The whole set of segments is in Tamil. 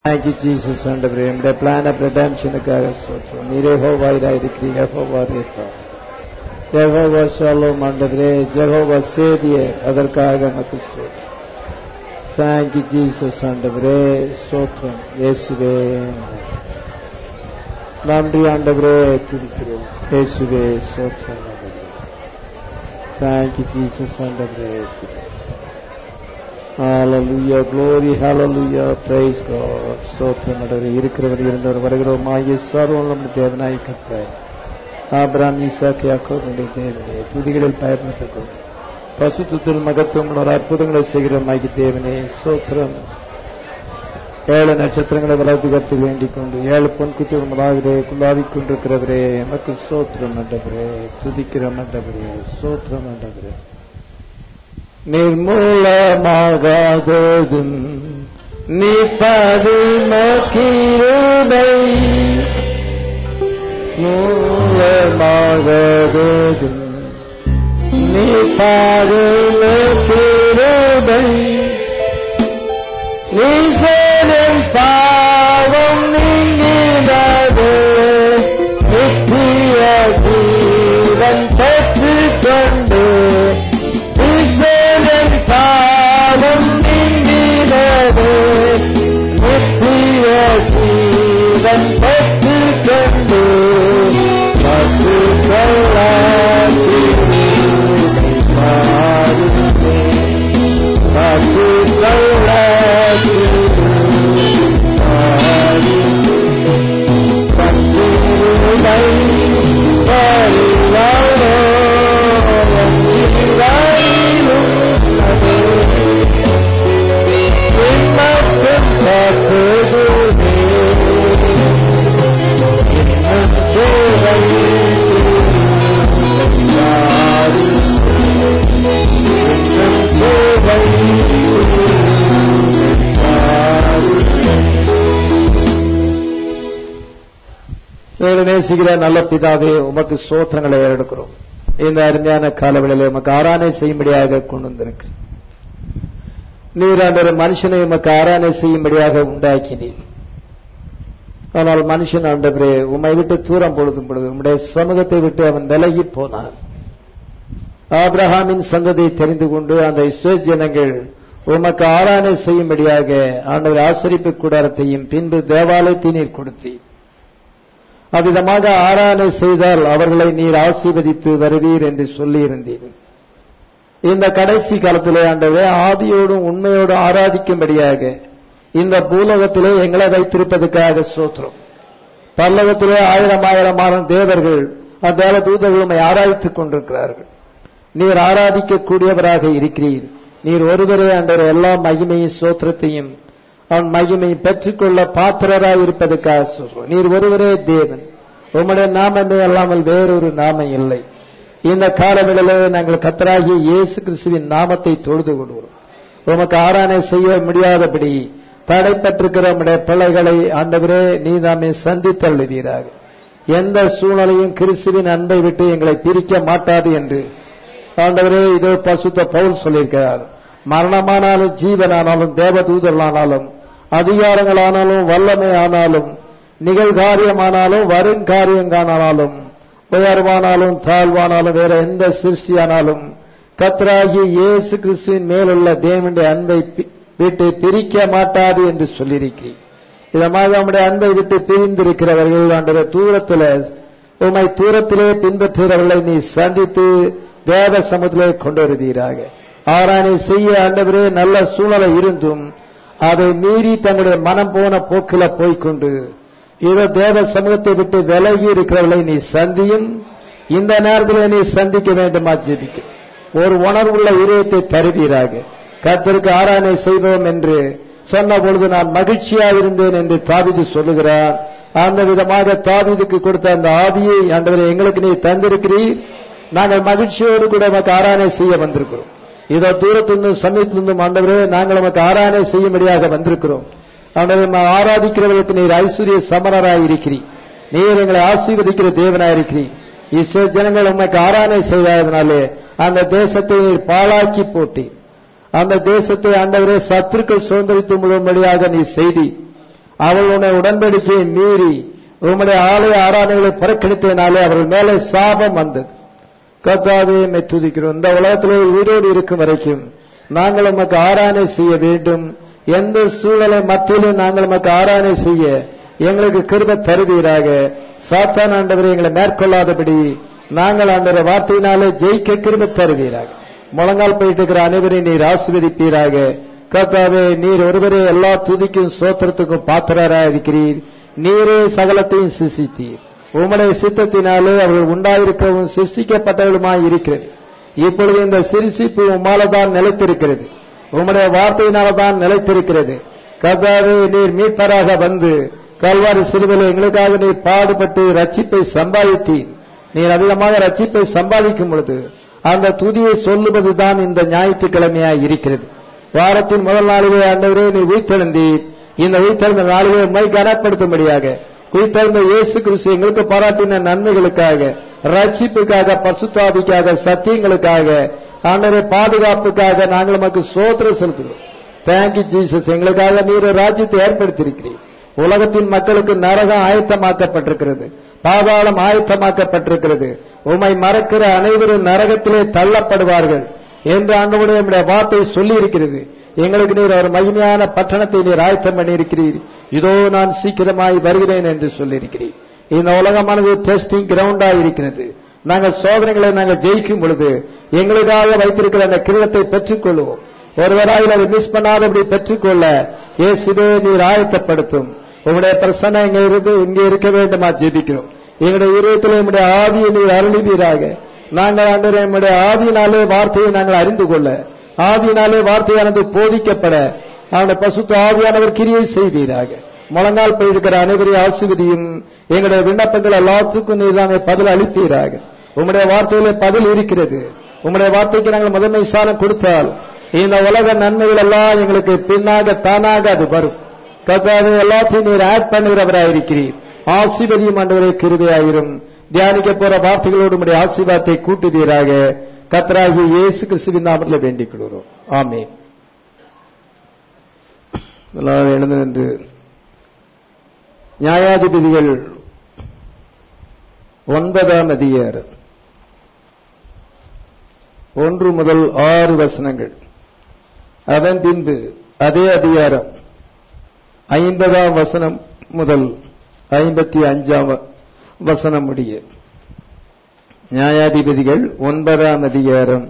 Thank you, Jesus, ஆண்டவரே உடைய பிளான் ஆஃப் ரெடம்ஷனுக்காக சொல்றோம் நீரே ஹோவாயிரா இருக்கிறீங்க ஹோவா ரேஃபா ஜெகோவா ஷாலோம் ஆண்டவரே ஜெகோவா சேதியர் அதற்காக நமக்கு சொல்றோம் தேங்க் யூ ஜீசஸ் ஆண்டவரே சோத்திரம் இயேசுவே நன்றி ஆண்டவரே துதிக்கிறோம் இயேசுவே சோத்திரம் தேங்க் யூ ஜீசஸ் ஆண்டவரே துதிக்கிறோம் Hallelujah, glory, hallelujah, praise God. ஸ்தோத்திரம் ஆண்டவரே இருக்கிறவர் இருந்தவர் வருகிறோம் ஆகிய சர்வம் நம்முடைய தேவனாய் கத்த ஆபிராம் ஈசாக் யாக்கோப் நம்முடைய தேவனே துதிகளில் பயன்படுத்தும் பசுத்தத்தில் மகத்துவம் ஒரு அற்புதங்களை செய்கிற ஆகிய தேவனே ஸ்தோத்திரம் ஏழு நட்சத்திரங்களை வளர்த்து கத்து வேண்டிக் கொண்டு ஏழு பொன் குத்தி முதலாகிறே குள்ளாவிக் கொண்டிருக்கிறவரே எமக்கு சோத்திரம் மண்டபரே துதிக்கிற மண்டபரே சோத்திரம் மண்டபரே நிர்மூலமாகாததும் நிப்பதும கிருபை மூலமாகாததும் நிப்பதும கிருபை நீசனின் பாவம் நீங்கினது நித்திய ஜீவன் பெற்றுக்கொண்டு ஈசனின் பாவம் நீங்கினது நித்திய ஜீவன் பெற்றுக்கொண்டு பற்றுக்கொள்ள எங்களை நேசிக்கிற நல்ல பிதாவே உமக்கு சோத்திரங்களை எடுக்கிறோம் இந்த அருமையான காலவெளியில உமக்கு ஆராதனை செய்யும்படியாக கொண்டு வந்திருக்கு நீர் அந்த மனுஷனை உமக்கு ஆராதனை செய்யும்படியாக உண்டாக்கினீர் ஆனால் மனுஷன் ஆண்டவரே உம்மை விட்டு தூரம் பொழுதும் பொழுது உம்முடைய சமூகத்தை விட்டு அவன் விலகி போனான் ஆபிரஹாமின் சந்ததியை தெரிந்து கொண்டு அந்த இஸ்ரேல் ஜனங்கள் உமக்கு ஆராதனை செய்யும்படியாக ஆண்டவர் ஆசரிப்பு கூடாரத்தையும் பின்பு தேவாலயத்தை நீர் கொடுத்தீர் அவ்விதமாக ஆராதனை செய்தால் அவர்களை நீர் ஆசீர்வதித்து வருவீர் என்று சொல்லியிருந்தீர் இந்த கடைசி காலத்திலே ஆண்டவே ஆதியோடும் உண்மையோடும் ஆராதிக்கும்படியாக இந்த பூலோகத்திலே எங்களை வைத்திருப்பதற்காக சோத்திரம் பல்லவத்திலே ஆயிரம் ஆயிரமான தேவர்கள் அந்த தூதர்களுமை ஆராய்த்துக் கொண்டிருக்கிறார்கள் நீர் ஆராதிக்கக்கூடியவராக இருக்கிறீர் நீர் ஒருவரே அன்ற எல்லா மகிமையும் சோத்திரத்தையும் அவன் மகிமை பெற்றுக்கொள்ள பாத்திரராய் இருப்பதற்காக சொல்றோம் நீர் ஒருவரே தேவன் உம்முடைய நாமமே அல்லாமல் வேறொரு நாமம் இல்லை இந்த காலங்களிலே நாங்கள் கத்தராகிய இயேசு கிறிஸ்துவின் நாமத்தை தொழுது கொள்கிறோம் உமக்கு ஆராதனை செய்ய முடியாதபடி தடைப்பட்டிருக்கிற நம்முடைய பிள்ளைகளை ஆண்டவரே நீ நாமே சந்தித்தள்ளுவீராக எந்த சூழ்நிலையும் கிறிஸ்துவின் அன்பை விட்டு எங்களை பிரிக்க மாட்டாது என்று ஆண்டவரே இதோ பசுத்த பவுல் சொல்லியிருக்கிறார் மரணமானாலும் ஜீவனானாலும் தேவதூதர்களானாலும் அதிகாரங்களானாலும் வல்லமை ஆனாலும் நிகழ்காரியமானாலும் வருங்காரியங்கானாலும் உயர்வானாலும் தாழ்வானாலும் வேற எந்த சிருஷ்டியானாலும் கத்ராகி இயேசு கிறிஸ்துவின் மேலுள்ள தேவனுடைய அன்பை விட்டு பிரிக்க மாட்டாது என்று சொல்லியிருக்கிறேன் இதமாக நம்முடைய அன்பை விட்டு பிரிந்திருக்கிறவர்கள் ஆண்டவர் தூரத்தில் உமை தூரத்திலே பின்பற்றுகிறவர்களை நீ சந்தித்து தேவ சமுதிலே கொண்டு வருவீராக ஆராணி செய்ய ஆண்டவரே நல்ல சூழ்நிலை இருந்தும் அதை மீறி தங்களுடைய மனம் போன போக்கில போய்கொண்டு இதோ தேவ சமூகத்தை விட்டு விலகி இருக்கிறவர்களை நீ சந்தியும் இந்த நேரத்தில் நீ சந்திக்க வேண்டுமா ஜெபிக்க ஒரு உணர்வுள்ள இதயத்தை தருவீராக கத்திற்கு ஆராதனை செய்வோம் என்று சொன்ன பொழுது நான் மகிழ்ச்சியாக இருந்தேன் என்று தாவிது சொல்லுகிறார் அந்த விதமாக தாவிதுக்கு கொடுத்த அந்த ஆவியை ஆண்டவரை எங்களுக்கு நீ தந்திருக்கிறீர் நாங்கள் மகிழ்ச்சியோடு கூட நமக்கு ஆராதனை செய்ய வந்திருக்கிறோம் இதோ தூரத்திலிருந்தும் சமீபத்திலிருந்தும் ஆண்டவரே நாங்கள் நமக்கு ஆராதனை செய்யும்படியாக வந்திருக்கிறோம் ஆண்டவரை ஆராதிக்கிறவர்களுக்கு நீர் ஐஸ்வர்ய சமணராய் இருக்கிறீர் நீர் எங்களை ஆசீர்வதிக்கிற தேவனாய் இருக்கிறீர் இஸ்ரோ ஜனங்கள் உண்மைக்கு ஆராதனை செய்ததனாலே அந்த தேசத்தை நீர் பாழாக்கி போட்டீர் அந்த தேசத்தை ஆண்டவரே சத்துருக்கள் சுதந்திரித்து முழும்படியாக நீ செய்தி அவர்களுடைய உடன்படிக்கையை மீறி உம்முடைய ஆலய ஆராதனைகளை புறக்கணித்ததினாலே அவர்கள் மேலே சாபம் வந்தது கர்த்தாவே மெய் துதிக்கிறோம் இந்த உலகத்திலே உயிரோடு இருக்கும் வரைக்கும் நாங்கள் உமக்கு ஆராதனை செய்ய வேண்டும் எந்த சூழலை மத்தியிலும் நாங்கள் உமக்கு ஆராதனை செய்ய எங்களுக்கு கிருப தருவீராக சாத்தான் ஆண்டவரை எங்களை மேற்கொள்ளாதபடி நாங்கள் ஆண்டவரை வார்த்தையினாலே ஜெயிக்க கிருப தருவீராக முழங்கால் போயிட்டு இருக்கிற அனைவரையும் நீர் ஆசிர்வதிப்பீராக கர்த்தாவே நீர் ஒருவரே எல்லா துதிக்கும் சோத்திரத்துக்கும் பாத்திரராக இருக்கிறீர் நீரே சகலத்தையும் சிசித்தீர் உம்முடைய சித்தத்தினாலே அவர்கள் உண்டாயிருக்கவும் சிருஷ்டிக்கப்பட்டவர்களுமாய் இருக்கிறது இப்பொழுது இந்த சிரிசிப்பு உம்மாலதான் நிலைத்திருக்கிறது உம்முடைய வார்த்தையினால்தான் நிலைத்திருக்கிறது கர்த்தாவே நீர் மீட்பராக வந்து கல்வாரி சிறுவில் எங்களுக்காக நீர் பாடுபட்டு ரட்சிப்பை சம்பாதித்தீர் நீர் அதிகமாக ரட்சிப்பை சம்பாதிக்கும் பொழுது அந்த துதியை சொல்லுவதுதான் இந்த ஞாயிற்றுக்கிழமையாய் இருக்கிறது வாரத்தின் முதல் நாளிலே ஆண்டவரே நீ உயிர்த்தெழுந்தீர் இந்த உயிர்த்தெழுந்த நாளிலே உண்மை கனப்படுத்தும்படியாக உயிர்த்தெழுந்த இயேசு கிறிஸ்து எங்களுக்கு பாராட்டின நன்மைகளுக்காக ரட்சிப்புக்காக பசுத்தாபிக்காக சத்தியங்களுக்காக ஆண்டவரை பாதுகாப்புக்காக நாங்கள் நமக்கு சோத்திரம் செலுத்துகிறோம் தேங்க்யூ ஜீசஸ் எங்களுக்காக நீர் ராஜ்யத்தை ஏற்படுத்தியிருக்கிறீர் உலகத்தின் மக்களுக்கு நரகம் ஆயத்தமாக்கப்பட்டிருக்கிறது பாதாளம் ஆயத்தமாக்கப்பட்டிருக்கிறது உம்மை மறக்கிற அனைவரும் நரகத்திலே தள்ளப்படுவார்கள் என்று ஆண்டவருடைய நம்முடைய வார்த்தை சொல்லி இருக்கிறது எங்களுக்கு நீர் ஒரு மகிமையான பட்டணத்தை நீர் ஆயத்தம் பண்ணியிருக்கிறீர் இதோ நான் சீக்கிரமாய் வருகிறேன் என்று சொல்லியிருக்கிறீர் இந்த உலகமானது டெஸ்டிங் கிரவுண்டா இருக்கிறது நாங்கள் சோதனைகளை நாங்கள் ஜெயிக்கும் பொழுது எங்களுக்காக வைத்திருக்கிற அந்த கிரீடத்தை பெற்றுக் கொள்வோம் ஒருவராயில் அதை மிஸ் பண்ணாதபடி பெற்றுக்கொள்ள இயேசுவே நீர் ஆயத்தப்படுத்தும் உங்களுடைய பிரசன்னம் இங்க இருந்து இங்கே இருக்க வேண்டுமா ஜெபிக்கிறோம் எங்களுடைய இருதயத்தில் நம்முடைய ஆவியை நீர் அருளிவீராக நாங்கள் ஆண்டு நம்முடைய ஆவியினாலே வார்த்தையை நாங்கள் அறிந்து கொள்ள ஆவியினாலே வார்த்தையானது போதிக்கப்பட அவனுடைய பசுத்த ஆவியானவர் கிரியை செய்வீராக முழங்கால் போயிருக்கிற அனைவரையும் ஆசிர்வதியும் எங்களுடைய விண்ணப்பங்கள் எல்லாத்துக்கும் நீர் தானே பதில் அளிப்பீராக உம்முடைய வார்த்தையிலே பதில் இருக்கிறது உம்முடைய வார்த்தைக்கு நாங்கள் முதன்மை சாலம் கொடுத்தால் இந்த உலக நன்மைகள் எல்லாம் எங்களுக்கு பின்னாக தானாக அது வரும் கர்த்தாவே எல்லாத்தையும் நீர் ஆட் பண்ணுகிறவராயிருக்கிறீர் ஆசீர்வதியும் ஆண்டவரை கிருபையாயிரும் தியானிக்க போற வார்த்தைகளோடு உடைய ஆசீர்வாதத்தை கூட்டுவீராக கத்தராகிய இயேசு கிறிஸ்துவின் நாமத்தில் வேண்டிக் கொள்கிறோம் ஆமே எல்லாரும் எழுந்து நின்று நியாயாதிபதிகள் ஒன்பதாம் அதிகாரம் ஒன்று முதல் ஆறு வசனங்கள் அதன் பின்பு அதே அதிகாரம் ஐம்பதாம் வசனம் முதல் ஐம்பத்தி அஞ்சாம் வசனம் முடிய நியாயாதிபதிகள் ஒன்பதாம் அதிகாரம்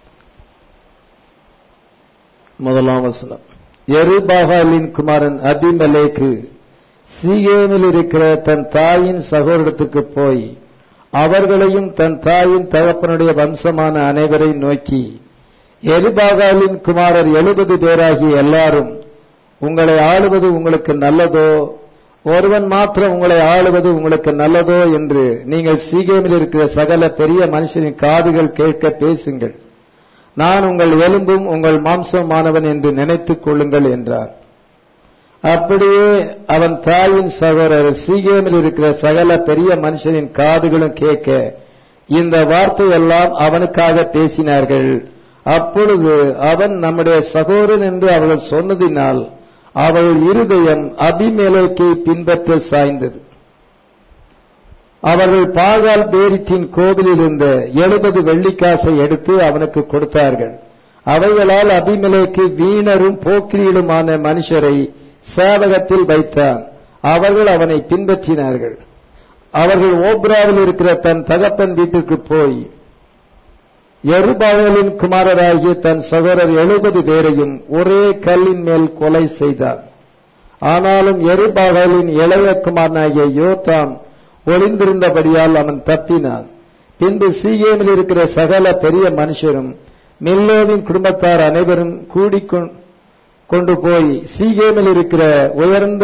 முதலாம் வசனம் எருபாகாலின் குமாரன் அபிமலேக்கு சீகேமில் இருக்கிற தன் தாயின் சகோதரத்துக்கு போய் அவர்களையும் தன் தாயின் தகப்பனுடைய வம்சமான அனைவரை நோக்கி எருபாகாலின் குமாரர் எழுபது பேராகிய எல்லாரும் உங்களை ஆளுவது உங்களுக்கு நல்லதோ ஒருவன் மாத்திரம் உங்களை ஆளுவது உங்களுக்கு நல்லதோ என்று நீங்கள் சீகேமில் இருக்கிற சகல பெரிய மனுஷனின் காதுகள் கேட்க பேசுங்கள் நான் உங்கள் எலும்பும் உங்கள் மாம்சமானவன் என்று நினைத்துக் கொள்ளுங்கள் என்றார் அப்படியே அவன் தாயின் சகோதரர் சீகேமில் இருக்கிற சகல பெரிய மனுஷனின் காதுகளும் கேட்க இந்த வார்த்தையெல்லாம் அவனுக்காக பேசினார்கள் அப்பொழுது அவன் நம்முடைய சகோதரன் என்று அவர்கள் சொன்னதினால் அவள் இருதயம் அபிமேலேக்கை பின்பற்ற சாய்ந்தது அவர்கள் பாகால் பேரித்தின் கோவிலில் இருந்த எழுபது வெள்ளிக்காசை எடுத்து அவனுக்கு கொடுத்தார்கள் அவைகளால் அபிமலேக்கு வீணரும் போக்கிரியிலுமான மனுஷரை சேவகத்தில் வைத்தான் அவர்கள் அவனை பின்பற்றினார்கள் அவர்கள் ஓப்ராவில் இருக்கிற தன் தகப்பன் வீட்டுக்கு போய் எருபாவலின் குமாரராகிய தன் சகோதரர் எழுபது பேரையும் ஒரே கல்லின் மேல் கொலை செய்தார் ஆனாலும் எருபாவலின் இளைய குமாரனாகிய யோத்தான் ஒளிந்திருந்தபடியால் அவன் தப்பினான் பின்பு சீகேமில் இருக்கிற சகல பெரிய மனுஷரும் மில்லோவின் குடும்பத்தார் அனைவரும் கூடிக்கொண்டு கொண்டு போய் சீகேமில் இருக்கிற உயர்ந்த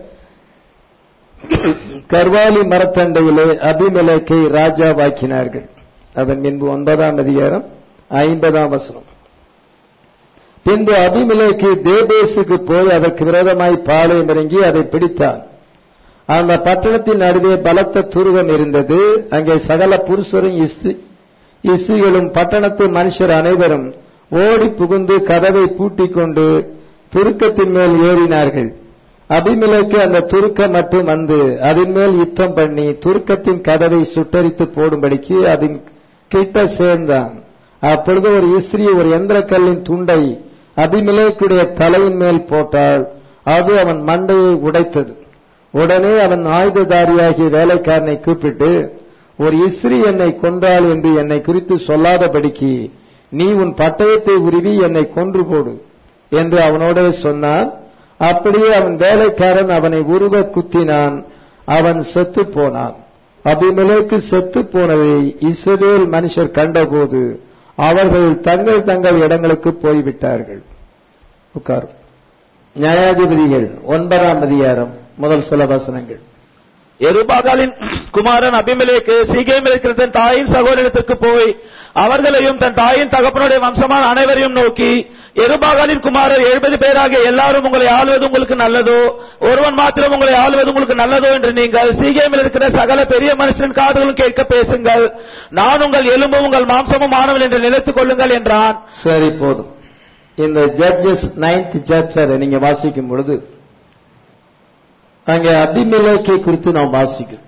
கர்வாலி மரத்தண்டையிலே அபிமலேக்கை ராஜாவாக்கினார்கள் அதன் பின்பு ஒன்பதாம் அதிகாரம் ஐம்பதாம் வசனம் பின்பு அபிமலேக்கு தேபேசுக்கு போய் அதற்கு விரோதமாய் பாளையம் இறங்கி அதை பிடித்தான் அந்த பட்டணத்தின் நடுவே பலத்த துருவம் இருந்தது அங்கே சகல புருஷரும் இஸ்திகளும் பட்டணத்து மனுஷர் அனைவரும் ஓடி புகுந்து கதவை பூட்டிக் கொண்டு துருக்கத்தின் மேல் ஏறினார்கள் அபிமெலேக்கு அந்த துருக்கம் மட்டும் வந்து அதன் மேல் யுத்தம் பண்ணி துருக்கத்தின் கதவை சுட்டரித்து போடும்படிக்கு அதன் கிட்ட சேர்ந்தான் அப்பொழுது ஒரு இஸ்திரி ஒரு எந்திரக்கல்லின் துண்டை அபிமெலேக்குடைய தலையின் மேல் போட்டால் அது அவன் மண்டையை உடைத்தது உடனே அவன் ஆயுததாரியாகிய வேலைக்காரனை கூப்பிட்டு ஒரு இஸ்திரி என்னை கொன்றாள் என்று என்னை குறித்து சொல்லாதபடிக்கு நீ உன் பட்டயத்தை உருவி என்னை கொன்று போடு என்று அவனோட சொன்னான் அப்படியே அவன் வேலைக்காரன் அவனை உருவ குத்தினான் அவன் செத்து போனான் அபிமெலேக்கு செத்து போனதை இஸ்ரவேல் மனுஷர் கண்டபோது அவர்கள் தங்கள் தங்கள் இடங்களுக்கு போய்விட்டார்கள் உட்காரும் நியாயாதிபதிகள் ஒன்பதாம் அதிகாரம் முதல் சில வசனங்கள் எருபாகாலின் குமாரன் அபிமெலேக்கு சீகேமில் இருக்கிற தன் தாயின் சகோதரத்திற்கு போய் அவர்களையும் தன் தாயின் தகப்பனுடைய வம்சமான அனைவரையும் நோக்கி எருபாகாலின் குமாரர் எழுபது பேராகிய எல்லாரும் உங்களை ஆளுவது உங்களுக்கு நல்லதோ ஒருவன் மாத்திரம் உங்களை ஆளுவது உங்களுக்கு நல்லதோ என்று நீங்கள் சீகேமில் இருக்கிற சகல பெரிய மனுஷன் காதுகளும் கேட்க பேசுங்கள் நான் உங்கள் எலும்பும் உங்கள் மாம்சமும் ஆனவன் என்று நினைத்துக் கொள்ளுங்கள் என்றான் சரி போதும் இந்த ஜட்ஜஸ் நைன்த் சாப்டர் நீங்க வாசிக்கும் பொழுது அங்கே அபிமெலேக்கை குறித்து நாம் வாசிக்கிறோம்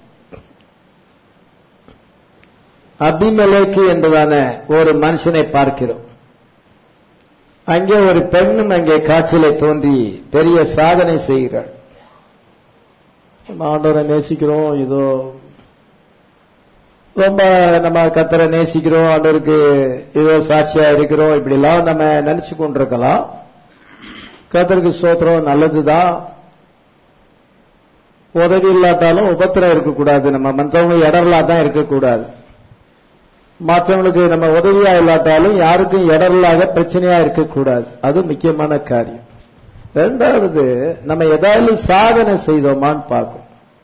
அபிமெலேக்கு என்பதான ஒரு மனுஷனை பார்க்கிறோம் அங்கே ஒரு பெண்ணும் அங்கே காட்சியில தோன்றி பெரிய சாதனை செய்கிறாள் நம்ம ஆண்டவரை நேசிக்கிறோம் இதோ ரொம்ப நம்ம கத்தரை நேசிக்கிறோம் ஆண்டவருக்கு ஏதோ சாட்சியா இருக்கிறோம் இப்படி எல்லாம் நம்ம நினைச்சு கொண்டிருக்கலாம் கத்தருக்கு சோத்திரம் நல்லதுதான் உதவி இல்லாட்டாலும் உபத்திரம் இருக்கக்கூடாது நம்ம மற்றவங்க இடர்லா தான் இருக்கக்கூடாது மற்றவங்களுக்கு நம்ம உதவியா இல்லாட்டாலும் யாருக்கும் இடரலாக பிரச்சனையா இருக்கக்கூடாது அது முக்கியமான காரியம் ரெண்டாவது நம்ம ஏதாவது சாதனை செய்தோமான்னு பார்க்கணும்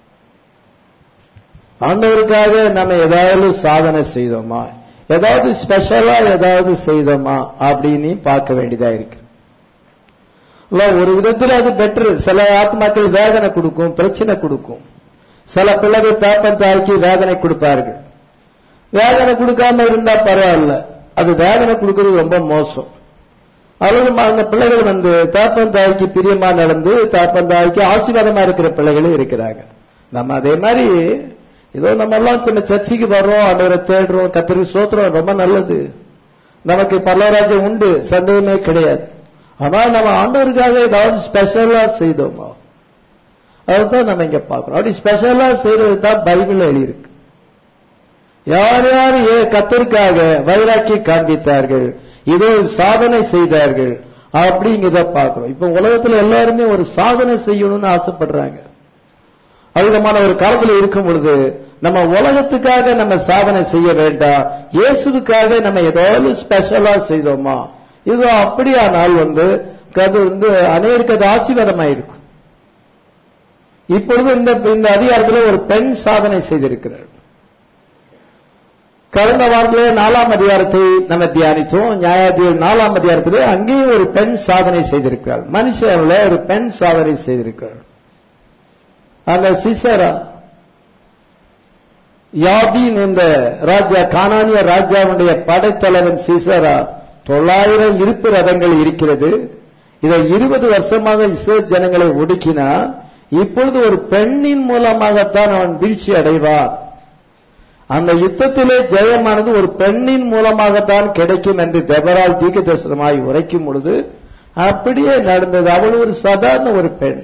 ஆண்டவருக்காக நம்ம ஏதாவது சாதனை செய்தோமா ஏதாவது ஸ்பெஷலா ஏதாவது செய்தோமா அப்படின்னு பார்க்க வேண்டியதா இருக்கு இல்ல ஒரு விதத்தில் அது பெட்ரு சில ஆத்மாக்கள் வேதனை கொடுக்கும் பிரச்சனை கொடுக்கும் சில பிள்ளைகள் தாப்பன் தாய்க்கு வேதனை கொடுப்பார்கள் வேதனை கொடுக்காம இருந்தா பரவாயில்ல அது வேதனை கொடுக்கறது ரொம்ப மோசம் அல்லது அந்த பிள்ளைகள் வந்து தாப்பன் தாய்க்கு பிரியமா நடந்து தாப்பன் தாய்க்கு ஆசீர்வாதமா இருக்கிற பிள்ளைகளும் இருக்கிறாங்க நம்ம அதே மாதிரி ஏதோ நம்ம எல்லாம் சின்ன சர்ச்சைக்கு வர்றோம் ஆண்டவரை தேடுறோம் கத்திரிக்கு சோத்துறோம் ரொம்ப நல்லது நமக்கு பல்லவராஜ்யம் உண்டு சந்தேகமே கிடையாது ஆனா நம்ம ஆண்டவருக்காக ஏதாவது ஸ்பெஷலா செய்தோமா அதுதான் நம்ம இங்க பார்க்கிறோம் அப்படி ஸ்பெஷலா செய்யறது தான் பைபிள் எழுதியிருக்கு யார் யார் ஏ கத்தருக்காக வைராக்கி காண்பித்தார்கள் இதோ சாதனை செய்தார்கள் அப்படிங்கிறத பார்க்கிறோம் இப்ப உலகத்துல எல்லாருமே ஒரு சாதனை செய்யணும்னு ஆசைப்படுறாங்க அழுதமான ஒரு காலத்துல இருக்கும் பொழுது நம்ம உலகத்துக்காக நம்ம சாதனை செய்ய வேண்டாம் இயேசுக்காக நம்ம ஏதாவது ஸ்பெஷலா செய்தோமா இது அப்படியானால் வந்து அது வந்து அநேருக்கு அது ஆசீர்வாதமா இருக்கும் இப்பொழுது இந்த இந்த அதிகாரத்தில் ஒரு பெண் சாதனை செய்திருக்கிறார் கடந்த வாரத்திலே நாலாம் அதிகாரத்தை நம்ம தியானித்தோம் நியாயாதிகள் நாலாம் அதிகாரத்திலே அங்கேயும் ஒரு பெண் சாதனை செய்திருக்கிறார் மனுஷன்ல ஒரு பெண் சாதனை செய்திருக்கிறார் அந்த சிசரா யாபீன் என்ற ராஜா கானானிய ராஜாவுடைய படைத்தலைவன் சிசரா தொள்ளாயிரம் இருப்பு ரதங்கள் இருக்கிறது இதை இருபது வருஷமாக இஸ்ரேல் ஜனங்களை ஒடுக்கினா இப்பொழுது ஒரு பெண்ணின் மூலமாகத்தான் அவன் வீழ்ச்சி அடைவான் அந்த யுத்தத்திலே ஜெயமானது ஒரு பெண்ணின் மூலமாகத்தான் கிடைக்கும் என்று தெபரால் தீர்க்க தரிசனமாய் உரைக்கும் பொழுது அப்படியே நடந்தது அவள் ஒரு சாதாரண ஒரு பெண்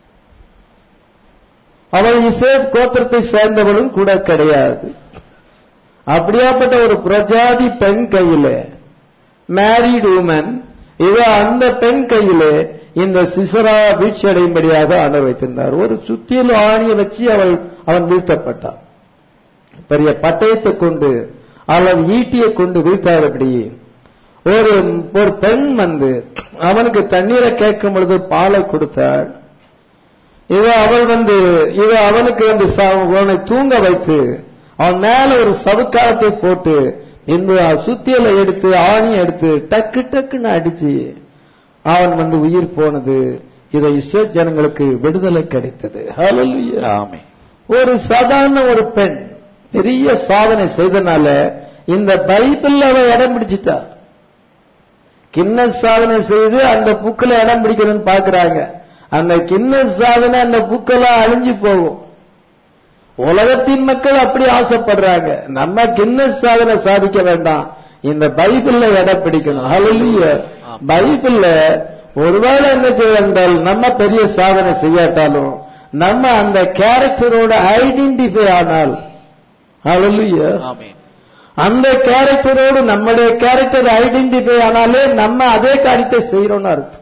அவள் இசேத் கோத்திரத்தை சேர்ந்தவளும் கூட கிடையாது அப்படியாப்பட்ட ஒரு பிரஜாதி பெண் கையில மேரிட் உமன் இவ அந்த பெண் கையிலே இந்த சிசரா வீழ்ச்சி அடையும்படியாக ஆண்டவர் வைத்திருந்தார் ஒரு சுத்தியில் ஆணியை வச்சு அவள் அவன் வீழ்த்தப்பட்டான் பெரிய பட்டயத்தை கொண்டு அல்லது ஈட்டியை கொண்டு வீழ்த்தாதபடி ஒரு ஒரு பெண் வந்து அவனுக்கு தண்ணீரை கேட்கும் பொழுது பாலை கொடுத்தாள் இவ அவள் வந்து இவ அவனுக்கு வந்து அவனை தூங்க வைத்து அவன் மேல ஒரு சவுக்காலத்தை போட்டு பின்பு சுத்தியலை எடுத்து ஆணி எடுத்து டக்கு டக்குன்னு அடிச்சு அவன் வந்து உயிர் போனது இதை இஸ்ரோ ஜனங்களுக்கு விடுதலை கிடைத்தது ஆமே ஒரு சாதாரண ஒரு பெண் பெரிய சாதனை செய்தனால இந்த பைபிள் அவ இடம் பிடிச்சிட்டா கிண்ண சாதனை செய்து அந்த புக்கில் இடம் பிடிக்கணும்னு பாக்குறாங்க அந்த கிண்ண சாதனை அந்த புக்கெல்லாம் அழிஞ்சு போகும் உலகத்தின் மக்கள் அப்படி ஆசைப்படுறாங்க நம்ம கிண்ண சாதனை சாதிக்க வேண்டாம் இந்த பைபிள்ல இடம் பிடிக்கணும் ஹalleluya பைபிள்ல ஒருவேளை என்ன செய்ய என்றால் நம்ம பெரிய சாதனை செய்யாட்டாலும் நம்ம அந்த கேரக்டரோட ஐடென்டிஃபை ஆனால் ஹalleluya ஆமென் அந்த கேரக்டரோடு நம்முடைய கேரக்டர் ஐடென்டிஃபை ஆனாலே நம்ம அதே காரியத்தை செய்யறோம்னு அர்த்தம்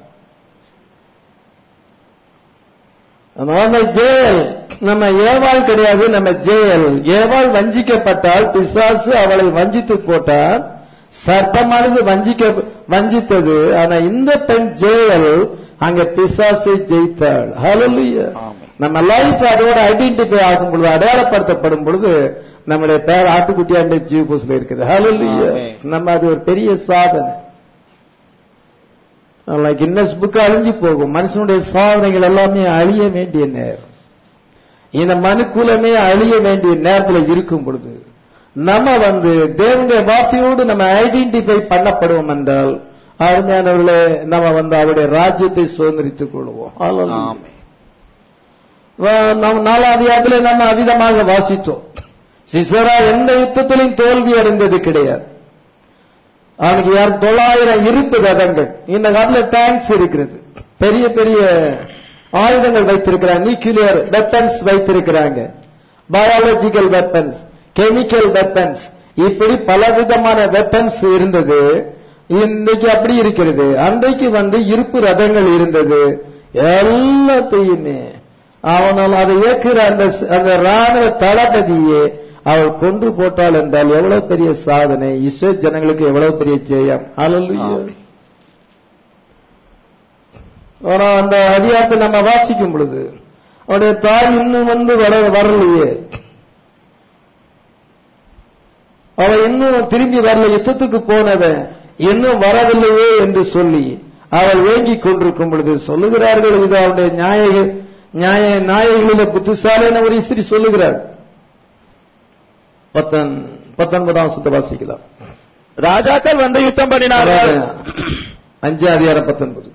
நம்ம ஜேஎல் நம்ம ஏவாள் கிடையாது நம்ம ஜேஎல் ஏவாள் வஞ்சிக்கப்பட்டால் பிசாசு அவளை வஞ்சித்து போட்டால் சர்ப்பமானது வஞ்சிக்க வஞ்சித்தது ஆனா இந்த பெண் ஜேஎல் அங்க பிசாசை ஜெயித்தாள் ஹalleluya ஆமென். நம்ம லைஃப் அதோட ஐடென்டிஃபை ஆகும் பொழுது அடையாளப்படுத்தப்படும் பொழுது நம்முடைய பேர் ஆட்டுக்குட்டியாண்ட ஜீவபூஸ்ல இருக்குது ஹalleluya ஆமென். நம்ம அது ஒரு பெரிய சாதனை கின்னஸ் புக் அழிஞ்சு போகும் மனுஷனுடைய சாதனைகள் எல்லாமே அழிய வேண்டிய நேரம் இந்த மனுக்குலமே அழிய வேண்டிய நேரத்தில் இருக்கும் பொழுது நம்ம வந்து தேவனுடைய வார்த்தையோடு நம்ம ஐடென்டிஃபை பண்ணப்படுவோம் என்றால் அருமையானவர்களே நம்ம வந்து அவருடைய ராஜ்யத்தை சுதந்திரித்துக் கொள்வோம் Hallelujah. ஆமென் வ- நாம் நாலாவது அதிகாரத்திலே நம்ம அதிகமாக வாசித்தோம் சிசரா எந்த யுத்தத்திலும் தோல்வி அடைந்தது கிடையாது அவனுக்கு யார் தொள்ளாயிரம் இருப்பு ரதங்கள் இந்த காலத்துல டேங்க்ஸ் இருக்கிறது பெரிய பெரிய ஆயுதங்கள் வைத்திருக்கிறாங்க நியூக்ளியர் வெப்பன்ஸ் வைத்திருக்கிறாங்க பயாலஜிக்கல் வெப்பன்ஸ் கெமிக்கல் வெப்பன்ஸ் இப்படி பலவிதமான வெப்பன்ஸ் இருந்தது இன்னைக்கு அப்படி இருக்கிறது அன்றைக்கு வந்து இருப்பு ரதங்கள் இருந்தது எல்லாத்தையுமே அவனால் அதை இயக்குற அந்த அந்த ராணுவ தளபதியே அவள் கொன்று போட்டாள் என்றால் எவ்வளவு பெரிய சாதனை இஸ்ரோ ஜனங்களுக்கு எவ்வளவு பெரிய ஜெயம் அல்ல ஆமென். ஆனா அந்த அதிகாரத்தை நம்ம வாசிக்கும் பொழுது அவருடைய தாய் இன்னும் வந்து வர வரலையே அவள் இன்னும் திரும்பி வரல யுத்தத்துக்கு போனவன் இன்னும் வரவில்லையே என்று சொல்லி அவள் ஏங்கிக் கொண்டிருக்கும் பொழுது சொல்லுகிறார்கள் இது அவருடைய நியாய நியாய நாயகளில புத்திசாலின ஒரு இஸ்திரி சொல்லுகிறார் பத்தன் பத்தொன்பதாம் சுத்த வாசிக்கலாம் ராஜாக்கள் வந்து யுத்தம் பண்ணினார்கள் அஞ்சு அதிகாரம் பத்தொன்பது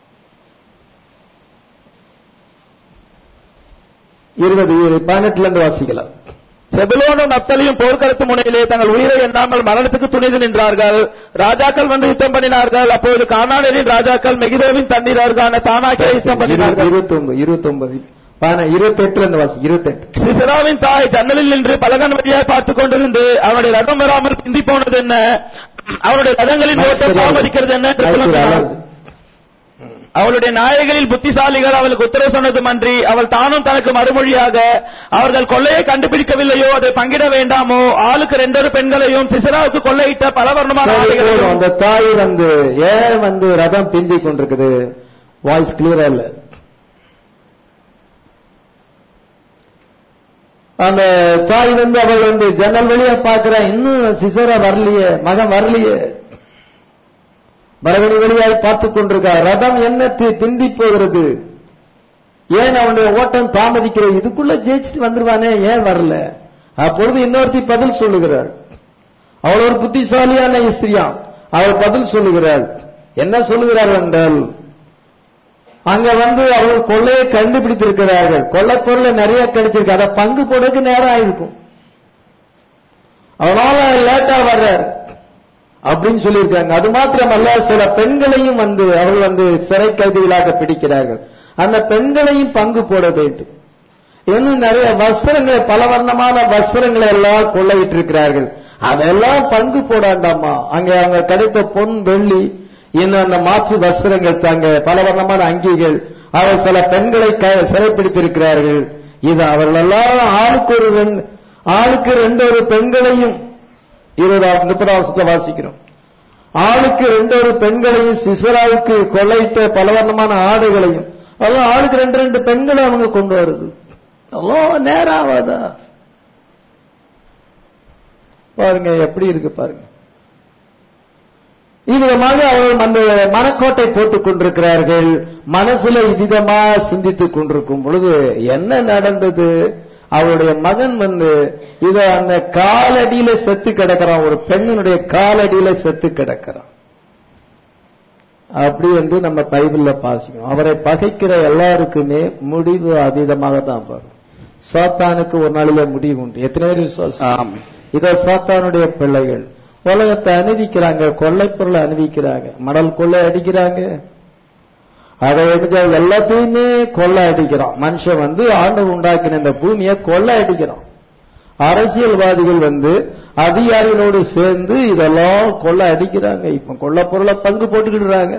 இருபது பதினெட்டுல இருந்து வாசிக்கலாம் செபுலோனும் நப்தலியும் போர்க்களத்து முனையிலே தங்கள் உயிரை எண்ணாமல் மரணத்துக்கு துணிந்து நின்றார்கள் ராஜாக்கள் வந்து யுத்தம் பண்ணினார்கள் அப்போது கானானியரின் ராஜாக்கள் மெகிதோவின் தண்ணீர் அருகான தானாக்கே யுத்தம் பண்ணினார்கள் இருபத்தி ஒன்பது இருபத்தி ஒன்பது இருபத்தி எட்டுல இருந்து வாசி இருபத்தி எட்டு சிசராவின் தாய் ஜன்னலில் நின்று பலகன் வழியாய் பார்த்துக் கொண்டிருந்து அவனுடைய ரதம் வராமல் பிந்தி போனது என்ன அவனுடைய ரதங்களின் ஓட்டம் தாமதிக்கிறது என்ன என்று புலம்பினாள். அவளுடைய நாயகளில் புத்திசாலிகள் அவளுக்கு உத்தரவு சொன்னதும் அன்றி அவள் தானும் தனக்கு மறுமொழியாக அவர்கள் கொள்ளையை கண்டுபிடிக்கவில்லையோ அதை பங்கிட வேண்டாமோ ஆளுக்கு ரெண்டொரு பெண்களையும் சிசராவுக்கு கொள்ளையிட்ட பல வர்ணமான சரி, போதும். ஆடைகளையும் அந்த தாய் வந்து ஏன் வந்து ரதம் பிந்தி கொண்டிருக்குது வாய்ஸ் கிளியரா இல்ல அந்த தாய் வந்து அவள் வந்து ஜன்னல் வழியா பாக்குறா இன்னும் சிசரா வரலையே மகன் வரலையே மரபணி வழியாய் பார்த்துக் கொண்டிருக்கா ரதம் என்ன தி- பிந்தி போகிறது ஏன் அவனுடைய ஓட்டம் தாமதிக்கிறது இதுக்குள்ள ஜெயிச்சுட்டு வந்துருவானே ஏன் வரல அப்பொழுது இன்னொருத்தி பதில் சொல்லுகிறாள் அவள் ஒரு புத்திசாலியான ஸ்திரியாம் அவள் பதில் சொல்லுகிறாள் என்ன சொல்லுகிறாள் என்றால் அங்க வந்து அவள் கொள்ளையை கண்டுபிடித்திருக்கிறார்கள் கொள்ளை பொருளை நிறைய கிடைச்சிருக்கு அதை பங்கு போடுறதுக்கு நேரம் ஆயிருக்கும் அவனால லேட்டா வர்றார் அப்படின்னு சொல்லியிருக்காங்க அது மாத்திரமல்ல சில பெண்களையும் வந்து அவர்கள் வந்து சிறை கைதிகளாக பிடிக்கிறார்கள் அந்த பெண்களையும் பங்கு போட வேண்டும் இன்னும் நிறைய வஸ்திரங்களை பல வண்ணமான வஸ்திரங்களை எல்லாம் கொள்ளையிட்டிருக்கிறார்கள் அதெல்லாம் பங்கு போடாண்டாமா அங்க அவங்க கிடைத்த பொன் வெள்ளி இன்னும் அந்த மாற்று வஸ்திரங்கள் தாங்க பல வண்ணமான அங்கிகள் அவர் சில பெண்களை க- சிறைப்பிடித்திருக்கிறார்கள் இது அவர்களெல்லாம் ஆளுக்கு ஒரு ரெண்டு- ஆளுக்கு ரெண்டு ஒரு பெண்களையும் இருபதாம் முப்பதாம் வாசிக்கிறோம் ஆளுக்கு ரெண்டு ஒரு பெண்களையும் சிசராவுக்கு கொள்ளையிட்ட பலவர்ணமான ஆடைகளையும் அதெல்லாம் ஆளுக்கு ரெண்டு ரெண்டு பெண்களை அவங்க கொண்டு வருது அவ்வளோ நேரம் ஆகாதா பாருங்க எப்படி இருக்கு பாருங்க இவ்விதமாக அவர்கள் அந்த மனக்கோட்டை போட்டுக் கொண்டிருக்கிறார்கள் மனசுல இவ்விதமா சிந்தித்துக் கொண்டிருக்கும் பொழுது என்ன நடந்தது அவருடைய மகன் வந்து இத அந்த காலடியில செத்து கிடக்கிறான் ஒரு பெண்ணினுடைய காலடியில செத்து கிடக்கிறான் அப்படி என்று நம்ம பைபிள்ல பாசிக்கணும் அவரை பகைக்கிற எல்லாருக்குமே முடிவு அதீதமாக தான் வரும் சாத்தானுக்கு ஒரு நாளில முடிவு உண்டு எத்தனை பேர் விசுவாசம் ஆமென் இத சாத்தானுடைய பிள்ளைகள் உலகத்தை அணிவிக்கிறாங்க கொள்ளைப் பொருளை அணிவிக்கிறாங்க மணல் கொள்ளை அடிக்கிறாங்க அதை எடுத்து எல்லாத்தையுமே கொள்ளை அடிக்கிறான் மனுஷன் வந்து ஆண்டவர் உண்டாக்கின இந்த பூமியை கொள்ளை அடிக்கிறான் அரசியல்வாதிகள் வந்து அதிகாரிகளோடு சேர்ந்து இதெல்லாம் கொள்ளை அடிக்கிறாங்க இப்ப கொள்ள பொருளை பங்கு போட்டுக்கிடுறாங்க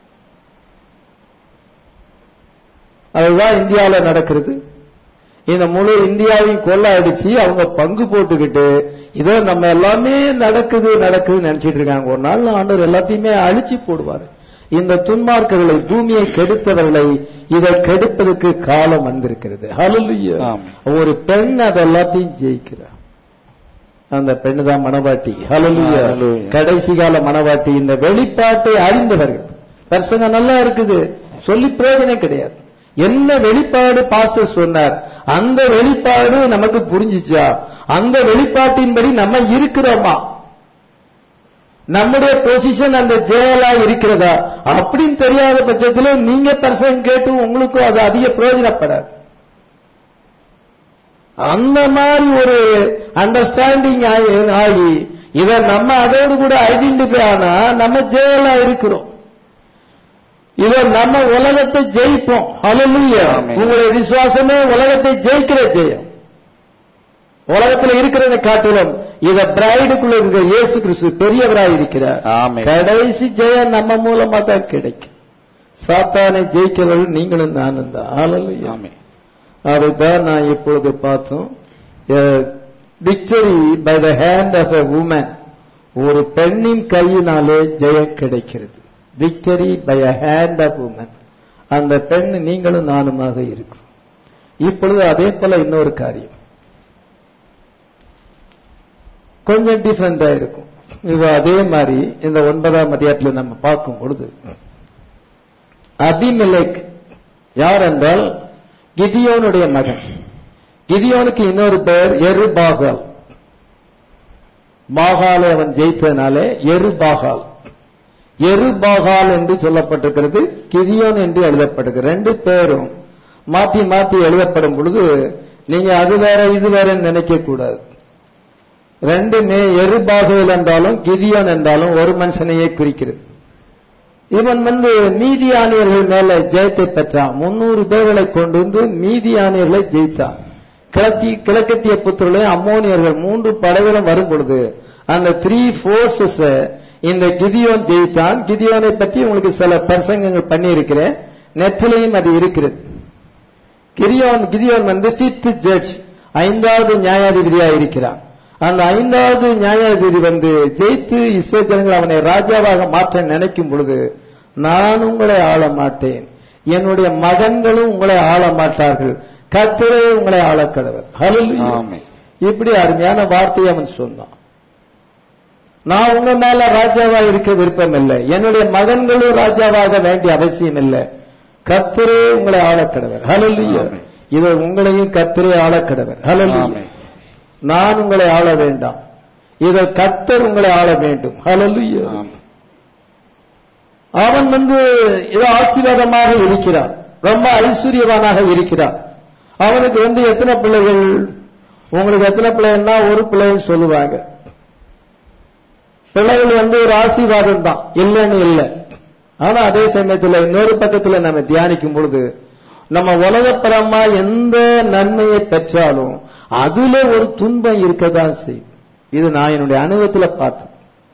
அதுதான் இந்தியாவுல நடக்கிறது இந்த முழு இந்தியாவையும் கொள்ள அடிச்சு அவங்க பங்கு போட்டுக்கிட்டு இதோ நம்ம எல்லாமே நடக்குது நடக்குது நினைச்சிட்டு இருக்காங்க ஒரு நாள் ஆண்டவர் எல்லாத்தையுமே அழிச்சு போடுவார் இந்த துன்மார்க்கர்களை பூமியை கெடுத்தவர்களை இதை கெடுப்பதற்கு காலம் வந்திருக்கிறது ஹalleluya ஆமென். ஒரு பெண் அதை எல்லாத்தையும் ஜெயிக்கிறார் அந்த பெண்ணு தான் மனவாட்டி ஹalleluya Hallelujah. கடைசி கால மனவாட்டி இந்த வெளிப்பாட்டை அறிந்தவர்கள் பிரசங்க நல்லா இருக்குது சொல்லி பிரயோஜனம் கிடையாது என்ன வெளிப்பாடு பாஸ்டர் சொன்னார் அந்த வெளிப்பாடு நமக்கு புரிஞ்சுச்சா அந்த வெளிப்பாட்டின்படி நம்ம இருக்கிறோமா நம்முடைய பொசிஷன் அந்த ஜெயலா இருக்கிறதா அப்படின்னு தெரியாத பட்சத்தில் நீங்க பர்சன் கேட்டு உங்களுக்கும் அது அதிக பிரயோஜனப்படாது அந்த மாதிரி ஒரு அண்டர்ஸ்டாண்டிங் ஆகி இத நம்ம அதோடு கூட ஐடென்டிஃபை ஆனா நம்ம ஜெயலா இருக்கிறோம் இத நம்ம உலகத்தை ஜெயிப்போம் ஹalleluya ஆமென். உங்களுடைய விசுவாசமே உலகத்தை ஜெயிக்கிற ஜெயம் உலகத்தில் இருக்கிறத காட்டிலும் இத பிரைடுக்குள்ள இருக்கிற இயேசு கிறிஸ்து பெரியவராய் இருக்கிறார் ஆமென். கடைசி ஜெயம் நம்ம மூலமா தான் கிடைக்கும் சாத்தானை ஜெயிக்கிறவர்கள் நீங்களும் நானும் தான் ஹalleluya ஆமென் அதைத்தான் நான் இப்பொழுது பார்த்தோம் victory by the hand of a woman ஒரு பெண்ணின் கையினாலே ஜெயம் கிடைக்கிறது victory by a hand of woman அந்த பெண் நீங்களும் நானுமாக இருக்கும் இப்பொழுது அதே போல இன்னொரு காரியம் கொஞ்சம் டிஃபரெண்டா இருக்கும் இது அதே மாதிரி இந்த ஒன்பதாம் அதிகாரத்தில் நம்ம பார்க்கும் பொழுது அபிமெலேக் யார் என்றால் கிதியோனுடைய மகன் கிதியோனுக்கு இன்னொரு பெயர் எரு பாகால் பாகாலை அவன் ஜெயித்ததுனாலே எரு பாகால் எரு பாகால் என்று சொல்லப்பட்டிருக்கிறது கிதியோன் என்று எழுதப்பட்டிருக்கு ரெண்டு பேரும் மாத்தி மாத்தி எழுதப்படும் பொழுது நீங்க அது வேற இது வேறன்னு நினைக்க கூடாது ரெண்டுமே எரு பாகால் என்றாலும் கிதியோன் என்றாலும் ஒரு மனுஷனையே குறிக்கிறது இவன் வந்து மீதியானியர்கள் மேல ஜெயத்தை பெற்றான் முன்னூறு பேர்களை கொண்டு வந்து மீதியானியர்களை ஜெயித்தான் கிழத்தி கிழக்கத்திய புத்திரர்களையும் அம்மோனியர்கள் மூன்று படைகளும் வரும் பொழுது அந்த த்ரீ போர்சஸ் இந்த கிதியோன் ஜெயித்தான் கிதியோனை பற்றி உங்களுக்கு சில பிரசங்கங்கள் பண்ணியிருக்கிறேன் நெற்றிலையும் அது இருக்கிறது கிரியோன் கிதியோன் வந்து ஃபிஃப்த் ஜட்ஜ் ஐந்தாவது நியாயாதிபதியா இருக்கிறான் அந்த ஐந்தாவது நியாயாதிபதி வந்து ஜெயித்து இஸ்ரேல் ஜனங்கள் அவனை ராஜாவாக மாற்ற நினைக்கும் பொழுது நான் உங்களை ஆள மாட்டேன் என்னுடைய மகன்களும் உங்களை ஆள மாட்டார்கள் கர்த்தரே உங்களை ஆள கடவர் ஹalleluya. ஆமென். இப்படி அருமையான வார்த்தையை அவன் சொன்னான் நான் உங்க மேல ராஜாவா இருக்க விருப்பம் இல்லை என்னுடைய மகன்களும் ராஜாவாக வேண்டிய அவசியம் இல்லை கர்த்தரே உங்களை ஆள கடவர் ஹalleluya. ஆமென். இது உங்களையும் கர்த்தரே ஆள கடவர் ஹalleluya. ஆமென். நான் உங்களை ஆள வேண்டாம் இதை கர்த்தர் உங்களை ஆள வேண்டும் ஹalleluya. ஆமென். அவன் வந்து ஏதோ ஆசீர்வாதமாக இருக்கிறான் ரொம்ப ஐஸ்வர்யவானாக இருக்கிறான் அவனுக்கு வந்து எத்தனை பிள்ளைகள் உங்களுக்கு எத்தனை பிள்ளைன்னா ஒரு பிள்ளைன்னு சொல்லுவாங்க பிள்ளைகள் வந்து ஒரு ஆசீர்வாதம் தான் இல்லைன்னு இல்லை ஆனா அதே சமயத்துல இன்னொரு பக்கத்துல நம்ம தியானிக்கும் பொழுது நம்ம உலகப்பரமா எந்த நன்மையை பெற்றாலும் அதுல ஒரு துன்பம் இருக்கதான் செய்யும் இது நான் என்னுடைய அனுபவத்துல பார்த்தேன்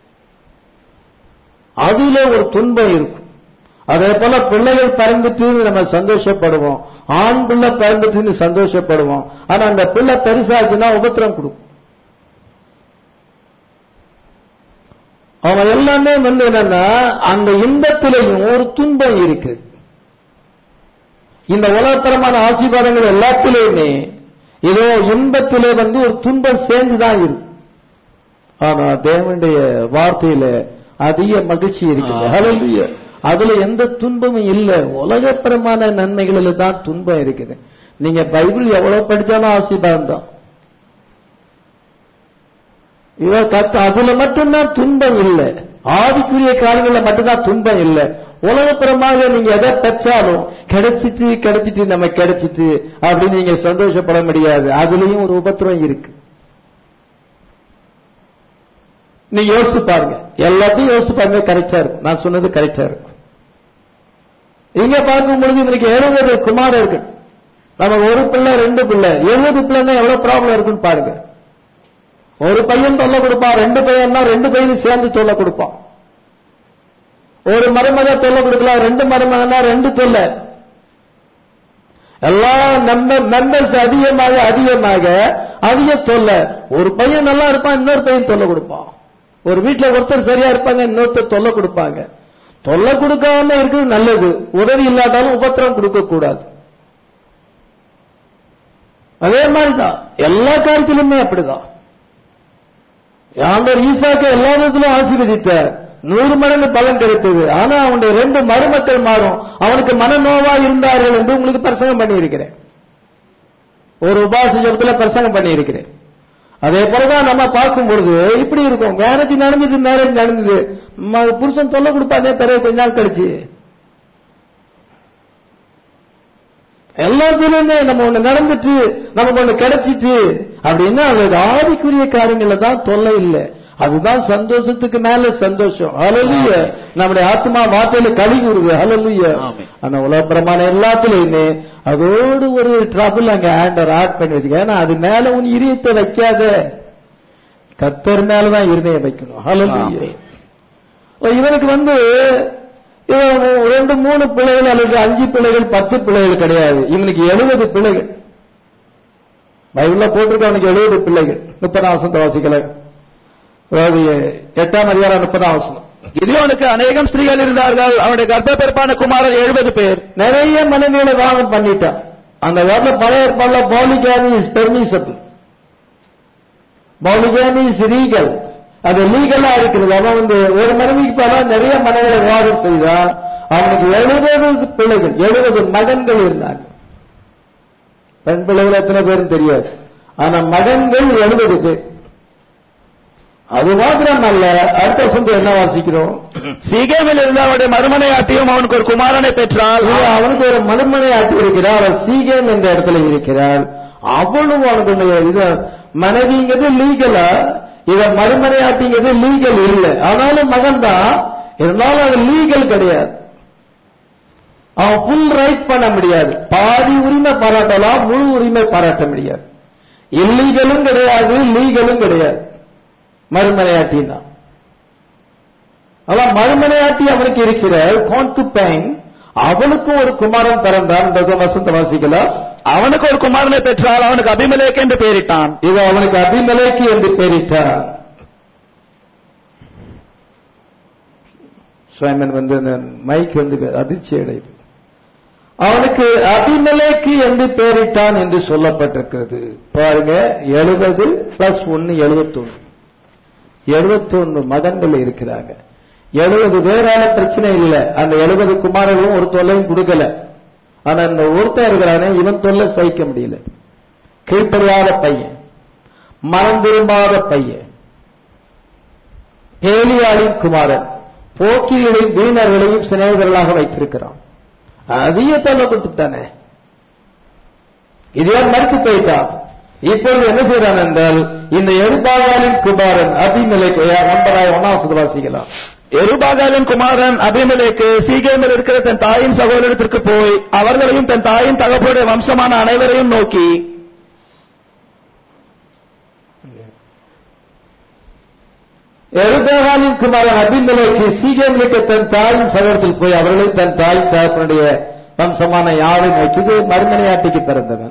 அதுல ஒரு துன்பம் இருக்கும் அதே போல பிள்ளைகள் பிறந்துட்டு நம்ம சந்தோஷப்படுவோம் ஆண் பிள்ளை பிறந்துட்டு சந்தோஷப்படுவோம் ஆனா அந்த பிள்ளை பெருசாச்சுன்னா உபத்திரம் கொடுக்கும் அவன் எல்லாமே வந்து என்னன்னா அந்த இன்பத்திலையும் ஒரு துன்பம் இருக்கு இந்த உலகத்தரமான ஆசீர்வாதங்கள் எல்லாத்திலையுமே ஏதோ இன்பத்திலே வந்து ஒரு துன்பம் சேர்ந்துதான் இருக்கும் ஆனா தேவனுடைய வார்த்தையில அதிக மகிழ்ச்சி இருக்குது ஆ. ஹalleluya. அதுல எந்த துன்பமும் இல்ல உலகப்பரமான நன்மைகளில தான் துன்பம் இருக்குது நீங்க பைபிள் எவ்வளவு படிச்சாலும் ஆசீர்வாதம் தான் இவ கத்த அதுல மட்டும்தான் துன்பம் இல்ல ஆவிக்குரிய காரியங்கள்ல மட்டும்தான் துன்பம் இல்ல உலகப்புறமாக நீங்க எதை பெற்றாலும் கிடைச்சிட்டு கிடைச்சிட்டு நம்ம கிடைச்சிட்டு அப்படின்னு நீங்க சந்தோஷப்பட முடியாது அதுலயும் ஒரு உபத்திரம் இருக்கு நீங்க யோசிச்சு பாருங்க எல்லாத்தையும் யோசிச்சு பாருங்க கரெக்டா இருக்கும் நான் சொன்னது கரெக்டா இருக்கும் இங்க பார்க்கும் பொழுது இன்னைக்கு எழுபது குமாரர்கள் நம்ம ஒரு பிள்ளை ரெண்டு பிள்ளை எழுபது பிள்ளைன்னா எவ்வளவு ப்ராப்ளம் இருக்குன்னு பாருங்க ஒரு பையன் தொல்லை கொடுப்பான் ரெண்டு பையன்னா ரெண்டு பையனும் சேர்ந்து தொல்லை கொடுப்பான் ஒரு மருமக தொல்லை கொடுக்கலாம் ரெண்டு மருமகனா ரெண்டு தொல்லை எல்லா மெம்பர்ஸ் அதிகமாக அதிகமாக அதிக தொல்லை ஒரு பையன் நல்லா இருப்பான் இன்னொரு பையன் தொல்லை கொடுப்பான் ஒரு வீட்டுல ஒருத்தர் சரியா இருப்பாங்க இன்னொருத்தர் தொல்லை கொடுப்பாங்க தொல்லை கொடுக்காம இருக்கிறது நல்லது உதவி இல்லாட்டாலும் உபத்திரம் கொடுக்க கூடாது அதே மாதிரிதான் எல்லா காரியத்திலுமே அப்படிதான் ஆண்டவர் ஈசாக்கு எல்லா விதத்திலும் ஆசீர்வதித்தார் நூறு மடங்கு பலன் கிடைத்தது ஆனா அவனுடைய ரெண்டு மருமக்கள் மாறும் அவனுக்கு மனநோவா இருந்தார்கள் என்று உங்களுக்கு பிரசங்கம் பண்ணியிருக்கிறேன் ஒரு உபாச ஜபத்துல பிரசங்கம் பண்ணியிருக்கிறேன் அதே போலதான் நம்ம பார்க்கும் பொழுது இப்படி இருக்கும் மேரேஜ் நடந்தது மேரேஜ் நடந்தது ம- புருஷன் தொல்லை கொடுப்பாதே பிறகு கொஞ்ச நாள் கழிச்சு எல்லாத்திலுமே நம்ம ஒண்ணு நடந்துட்டு நமக்கு ஒண்ணு கிடைச்சிட்டு அப்படின்னா அது ஆதிக்குரிய காரியங்கள்ல தான் தொல்லை இல்லை அதுதான் சந்தோஷத்துக்கு மேல சந்தோஷம் ஹalleluya நம்முடைய ஆத்மா வார்த்தையில கழி கூறுது ஹalleluya ஆமென். ஆனா உலகப்பிரமான எல்லாத்துலயுமே அதோடு ஒரு ட்ரபிள் அங்க ஆண்டர் ஆட் பண்ணி வச்சுக்க ஏன்னா அது மேல உன் இதயத்தை வைக்காத கத்தர் மேலதான் இருதயம் வைக்கணும் ஹalleluya ஆமென். இப்ப இவனுக்கு வந்து இவன் ரெண்டு மூணு பிள்ளைகள் அல்லது அஞ்சு பிள்ளைகள் பத்து பிள்ளைகள் கிடையாது இவனுக்கு எழுபது பிள்ளைகள் பைபிள்ல போட்டிருக்க அவனுக்கு எழுபது பிள்ளைகள் முப்பதாம் வசனத்தை வாசிக்கல அதாவது எட்டாம் அதிகாரம் முப்பதாம் வசனம் கிதியோனுக்கு அநேகம் ஸ்திரீகள் இருந்தார்கள் அவனுடைய கர்ப்பப்பிறப்பான குமாரர் எழுபது பேர் நிறைய மனைவிகளை வாகம் பண்ணிட்டான் அந்த காலத்துல பழைய ஏற்பாடுல polygamy is permissible polygamy is legal அது லீகலா இருக்கிறது அவன் வந்து ஒரு மனைவிக்கு பல நிறைய மனைவிகளை விவாதம் செய்தா அவனுக்கு எழுபது பிள்ளைகள் எழுபது மகன்கள் இருந்தாங்க பெண் பிள்ளைகள் எத்தனை பேரும் தெரியாது ஆனா மகன்கள் எழுபது பேர் அது மாத்திரம் அல்ல அடுத்த வசந்த என்ன வாசிக்கிறோம் சீகேமில் இருந்த அவனுடைய மறுமனையாட்டியும் அவனுக்கு ஒரு குமாரனை பெற்றால் இது அவனுக்கு ஒரு மறுமனை ஆட்டி இருக்கிறார் அவர் சீகேம் என்ற இடத்துல இருக்கிறார் அவளும் அவனுக்கு இது மனைவிங்கிறது லீகலா இத மறுமனை ஆட்டிங்கிறது லீகல் இல்லை ஆனாலும் மகன் தான் இருந்தாலும் அது லீகல் கிடையாது அவன் ஃபுல் ரைட் பண்ண முடியாது பாதி உரிமை பாராட்டலாம் முழு உரிமை பாராட்ட முடியாது இல்லீகலும் கிடையாது லீகலும் கிடையாது மறுமனையாட்டி தான் அதான் மறுமனையாட்டி அவனுக்கு இருக்கிற கான்குபைன் அவனுக்கும் ஒரு குமாரன் பிறந்தான் இந்த வசந்த வாசிக்கலாம் அவனுக்கு ஒரு குமாரனை பெற்றால் அவனுக்கு அபிமலேக் என்று பெயரிட்டான் இது அவனுக்கு அபிமலேக்கு என்று பெயரிட்டான் சுவாமன் வந்து அந்த மைக் வந்து அதிர்ச்சி அடையுது அவனுக்கு அபிமலேக்கு என்று பெயரிட்டான் என்று சொல்லப்பட்டிருக்கிறது பாருங்க எழுபது பிளஸ் ஒன்னு எழுபத்தொன்னு எழுபத்தொன்னு மகன்கள் இருக்கிறாங்க எழுபது பேரான பிரச்சனை இல்லை அந்த எழுபது குமாரர்களும் ஒரு தொல்லையும் கொடுக்கல ஆனா இந்த ஒருத்தன் இருக்கிறானே இவன் தொல்லை சகிக்க முடியல கீழ்ப்படியாத பையன் மனம் திரும்பாத பையன் பேலியாளின் குமாரன் போக்கிகளையும் வீணர்களையும் சிநேகிதர்களாக வைத்திருக்கிறான் அதிக தொல்லை கொடுத்துட்டானே இதே மறுத்து போயிட்டான் இப்பொழுது என்ன செய்யறான் என்றால் இந்த எருபாகாலின் குமாரன் அபிமலை ஒன்பதாயிரம் ஒன்னாம் வாசிக்கலாம் எருபாகாலின் குமாரன் அபிமலேக்கு சீகேமில் இருக்கிற தன் தாயின் சகோதரத்திற்கு போய் அவர்களையும் தன் தாயின் தகப்பனுடைய வம்சமான அனைவரையும் நோக்கி எருபாகாலின் குமாரன் அபிமலைக்கு சீகேமிலுக்கு தன் தாயின் சகோதரத்தில் போய் அவர்களையும் தன் தாயின் தகப்பனுடைய வம்சமான யாரை நோக்கி இது மறுமனையாட்டிக்கு பிறந்தவன்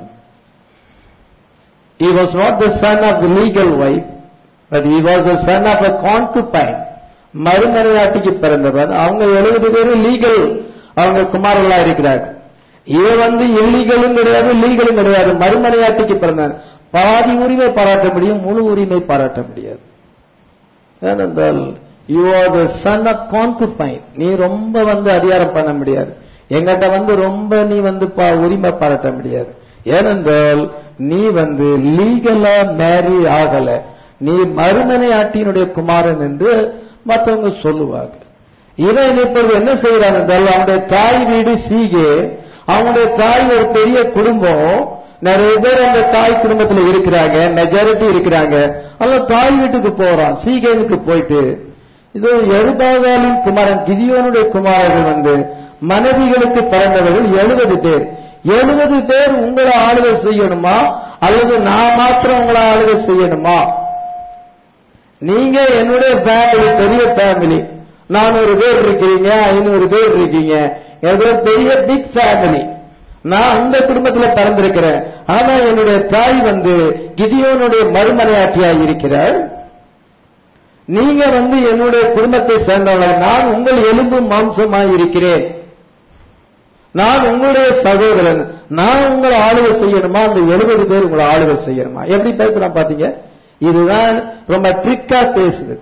He was not the son of the legal wife, but he was the son of a concubine. மறுமனையாட்டிக்கு பிறந்தவன் அவங்க எழுபது பேரும் லீகல் அவங்க குமாரர்களா இருக்கிறார்கள் இவன் வந்து இல்லீகலும் கிடையாது லீகலும் கிடையாது மறுமனையாட்டிக்கு பிறந்தவன் பாதி உரிமை பாராட்ட முடியும் முழு உரிமை பாராட்ட முடியாது ஏனென்றால் you are the son of concubine நீ ரொம்ப வந்து அதிகாரம் பண்ண முடியாது எங்கிட்ட வந்து ரொம்ப நீ வந்து பா- உரிமை பாராட்ட முடியாது ஏனென்றால் நீ வந்து லீகலா மேரி ஆகல நீ மறுமனை ஆட்டியினுடைய குமாரன் என்று மற்றவங்க சொல்லுவாங்க இவன் இப்பொழுது என்ன செய்யறான் என்றால் அவனுடைய தாய் வீடு சீகே அவனுடைய தாய் ஒரு பெரிய குடும்பம் நிறைய பேர் அந்த தாய் குடும்பத்துல இருக்கிறாங்க மெஜாரிட்டி இருக்கிறாங்க அவன் தாய் வீட்டுக்கு போறான் சீகேனுக்கு போயிட்டு இது எருபாகாலின் குமாரன் கிதியோனுடைய குமாரர்கள் வந்து மனைவிகளுக்கு பிறந்தவர்கள் எழுபது பேர் எழுபது பேர் உங்களை ஆளுகை செய்யணுமா அல்லது நான் மாத்திரம் உங்களை ஆளுகை செய்யணுமா நீங்க என்னுடைய ஃபேமிலி பெரிய ஃபேமிலி நானூறு பேர் இருக்கிறீங்க ஐநூறு பேர் இருக்கீங்க ஏதோ பெரிய பிக் ஃபேமிலி நான் அந்த குடும்பத்துல பிறந்திருக்கிறேன் ஆனா என்னுடைய தாய் வந்து கிதியோனுடைய மறுமனையாட்டியாய் இருக்கிறார் நீங்க வந்து என்னுடைய குடும்பத்தை சேர்ந்தவர்கள் நான் உங்கள் எலும்பு மாம்சமாய் இருக்கிறேன் நான் உங்களுடைய சகோதரன் நான் உங்களை ஆளுகை செய்யணுமா அந்த எழுபது பேர் உங்களை ஆளுகை செய்யணுமா எப்படி பேசுறான் பாத்தீங்க இதுதான் ரொம்ப ட்ரிக்கா பேசுறது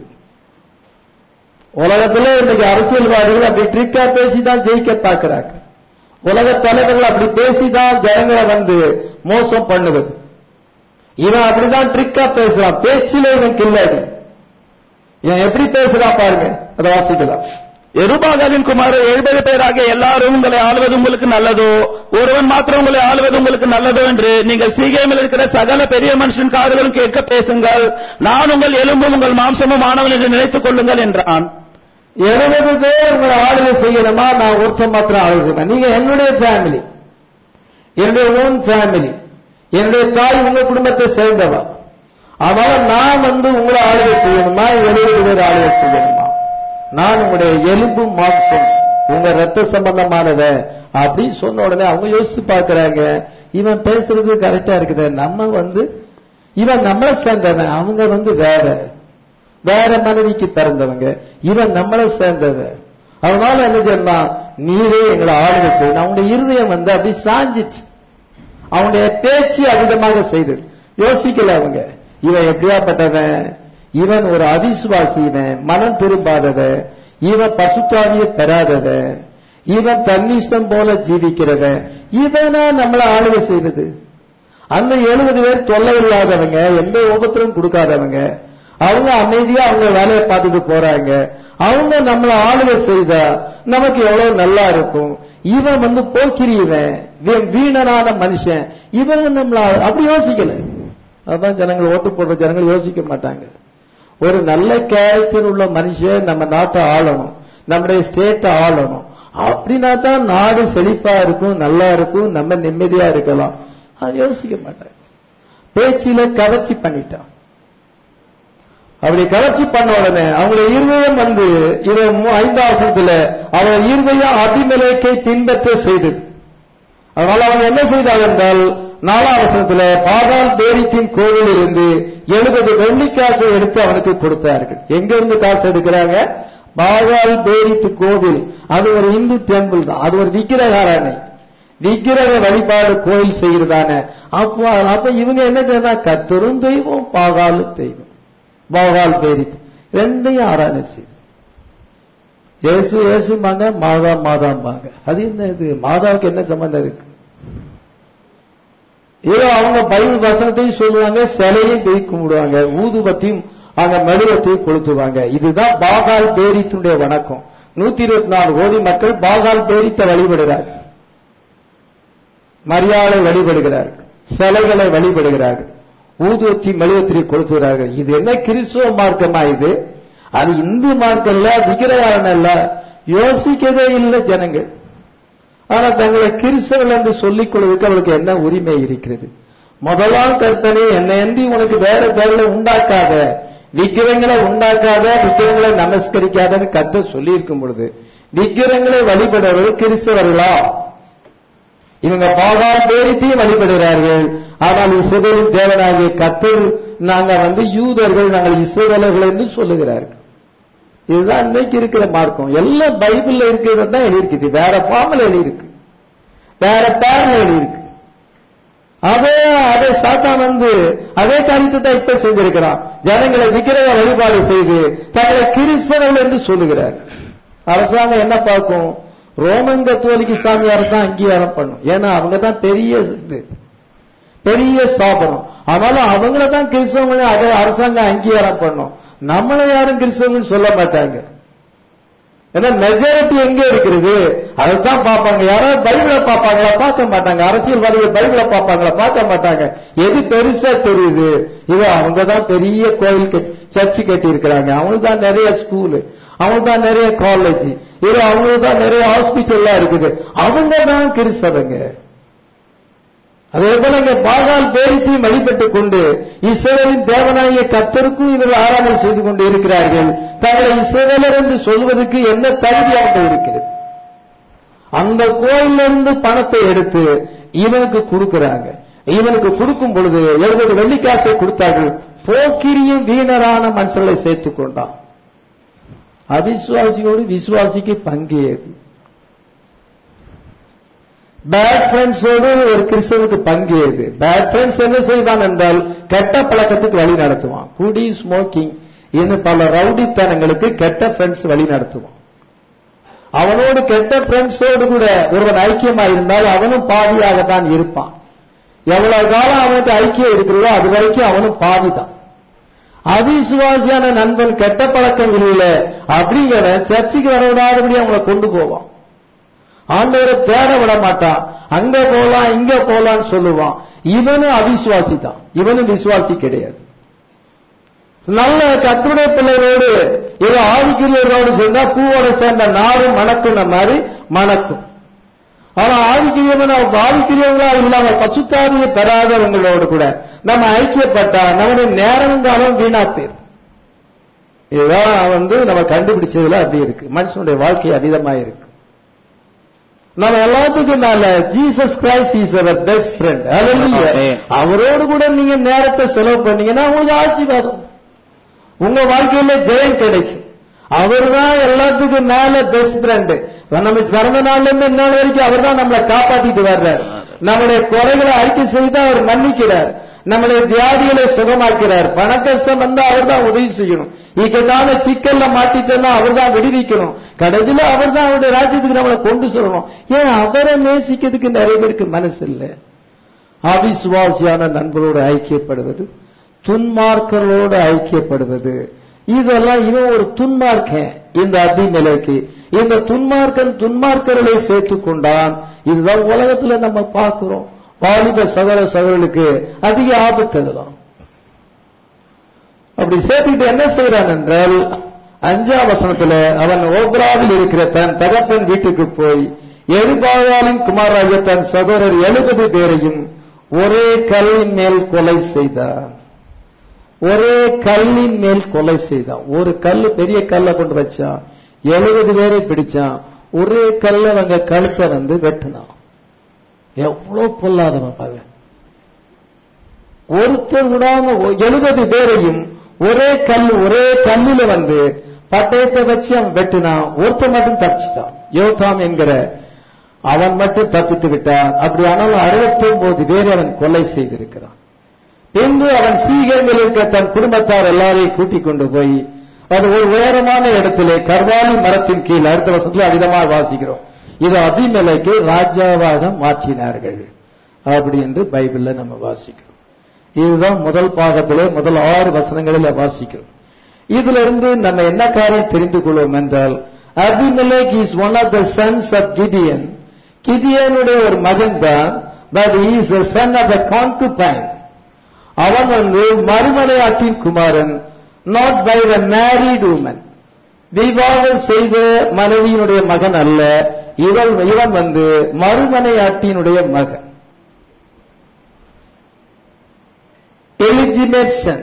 உலகத்துல இன்னைக்கு அரசியல்வாதிகள் அப்படி ட்ரிக்கா பேசி தான் ஜெயிக்க பார்க்கிறாங்க உலக தலைவர்கள் அப்படி பேசிதான் ஜனங்களை வந்து மோசம் பண்ணுவது இவன் அப்படிதான் ட்ரிக்கா பேசுறான் பேச்சில இவன் கில்லாடி இவன் எப்படி பேசுறான் பாருங்க அதை வாசிக்கலாம் எருபாகாலின் குமாரர் எழுபது பேராகிய எல்லாரும் உங்களை ஆளுவது உங்களுக்கு நல்லதோ ஒருவன் மாத்திரம் உங்களை ஆளுவது உங்களுக்கு நல்லதோ என்று நீங்கள் சீகேமில் இருக்கிற சகல பெரிய மனுஷன் காதுகளும் கேட்க பேசுங்கள் நான் உங்கள் எலும்பும் உங்கள் மாம்சமும் ஆனவன் என்று நினைத்துக் கொள்ளுங்கள் என்றான் எழுபது பேர் உங்களை ஆளுகை செய்யணுமா நான் ஒருத்தன் மாத்திரம் ஆளுகை செய்வேன் நீங்க என்னுடைய ஃபேமிலி என்னுடைய ஓன் ஃபேமிலி என்னுடைய தாய் உங்க குடும்பத்தை சேர்ந்தவா அதனால நான் வந்து உங்களை ஆளுகை செய்யணுமா எழுபது பேர் ஆளுகை செய்யணுமா நான் உங்களுடைய எலும்பு மாம்சம் உங்க ரத்த சம்பந்தமானத அப்படின்னு சொன்ன உடனே அவங்க யோசிச்சு பார்க்கறாங்க இவன் பேசுறது கரெக்டா இருக்குது நம்ம வந்து இவன் நம்மளை சேர்ந்தவன் அவங்க வந்து வேற வேற மனைவிக்கு பிறந்தவங்க இவன் நம்மளை சேர்ந்தவன் அதனால என்ன செய்யலாம் நீரே எங்களை ஆளுகை செய்யணும் அவனுடைய இருதயம் வந்து அப்படி சாஞ்சிச்சு அவனுடைய பேச்சு அவிதமாக செய்தது யோசிக்கல அவங்க இவன் எப்படியாப்பட்டவன் இவன் ஒரு அவிசுவாசி இவன் மனம் திரும்பாதவன் இவன் பசுத்தாவியை பெறாதவன் இவன் தன்னிஷ்டம் போல ஜீவிக்கிறவன் இவனா நம்மளை ஆளுகை செய்வது அந்த எழுபது பேர் தொல்லை இல்லாதவங்க எந்த உபத்திரம் கொடுக்காதவங்க அவங்க அமைதியா அவங்க வேலையை பார்த்துட்டு போறாங்க அவங்க நம்மள ஆளுகை செய்தா நமக்கு எவ்வளவு நல்லா இருக்கும் இவன் வந்து போக்கிரியவன் இவன் வீணனான மனுஷன் இவன் நம்மள அப்படி யோசிக்கல அதான் ஜனங்கள் ஓட்டு போடுற ஜனங்கள் யோசிக்க மாட்டாங்க ஒரு நல்ல கேரக்டர் உள்ள மனுஷன் நம்ம நாட்டை ஆளணும் நம்முடைய ஸ்டேட்டை ஆளணும் அப்படின்னா தான் நாடு செழிப்பா இருக்கும் நல்லா இருக்கும் நம்ம நிம்மதியா இருக்கலாம் அது யோசிக்க மாட்டாங்க பேச்சில கவர்ச்சி பண்ணிட்டான் அப்படி கவர்ச்சி பண்ண உடனே அவங்களுடைய இருதயம் வந்து இது ஐந்தாவசத்துல அவன் இருதயம் அபிமலேக்கை பின்பற்ற செய்தது அதனால அவங்க என்ன செய்தார்கள் என்றால் நாலாவசனத்துல பாதால் பேரித்தின் கோவில் இருந்து எழுபது வெள்ளிக்காசை எடுத்து அவனுக்கு கொடுத்தார்கள் எங்க இருந்து காசு எடுக்கிறாங்க பாகால் பேரித்து கோவில் அது ஒரு இந்து டெம்பிள் தான் அது ஒரு விக்கிரகாராணை விக்கிரக வழிபாடு கோயில் செய்கிறதான அப்போ அப்ப இவங்க என்ன செய்யறா கத்தரும் தெய்வம் பாகாலும் தெய்வம் பாகால் பேரித்து ரெண்டையும் ஆராதனை செய்யுது ஏசு ஏசுமாங்க மாதா மாதாம்பாங்க அது என்ன இது மாதாவுக்கு என்ன சம்பந்தம் இருக்கு ஏதோ அவங்க பைபிள் வசனத்தையும் சொல்லுவாங்க சிலையும் போய் கும்பிடுவாங்க ஊதுபத்தியும் அங்க மெழுவத்தையும் கொளுத்துவாங்க இதுதான் பாகால் பேரித்துடைய வணக்கம் நூத்தி இருபத்தி நாலு கோடி மக்கள் பாகால் பேரித்த வழிபடுகிறார்கள் மரியாதை வழிபடுகிறார்கள் சிலைகளை வழிபடுகிறார்கள் ஊதுவத்தி மெழுவத்திரி கொளுத்துகிறார்கள் இது என்ன கிறிஸ்துவ மார்க்கமா இது அது இந்து மார்க்கம் இல்ல விக்கிரகாரன் அல்ல யோசிக்கவே இல்லை ஜனங்கள் ஆனா தங்களை கிறிஸ்தவர்கள் என்று சொல்லிக் கொள்வதற்கு அவளுக்கு என்ன உரிமை இருக்கிறது முதலாம் கற்பனை என்னை அன்றி உனக்கு வேற பேர்ல உண்டாக்காத விக்கிரங்களை உண்டாக்காத விக்கிரங்களை நமஸ்கரிக்காதன்னு கத்த சொல்லி இருக்கும் பொழுது விக்கிரங்களை வழிபடுறவர்கள் கிறிஸ்தவர்களா இவங்க பாகால் பேரித்தையும் வழிபடுகிறார்கள் ஆனால் இஸ்ரேலின் தேவனாகிய கத்தர் நாங்க வந்து யூதர்கள் நாங்கள் இஸ்ரேலர்கள் என்று சொல்லுகிறார்கள் இதுதான் இன்னைக்கு இருக்கிற மார்க்கம் எல்லாம் பைபிள்ல இருக்கிறது தான் எழுதியிருக்குது வேற ஃபார்ம்ல எழுதியிருக்கு வேற பேர்ல எழுதியிருக்கு அதே அதே சாத்தான் வந்து அதே காரியத்தை தான் இப்ப செஞ்சிருக்கிறான் ஜனங்களை விக்கிரக வழிபாடு செய்து தங்களை கிறிஸ்தவர்கள் என்று சொல்லுகிறார் அரசாங்கம் என்ன பார்க்கும் ரோமன் கத்தோலிக்கு சாமியார் தான் அங்கீகாரம் பண்ணும் ஏன்னா அவங்க தான் பெரிய இது பெரிய ஸ்தாபனம் ஆனாலும் அவங்கள தான் கிறிஸ்தவங்களை அதை அரசாங்கம் அங்கீகாரம் பண்ணும் நம்மளை யாரும் கிறிஸ்தவங்கள் சொல்ல மாட்டாங்க ஏன்னா மெஜாரிட்டி எங்க இருக்கிறது அதைத்தான் பார்ப்பாங்க யாராவது பைபிளை பார்ப்பாங்களா பார்க்க மாட்டாங்க அரசியல்வாதிகள் பைபிளை பார்ப்பாங்களா பார்க்க மாட்டாங்க எது பெருசா தெரியுது இது அவங்க தான் பெரிய கோயில் கட்டி சர்ச்சு கட்டி இருக்கிறாங்க அவங்களுக்கு தான் நிறைய ஸ்கூலு அவங்களுக்கு தான் நிறைய காலேஜ் இது அவங்களுக்கு தான் நிறைய ஹாஸ்பிட்டல்லாம் இருக்குது அவங்க தான் கிறிஸ்தவங்க அதே போல இங்க பாகால் பேரித்தையும் வழிபட்டுக் கொண்டு இஸ்ரவேலின் தேவனாகிய கத்தருக்கும் இவர்கள் ஆராதனை செய்து கொண்டு இருக்கிறார்கள் தங்களை இஸ்ரவேலர் என்று சொல்வதற்கு என்ன தகுதி அவங்க இருக்கிறது அந்த கோயிலிருந்து பணத்தை எடுத்து இவனுக்கு கொடுக்கிறாங்க இவனுக்கு கொடுக்கும் பொழுது எழுபது வெள்ளிக்காசை கொடுத்தார்கள் போக்கிரியும் வீணரான மனுஷர்களை சேர்த்துக் கொண்டான் அவிசுவாசியோடு விசுவாசிக்கு பங்கு ஏது பேட் ஃப்ரெண்ட்ஸோடு ஒரு கிறிஸ்தவனுக்கு பங்கு ஏது பேட் ஃப்ரெண்ட்ஸ் என்ன செய்வான் என்றால் கெட்ட பழக்கத்துக்கு வழி நடத்துவான் குடி ஸ்மோக்கிங் இன்னும் பல ரவுடித்தனங்களுக்கு கெட்ட ஃப்ரெண்ட்ஸ் வழி நடத்துவான் அவனோடு கெட்ட ஃப்ரெண்ட்ஸோடு கூட ஒருவன் ஐக்கியமா இருந்தால் அவனும் பாவியாகத்தான் இருப்பான் எவ்வளவு காலம் அவனுக்கு ஐக்கியம் இருக்கிறதோ அது வரைக்கும் அவனும் பாவிதான் அவிசுவாசியான நண்பன் கெட்ட பழக்கங்கள் இல்ல அப்படிங்கிறவன் சர்ச்சைக்கு வர விடாதபடி அவங்களை கொண்டு போவான் ஆண்டவரை தேட விட மாட்டான் அங்க போலாம் இங்க போலான்னு சொல்லுவான் இவனும் அவிசுவாசி தான் இவனும் விசுவாசி கிடையாது நல்ல கத்துடைய பிள்ளைகளோடு ஏதோ ஆவிக்கிரியர்களோடு சேர்ந்தா பூவோட சேர்ந்த நாரும் மணக்குன மாதிரி மணக்கும் ஆனா ஆவிக்கிரியவன் ஆவிக்கிரியவங்களா இல்லாம பசுத்தாவியை பெறாதவங்களோடு கூட நம்ம ஐக்கியப்பட்டா நம்முடைய நேரம் காலம் வீணா போயிரும் இதுதான் வந்து நம்ம கண்டுபிடிச்சதுல அப்படி இருக்கு மனுஷனுடைய வாழ்க்கை அதிகமா இருக்கு நம்ம எல்லாத்துக்கும் மேல ஜீசஸ் கிரைஸ்ட் இஸ் அவர் பெஸ்ட் ஃப்ரெண்ட் Amen. அவரோடு கூட நீங்க நேரத்தை செலவு பண்ணீங்கன்னா உங்களுக்கு ஆசீர்வாதம் உங்க வாழ்க்கையில ஜெயம் கிடைக்கும் அவர் தான் எல்லாத்துக்கும் மேல பெஸ்ட் ஃப்ரெண்ட் நம்ம பிறந்த நாள்ல இருந்து இந்த நாள் வரைக்கும் அவர் தான் நம்மளை காப்பாத்திட்டு வர்றார் நம்முடைய குறைகளை அறிக்கை செய்து அவர் மன்னிக்கிறார் நம்முடைய வியாதிகளை சுகமாக்கிறார் பண கஷ்டம் வந்தா அவர் தான் உதவி செய்யணும் இக்கட்டான சிக்கல்ல மாட்டிட்டோம்னா அவர் தான் விடுவிக்கணும் கடைசியில அவர் தான் அவருடைய ராஜ்யத்துக்கு நம்மளை கொண்டு சொல்லணும் ஏன் அவரை நேசிக்கிறதுக்கு நிறைய பேருக்கு மனசு இல்லை அவிசுவாசியான நண்பரோடு ஐக்கியப்படுவது துன்மார்க்கர்களோடு ஐக்கியப்படுவது இதெல்லாம் இவன் ஒரு துன்மார்க்கன் இந்த அபிமலைக்கு இந்த துன்மார்க்கன் துன்மார்க்கர்களை சேர்த்துக் கொண்டான் இதுதான் உலகத்துல நம்ம பார்க்கிறோம் வாலிப சகோதர சகோதரர்களுக்கு அதிக ஆபத்து அதுதான் அப்படி சேர்த்துக்கிட்டு என்ன செய்யறான் என்றால் அஞ்சாம் வசனத்துல அவன் ஓப்ராவில் இருக்கிற தன் தகப்பன் வீட்டுக்கு போய் எருபாகாலின் குமாராகிய தன் சகோதரர் எழுபது பேரையும் ஒரே கல்லின் மேல் கொலை செய்தான் ஒரே கல்லின் மேல் கொலை செய்தான் ஒரு கல்லு பெரிய கல்லை கொண்டு வச்சான் எழுபது பேரை பிடிச்சான் ஒரே கல்ல அவங்க கழுத்தை வந்து வெட்டினான் எவ்வளவு பொல்லாதவன் பாருங்க ஒருத்தர் விடாம எழுபது பேரையும் ஒரே கல் ஒரே கல்லில வந்து பட்டயத்தை வச்சு அவன் வெட்டினான் ஒருத்தர் மட்டும் தப்பிச்சிட்டான் யோதாம் என்கிற அவன் மட்டும் தப்பித்து விட்டான் அப்படி ஆனாலும் அறுபத்தி ஒன்பது பேரை அவன் கொலை செய்திருக்கிறான் பின்பு அவன் சீகரில் இருக்க தன் குடும்பத்தார் எல்லாரையும் கூட்டிக் கொண்டு போய் அது ஒரு உயரமான இடத்திலே கர்வாலி மரத்தின் கீழ் அடுத்த வருஷத்துல அவிதமாக வாசிக்கிறோம் இது அபிமலைக்கு ராஜாவாக மாற்றினார்கள் அப்படி என்று பைபிள்ல நம்ம வாசிக்கிறோம் இதுதான் முதல் பாகத்திலே முதல் ஆறு வசனங்களில் வாசிக்கிறோம் இதுல இருந்து நம்ம என்ன காரியம் தெரிந்து கொள்வோம் என்றால் Abimelech is one of the sons of Gideon கிதியனுடைய ஒரு மகன் தான் but is the son of the concubine அவன் வந்து மறுமலையாட்டின் குமாரன் not by the married woman விவாகம் செய்த மனைவியினுடைய மகன் அல்ல இவன் இவன் வந்து மறுமனையாட்டியினுடைய மகன் எலிஜிமேட்சன்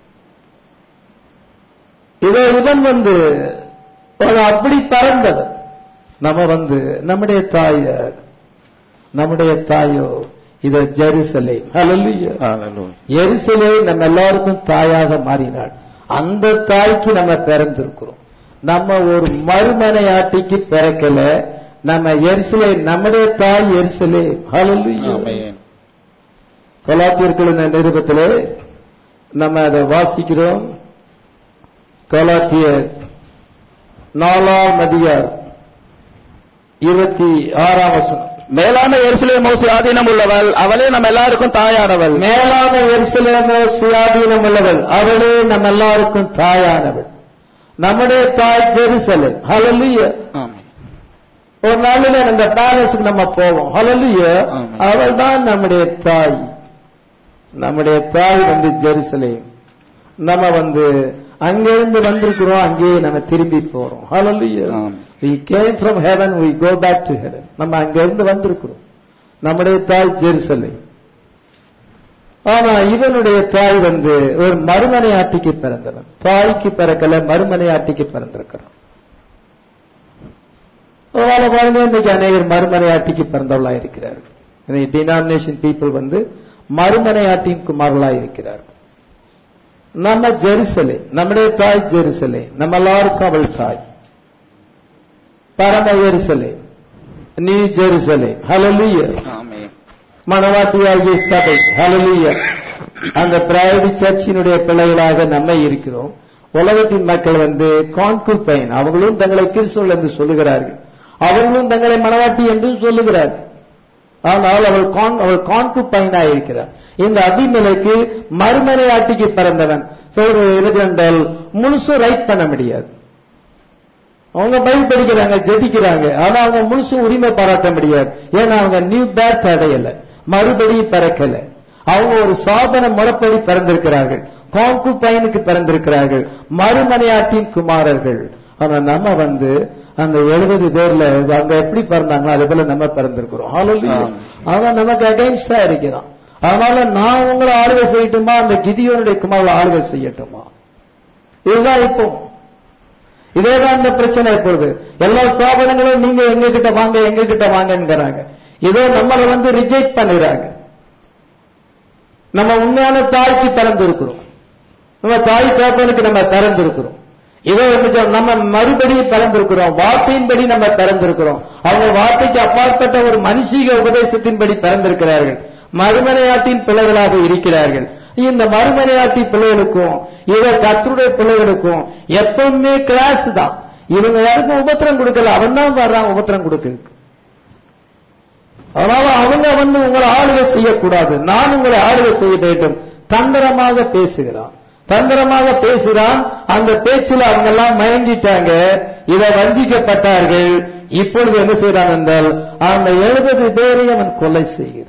இவன் இவன் வந்து ஒரு அப்படி பறந்தவன் நம்ம வந்து நம்முடைய தாயார் நம்முடைய தாயோ இத ஜெருசலே ஹalleluya எருசலே நம்ம எல்லாருக்கும் தாயாக மாறினாள் அந்த தாய்க்கு நம்ம பிறந்திருக்கிறோம் நம்ம ஒரு மறுமனையாட்டிக்கு பிறக்கல நம்ம எரிசலே நம்முடைய தாய் எரிசலே ஹalleluya கலாத்தியர்களின் நிருபத்திலே நம்ம அதை வாசிக்கிறோம் கலாத்தியர் நாலாம் அதிகார் இருபத்தி ஆறாம் வசனம் மேலான எருசலேமோ சுயாதீனம் உள்ளவள் அவளே நம்ம எல்லாருக்கும் தாயானவள் மேலான எரிசலேமோ சுயாதீனம் உள்ளவள் அவளே நம்ம எல்லாருக்கும் தாயானவள் நம்முடைய தாய் ஜெருசலேம் ஹalleluya ஆமென் ஒரு நாளில் அந்த பேலஸுக்கு நம்ம போவோம் ஹalleluya ஆமென். அவள் தான் நம்முடைய தாய் நம்முடைய தாய் வந்து ஜெருசலேம் நம்ம வந்து அங்கிருந்து வந்திருக்கிறோம் அங்கேயே நம்ம திரும்பி போறோம் ஹalleluya ஆமென். we came from heaven we go back to heaven நம்ம அங்கிருந்து வந்திருக்கிறோம் நம்முடைய தாய் ஜெருசலேம் ஆனா இவனுடைய தாய் வந்து ஒரு மறுமனையாட்டிக்கு பிறந்தவன் தாய்க்கு பிறக்கல மறுமனையாட்டிக்கு பிறந்திருக்கிறான் ஒருவேளை பாருங்க இன்னைக்கு அநேகர் மறுமனையாட்டிக்கு பிறந்தவர்களா இருக்கிறார்கள் இன்னைக்கு டினாமினேஷன் பீப்புள் வந்து மறுமனையாட்டின் குமார்களா இருக்கிறார்கள் நம்ம ஜெருசலே நம்முடைய தாய் ஜெருசலே நம்ம எல்லாருக்கும் அவள் தாய் பரம ஜெருசலே நீ ஜெருசலே ஹalleluya ஆமென் மனவாட்டியாகிய சபை ஹalleluya அந்த பிரைவேட் சர்ச்சினுடைய பிள்ளைகளாக நம்ம இருக்கிறோம் உலகத்தின் மக்கள் வந்து கான்குர் பயன் அவங்களும் தங்களை கிறிஸ்துவர்கள் என்று சொல்லுகிறார்கள் அவர்களும் தங்களை மனவாட்டி என்று சொல்லுகிறார்கள் ஆனால் அவள் கான் அவள் கான்கு பயனாக இருக்கிறார் இந்த அபிமலைக்கு மறுமனையாட்டிக்கு பிறந்தவன் சொல்றது என்றால் முழுசும் ரைட் பண்ண முடியாது அவங்க பைபிள் படிக்கிறாங்க ஜெபிக்கிறாங்க ஆனா அவங்க முழுசும் உரிமை பாராட்ட முடியாது ஏன்னா அவங்க நியூ பேர்த் அடையல மறுபடியும் பிறக்கல அவங்க ஒரு சாதன முறைப்படி பிறந்திருக்கிறார்கள் காங்கு பையனுக்கு பிறந்திருக்கிறார்கள் மறுமனையாட்டின் குமாரர்கள் ஆனா நம்ம வந்து அந்த எழுபது பேர்ல அவங்க எப்படி பிறந்தாங்களோ அதே போல நம்ம பிறந்திருக்கிறோம் Hallelujah. ஆம். அவன் நமக்கு அகைன்ஸ்டா இருக்கிறான் அதனால நான் உங்களை ஆளுகை செய்யட்டுமா அந்த கிதியோனுடைய குமாரங்களை ஆளுகை செய்யட்டுமா இதுதான் இப்போ இதேதான் இந்த பிரச்சனை இப்பொழுது எல்லா ஸ்தாபனங்களும் நீங்க எங்க கிட்ட வாங்க எங்க கிட்ட வாங்கங்கிறாங்க இதோ நம்மளை வந்து ரிஜெக்ட் பண்ணுறாங்க நம்ம உண்மையான தாய்க்கு திறந்திருக்கிறோம் நம்ம தாய் தகப்பனுக்கு நம்ம திறந்திருக்கிறோம் இதோ என்ன நம்ம மறுபடியும் பிறந்திருக்கிறோம் வார்த்தையின்படி நம்ம பிறந்திருக்கிறோம் அவங்க வார்த்தைக்கு அப்பாற்பட்ட ஒரு மனுஷீக உபதேசத்தின்படி பிறந்திருக்கிறார்கள் மறுமனையாட்டின் பிள்ளைகளாக இருக்கிறார்கள் இந்த மறுமனையாட்டி பிள்ளைகளுக்கும் இவ கத்தருடைய பிள்ளைகளுக்கும் எப்பவுமே கிளாஸ் தான் இவங்க யாருக்கும் உபத்திரம் கொடுக்கல அவன் தான் வர்றான் உபத்திரம் கொடுக்க அதனால அவங்க வந்து உங்களை ஆளுகை செய்யக்கூடாது நான் உங்களை ஆளுகை செய்ய வேண்டும் தந்திரமாக பேசுகிறான் தந்திரமாக பேசுகிறான் அந்த பேச்சில் அவங்க எல்லாம் மயங்கிட்டாங்க இதை வஞ்சிக்கப்பட்டார்கள் இப்பொழுது என்ன செய்யறான் என்றால் அந்த எழுபது பேரை அவன் கொலை செய்கிறான்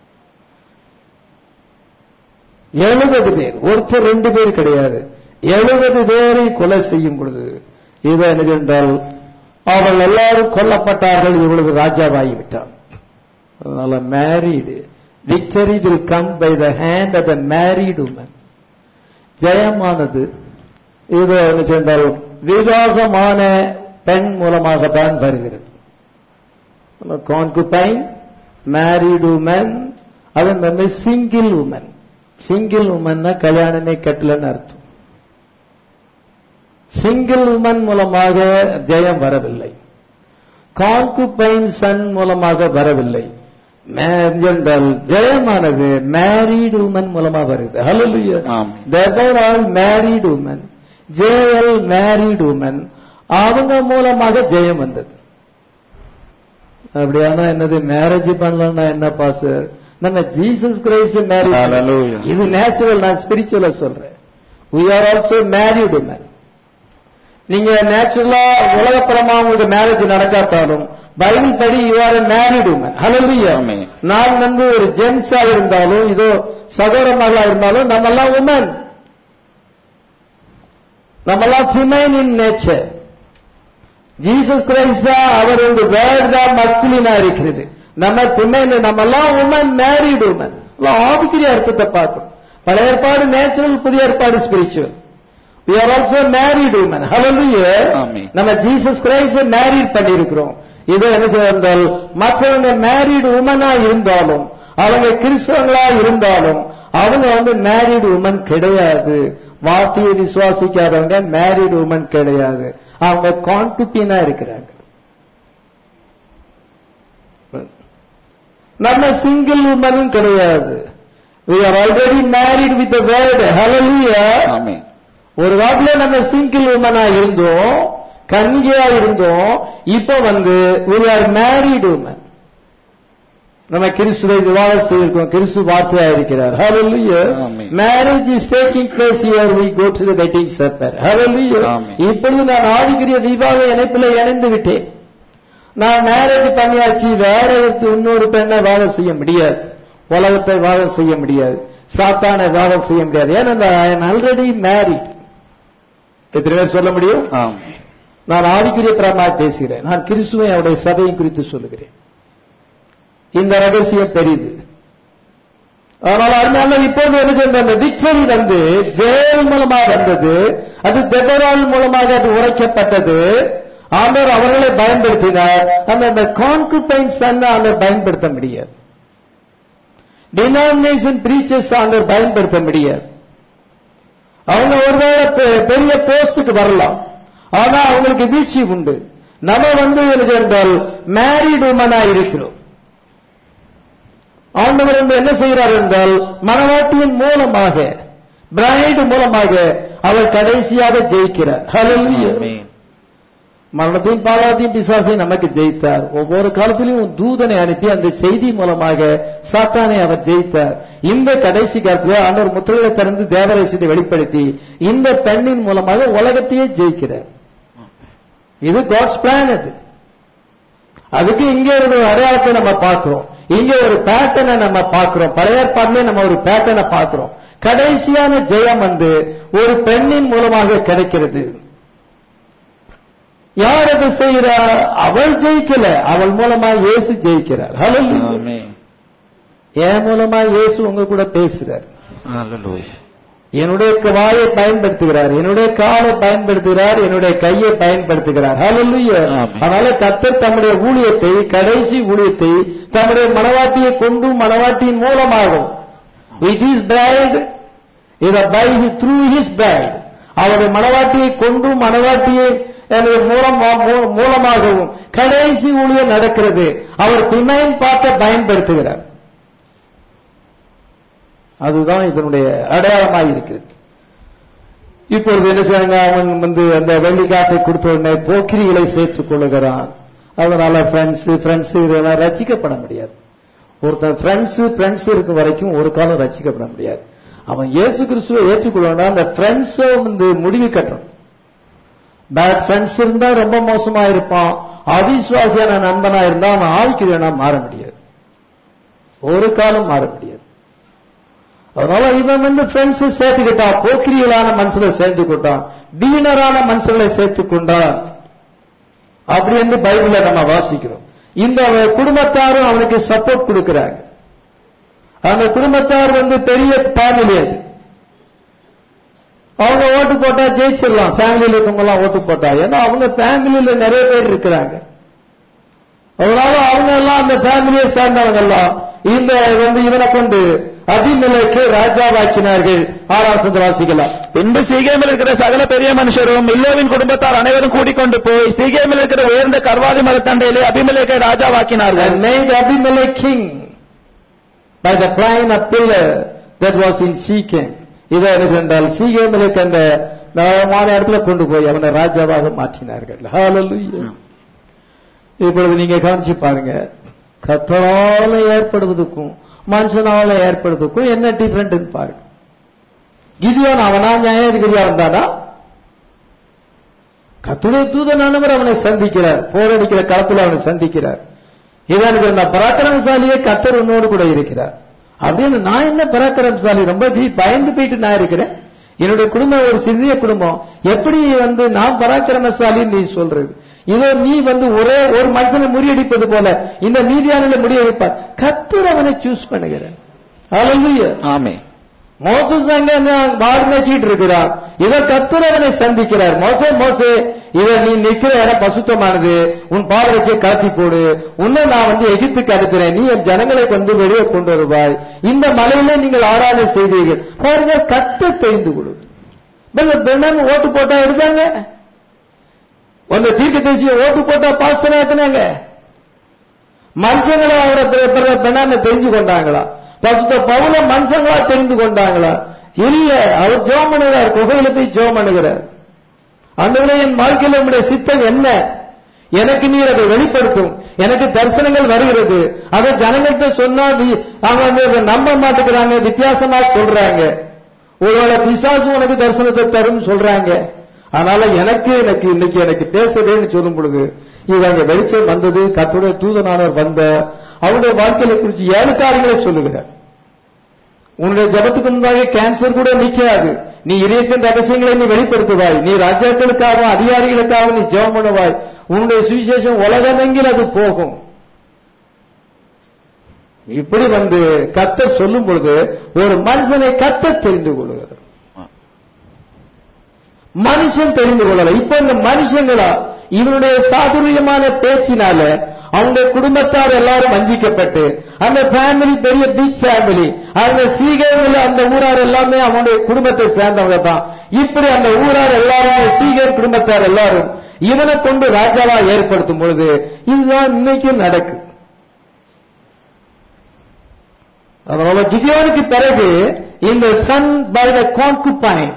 எழுபது பேர் ஒருத்தர் ரெண்டு பேர் கிடையாது எழுபது பேரை கொலை செய்யும் பொழுது இது என்ன என்றால் அவள் எல்லாரும் கொல்லப்பட்டார்கள் இவ்வளவு ராஜாவாகி விட்டான் அதனால married victory will come by the hand of the married woman ஜெயமானது இது என்ன சென்றால் விவாகமான பெண் மூலமாகத்தான் வருகிறது கான்குபைன் மேரீடு உமன் அது மாதிரி சிங்கிள் உமன் சிங்கிள் உமன்னா கல்யாணமே கட்டலன்னு அர்த்தம் சிங்கிள் உமன் மூலமாக ஜெயம் வரவில்லை கான்குபைன் சன் மூலமாக வரவில்லை என்றால் ஜெயமானது மேரீடு உமன் மூலமா வருது hallelujah amen. There all married woman ஜேஎல் மேரீடு உமன் அவங்க மூலமாக ஜெயம் வந்தது அப்படியானா என்னது மேரேஜ் பண்ணலன்னா என்ன பாஸ் நம்ம ஜீசஸ் கிரைஸ்ட் மேரேஜ் Hallelujah. இது நேச்சுரல் நான் ஸ்பிரிச்சுவலா சொல்றேன் we are also married women நீங்க நேச்சுரலா உலகப்புறமா உங்களுக்கு மேரேஜ் நடக்காட்டாலும் பைபிள் படி you are married woman hallelujah Amen. நான் வந்து ஒரு ஜென்ஸா இருந்தாலும் இதோ சகோதரமாக இருந்தாலும் நம்ம எல்லாம் உமன் நம்ம எல்லாம் feminine in nature Jesus Christ தான் அவர் வந்து வேர்ட் தான் மஸ்குலினா இருக்கிறது நம்ம ஃபிமைன் நம்ம எல்லாம் உமன் மேரிட் உமன் ஆவிக்குரிய அர்த்தத்தை பார்க்கணும் பழைய ஏற்பாடு நேச்சுரல் புதிய ஏற்பாடு spiritual we are also married women hallelujah Amen. நம்ம ஜீசஸ் கிரைஸ்ட் மேரிட் பண்ணியிருக்கிறோம் இது என்ன செய்தால் மற்றவங்க மேரிடு உமனா இருந்தாலும் அவங்க கிறிஸ்தவங்களா இருந்தாலும் அவங்க வந்து மேரிடு உமன் கிடையாது வார்த்தையை விசுவாசிக்காதவங்க மேரிடு உமன் கிடையாது அவங்க கான்குப்பினா இருக்கிறாங்க நம்ம சிங்கிள் உமனும் கிடையாது we are already married with the word hallelujah ஆமென் ஒரு காலத்துல நம்ம சிங்கிள் உமனா இருந்தோம் கன்னிகையா இருந்தோம் இப்ப வந்து we are married women நம்ம கிறிஸ்துவை விவாதம் செய்திருக்கோம் கிறிஸ்து வார்த்தையா இருக்கிறார் Hallelujah. Amen. Marriage is taking place here. We go to the wedding supper. Hallelujah. Amen. இப்பொழுது நான் ஆவிக்குரிய விவாக இணைப்பில் இணைந்து விட்டேன் நான் மேரேஜ் பண்ணியாச்சு வேற ஒருத்தர் இன்னொரு பெண்ணை வாதம் செய்ய முடியாது உலகத்தை வாதம் செய்ய முடியாது சாத்தானை வாதம் செய்ய முடியாது ஏன்னா ஐ எம் ஆல்ரெடி மேரிட் எத்தனை பேர் சொல்ல முடியும் ஆமென் நான் ஆவிக்குரிய பிரமாய் பேசுகிறேன் நான் கிறிஸ்துவை அவருடைய சபையும் குறித்து சொல்லுகிறேன் இந்த ரகசியம் பெரியது ஆனால் அதனால இப்போது என்ன செய்ய அந்த விக்டரி வந்து ஜெயல் மூலமா வந்தது அது தெபரால் மூலமாக அது உரைக்கப்பட்டது ஆண்டவர் அவர்களை பயன்படுத்தினார் அந்த அந்த கான்குபைன் சன்ன ஆண்டவர் பயன்படுத்த முடியாது டினாமினேஷன் பிரீச்சர்ஸ் ஆண்டவர் பயன்படுத்த முடியாது அவங்க ஒருவேளை பெ- பெரிய போஸ்டுக்கு வரலாம் ஆனா அவங்களுக்கு வீழ்ச்சி உண்டு நம்ம வந்து என்ன என்றால் மேரிட் உமனா இருக்கிறோம் ஆண்டவர் வந்து என்ன செய்கிறார் என்றால் மனவாட்டியின் மூலமாக பிரைடு மூலமாக அவர் கடைசியாக ஜெயிக்கிறார் Hallelujah. ஆமென் மரணத்தையும் பாலாத்தையும் பிசாசையும் நமக்கு ஜெயித்தார் ஒவ்வொரு காலத்திலும் தூதனை அனுப்பி அந்த செய்தி மூலமாக சாத்தானை அவர் ஜெயித்தார் இந்த கடைசி காலத்தில் ஆண்டவர் முத்திரைகளை திறந்து தேவரசியத்தை வெளிப்படுத்தி இந்த பெண்ணின் மூலமாக உலகத்தையே ஜெயிக்கிறார் இது காட்ஸ் பிளான் அது அதுக்கு இங்கே ஒரு அடையாளத்தை நம்ம பார்க்கிறோம் இங்க ஒரு பேட்டர்னை நம்ம பார்க்கிறோம் பழைய ஏற்பாடுல நம்ம ஒரு பேட்டர்னை பார்க்கிறோம் கடைசியான ஜெயம் வந்து ஒரு பெண்ணின் மூலமாக கிடைக்கிறது யார் அதை செய்கிறார் அவள் ஜெயிக்கல அவள் மூலமா இயேசு ஜெயிக்கிறார் Hallelujah. ஆமென் என் மூலமா இயேசு உங்க கூட பேசுறார் ஹalleluya என்னுடைய வாயை பயன்படுத்துகிறார் என்னுடைய காலை பயன்படுத்துகிறார் என்னுடைய கையை பயன்படுத்துகிறார் Hallelujah. ஆமென். அதனால கர்த்தர் தம்முடைய ஊழியத்தை கடைசி ஊழியத்தை தம்முடைய மனவாட்டியை கொண்டும் மனவாட்டியின் மூலமாகும் இட் இஸ் பிரைட் இத பை த்ரூ ஹிஸ் பிரைட் அவருடைய மனவாட்டியை கொண்டும் மனவாட்டியை எனது மூலம் மூ- மூலமாகவும் கடைசி ஊழியம் நடக்கிறது அவர் பிமைன் பார்க்க பயன்படுத்துகிறார் அதுதான் இதனுடைய அடையாளமாக இருக்கிறது இப்பொழுது என்ன செய்றாங்க அவன் வந்து அந்த வெள்ளி காசை கொடுத்த உடனே போக்கிரிகளை சேர்த்துக் கொள்ளுகிறான் அதனால ஃப்ரெண்ட்ஸ் ஃப்ரெண்ட்ஸ் இதெல்லாம் ரசிக்கப்பட முடியாது ஒருத்தன் ஃப்ரெண்ட்ஸ் ஃப்ரெண்ட்ஸ் இருக்கும் வரைக்கும் ஒரு காலம் ரசிக்கப்பட முடியாது அவன் இயேசு கிறிஸ்துவை ஏற்றுக்கொள்ளணும் அந்த ஃப்ரெண்ட்ஸை வந்து முடிவு கட்டணும் பேட் ஃப்ரெண்ட்ஸ் இருந்தா ரொம்ப மோசமா இருப்பான் அவிசுவாசியான நண்பனா இருந்தா அவன் ஆவிக்கிறவனா மாற முடியாது ஒரு காலம் மாற முடியாது அதனால இவன் வந்து ஃப்ரெண்ட்ஸ் சேர்த்துக்கிட்டான் போக்கிரிகளான மனுஷனை சேர்த்து கொண்டான் வீணரான மனுஷர்களை சேர்த்துக் கொண்டான் அப்படி என்று பைபிள நம்ம வாசிக்கிறோம் இந்த குடும்பத்தாரும் அவனுக்கு சப்போர்ட் கொடுக்கிறாங்க அந்த குடும்பத்தார் வந்து பெரிய ஃபேமிலி அது அவங்க ஓட்டு போட்டா ஜெயிச்சிடலாம் ஃபேமிலியில இருக்கவங்க எல்லாம் ஓட்டு போட்டா ஏன்னா அவங்க ஃபேமிலியில நிறைய பேர் இருக்கிறாங்க அதனால அவங்க எல்லாம் அந்த ஃபேமிலியை சேர்ந்தவங்க எல்லாம் இந்த வந்து இவனை கொண்டு அபிமலைக்கு ராஜாவாக்கினார்கள் ஆறாம் சந்த வாசிக்கலாம் பின்பு சீகேமில் இருக்கிற சகல பெரிய மனுஷரும் மில்லோவின் குடும்பத்தார் அனைவரும் கூட்டிக்கொண்டு போய் சீகேமில் இருக்கிற உயர்ந்த கர்வாதி மரத்தண்டையிலே அபிமலேக்கை ராஜாவாக்கினார்கள் and made Abimelech king by the plain of pillar that was in Shechem. இதை என்ன என்றால் சீகேமிலுக்கு அந்த நவமான இடத்துல கொண்டு போய் அவனை ராஜாவாக மாற்றினார்கள் Hallelujah. இப்பொழுது நீங்க கவனிச்சு பாருங்க கத்தரால ஏற்படுவதற்கும் மனுஷனால ஏற்படுவதற்கும் என்ன டிஃபரெண்ட் பாருங்க கிதியோன் அவனா நியாயாதிபதியா இருந்தானா கத்துடைய தூதனானவர் அவனை சந்திக்கிறார் போரடிக்கிற களத்தில் அவனை சந்திக்கிறார் இவனுக்கு நான் பராக்கிரமசாலியே கத்தர் உன்னோடு கூட இருக்கிறார் அப்படின்னு நான் என்ன பராக்கிரமசாலி ரொம்ப வீ- பயந்து போயிட்டு நான் இருக்கிறேன் என்னுடைய குடும்பம் ஒரு சிறிய குடும்பம் எப்படி வந்து நான் பராக்கிரமசாலின்னு நீ சொல்றது இதோ நீ வந்து ஒரே ஒரு மனுஷனை முறியடிப்பது போல இந்த மீதியானில முறியடிப்பார் கத்தர் அவனை சூஸ் பண்ணுகிறேன் Hallelujah. ஆமே மோசஸ் அங்க வாடு மேய்ச்சிட்டு இருக்கிறார் இத கத்தர் அவனை சந்திக்கிறார் மோசே மோசே இத நீ நிக்கிற இடம் பசுத்தமானது உன் பாதரட்சியை கலத்தி போடு உன்னை நான் வந்து எகிப்துக்கு அனுப்புறேன் நீ என் ஜனங்களை கொண்டு வெளியே கொண்டு வருவாய் இந்த மலையிலே நீங்கள் ஆராதனை செய்தீர்கள் பாருங்க கத்த தெரிந்து கொடு பெண்ணன் ஓட்டு போட்டா எடுத்தாங்க அந்த தீர்க்க தேசிய ஓட்டு போட்டா பாஸ் ஆக்குனாங்க மனுஷங்களா அவரை பெண்ணான்னு தெரிஞ்சு கொண்டாங்களா பசுத்த பவுல மனுஷங்களா தெரிந்து கொண்டாங்களா இல்ல அவர் ஜோம் பண்ணுகிறார் குகையில போய் ஜோம் பண்ணுகிறார் அன்றுகளே என் வாழ்க்கையில உங்களுடைய சித்தம் என்ன எனக்கு நீர் அதை வெளிப்படுத்தும் எனக்கு தரிசனங்கள் வருகிறது அதை ஜனங்கள்கிட்ட சொன்னா வி- அவங்க வந்து அதை நம்ப மாட்டேங்கிறாங்க வித்தியாசமா சொல்றாங்க ஒருவேளை பிசாசு உனக்கு தரிசனத்தை தரும் சொல்றாங்க அதனால எனக்கு எனக்கு இன்னைக்கு எனக்கு பேசுறேன்னு சொல்லும் பொழுது இவங்க வெளிச்சம் வந்தது கத்துடைய தூதனானவர் வந்த அவருடைய வாழ்க்கையில குறித்து ஏழு காரியங்களை சொல்லுகிறார் உன்னுடைய ஜபத்துக்கு முன்பாக கேன்சர் கூட நிக்காது நீ இதயத்தின் ரகசியங்களை நீ வெளிப்படுத்துவாய் நீ ராஜாக்களுக்காகவும் அதிகாரிகளுக்காகவும் நீ ஜெபம் பண்ணுவாய் உன்னுடைய சுவிசேஷம் உலகமெங்கில் அது போகும் இப்படி வந்து கத்த சொல்லும் பொழுது ஒரு மனுஷனை கத்த தெரிந்து கொள்கிறார் மனுஷன் தெரிந்து கொள்ளல இப்ப இந்த மனுஷங்களா இவனுடைய சாதுரியமான பேச்சினால அவங்க குடும்பத்தார் எல்லாரும் வஞ்சிக்கப்பட்டு அந்த ஃபேமிலி பெரிய பிக் ஃபேமிலி அந்த சீகரில் அந்த ஊரார் எல்லாமே அவனுடைய குடும்பத்தை சேர்ந்தவங்க தான் இப்படி அந்த ஊரார் எல்லாருமே சீகர் குடும்பத்தார் எல்லாரும் இவனை கொண்டு ராஜாவா ஏற்படுத்தும் பொழுது இதுதான் இன்னைக்கும் நடக்குது அதனால கிதியோனுக்கு பிறகு இந்த son by the concubine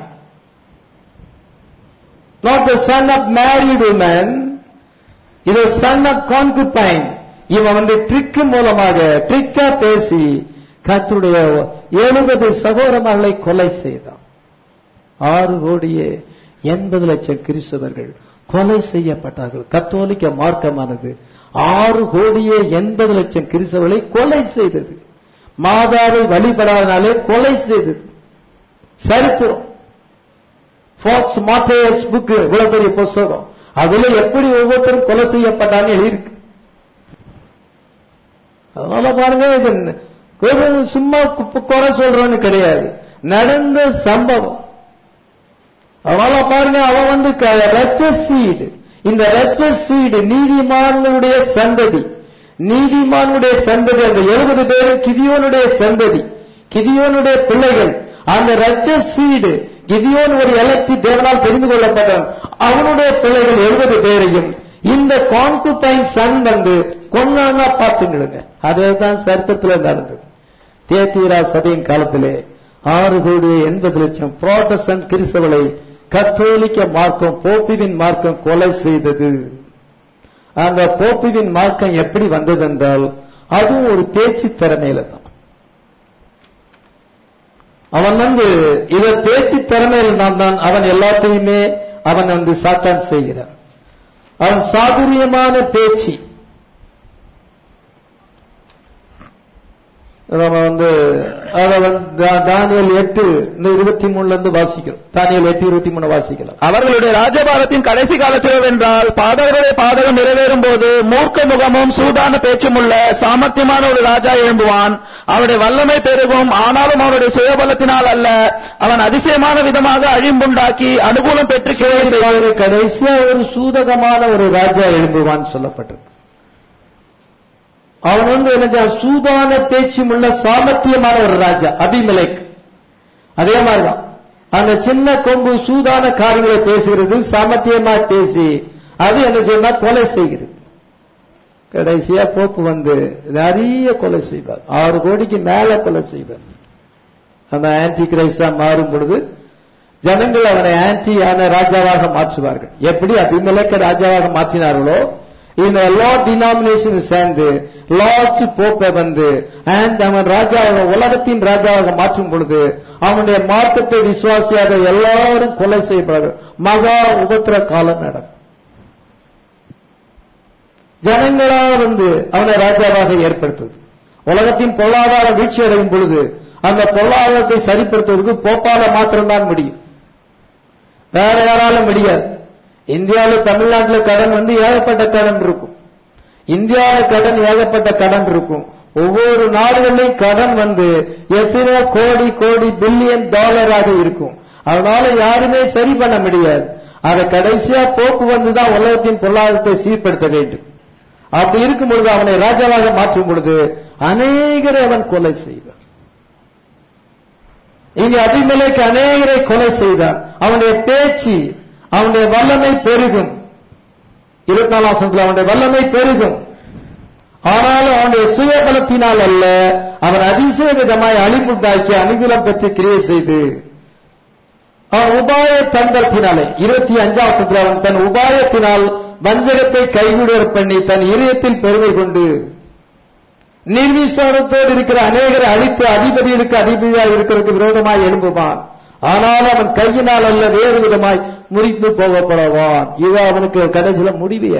not the son of married woman இது son of concubine இவன் வந்து ட்ரிக் மூலமாக ட்ரிக்கா பேசி கர்த்தருடைய எழுபது சகோதரமகளை கொலை செய்தான் ஆறு கோடியே எண்பது லட்சம் கிறிஸ்தவர்கள் கொலை செய்யப்பட்டார்கள் கத்தோலிக்க மார்க்கமானது ஆறு கோடியே எண்பது லட்சம் கிறிஸ்தவர்களை கொலை செய்தது மாதாவை வழிபடாதனாலே கொலை செய்தது சரித்திரம் ஃபாக்ஸ் மாத்தேயஸ் புக் இவ்வளவு பெரிய புஸ்தகம் அதுல எப்படி ஒவ்வொருத்தரும் கொலை செய்யப்பட்டான்னு எழுதியிருக்கு அதனால பாருங்க இது வெறும் சும்மா கு- குறை சொல்றோன்னு கிடையாது நடந்த சம்பவம் அதனால பாருங்க அவன் வந்து ரச்ச சீடு இந்த ரச்ச சீடு நீதிமானுடைய சந்ததி நீதிமானுடைய சந்ததி அந்த எழுபது பேரும் கிதியோனுடைய சந்ததி கிதியோனுடைய பிள்ளைகள் அந்த ரச்ச சீடு கிதியோன் ஒரு எலக்டி தேவனால் தெரிந்து கொள்ளப்பட்டவன் அவனுடைய பிள்ளைகள் எழுபது பேரையும் இந்த கான்குபைன் சன் வந்து கொண்டாங்க பார்த்துங்கிடுங்க அதே தான் சரித்திரத்தில் நடந்தது தேத்தீரா சபையின் காலத்திலே ஆறு கோடி எண்பது லட்சம் புரோட்டஸ்டன்ட் கிறிஸ்தவளை கத்தோலிக்க மார்க்கம் போப்பிவின் மார்க்கம் கொலை செய்தது அந்த போப்பிவின் மார்க்கம் எப்படி வந்தது என்றால் அதுவும் ஒரு பேச்சு திறமையில தான் அவன் வந்து இத பேச்சு திறமையில் தான் தான் அவன் எல்லாத்தையுமே அவன் வந்து சாத்தான் செய்கிறான் அவன் சாதுரியமான பேச்சு நம்ம வந்து அத வந்து தா- தானியேல் எட்டு இந்த இருபத்தி மூணுல இருந்து வாசிக்கிறோம் தானியல் எட்டு இருபத்தி மூணு வாசிக்கலாம் அவர்களுடைய ராஜபாரத்தின் கடைசி காலத்தில் வென்றால் பாதகருடைய பாதகம் நிறைவேறும் போது மூர்க்க முகமும் சூதான பேச்சும் உள்ள சாமர்த்தியமான ஒரு ராஜா எழும்புவான் அவருடைய வல்லமை பெருகும் ஆனாலும் அவருடைய சுயபலத்தினால் அல்ல அவன் அதிசயமான விதமாக அழிம்புண்டாக்கி அனுகூலம் பெற்று கிளை செய்வான் ஒரு கடைசியா ஒரு சூதகமான ஒரு ராஜா எழும்புவான்னு சொல்லப்பட்டிருக்கு அவன் வந்து என்ன செய்வான்? சூதான பேச்சும் உள்ள சாமர்த்தியமான ஒரு ராஜா அபிமலைக் அதே மாதிரிதான் அந்த சின்ன கொம்பு சூதான காரியங்களை பேசுகிறது சாமர்த்தியமா பேசி அது என்ன செய்யணும் கொலை செய்கிறது கடைசியா போப்பு வந்து நிறைய கொலை செய்வார் ஆறு கோடிக்கு மேல கொலை செய்வார் அந்த ஆன்டி கிரைஸ்டா மாறும் பொழுது ஜனங்கள் அவனை ஆன்டியான ராஜாவாக மாற்றுவார்கள் எப்படி அபிமலேக்க ராஜாவாக மாற்றினார்களோ இந்த எல்லா டினாமினேஷன் சேர்ந்து லார்ஜ் போப்பை வந்து அண்ட் அவன் ராஜாவாக உலகத்தின் ராஜாவாக மாற்றும் பொழுது அவனுடைய மார்க்கத்தை விசுவாசியாக எல்லாரும் கொலை செய்யப்படுவார்கள் மகா உபத்திர காலம் நடக்கும் ஜனங்களா வந்து அவனை ராஜாவாக ஏற்படுத்துவது உலகத்தின் பொருளாதார வீழ்ச்சி அடையும் பொழுது அந்த பொருளாதாரத்தை சரிப்படுத்துவதற்கு போப்பால மாத்திரம்தான் முடியும் வேற யாராலும் முடியாது இந்தியாவில் தமிழ்நாட்டில் கடன் வந்து ஏகப்பட்ட கடன் இருக்கும் இந்தியாவில் கடன் ஏகப்பட்ட கடன் இருக்கும் ஒவ்வொரு நாடுகளிலும் கடன் வந்து எத்தனையோ கோடி கோடி பில்லியன் டாலராக இருக்கும் அதனால யாருமே சரி பண்ண முடியாது அதை கடைசியா போக்கு வந்து தான் உலகத்தின் பொருளாதாரத்தை சீர்படுத்த வேண்டும் அப்படி இருக்கும் பொழுது அவனை ராஜாவாக மாற்றும் பொழுது அநேகரை அவன் கொலை செய்வான் இங்க அபிமலைக்கு அநேகரை கொலை செய்தான் அவனுடைய பேச்சு அவனுடைய வல்லமை பெருகும் இருபத்தி நாலாம் வசனத்தில் அவனுடைய வல்லமை பெருகும் ஆனாலும் அவனுடைய சுயபலத்தினால் அல்ல அவன் அதிசய விதமாய் அழிப்புண்டாக்கி அனுகூலம் பெற்று கிரியை செய்து அவன் உபாய தந்திரத்தினாலே இருபத்தி அஞ்சாம் வசனத்தில் அவன் தன் உபாயத்தினால் வஞ்சகத்தை கைகூட பண்ணி தன் இதயத்தில் பெருமை கொண்டு நிர்விசாரத்தோடு இருக்கிற அநேகரை அழித்து அதிபதிகளுக்கு அதிபதியாக இருக்கிறதுக்கு விரோதமாய் எழும்புவான் ஆனால் அவன் கையினால் அல்ல வேறு விதமாய் முறித்து போகப்படுவான் இது அவனுக்கு கடைசியில முடிவு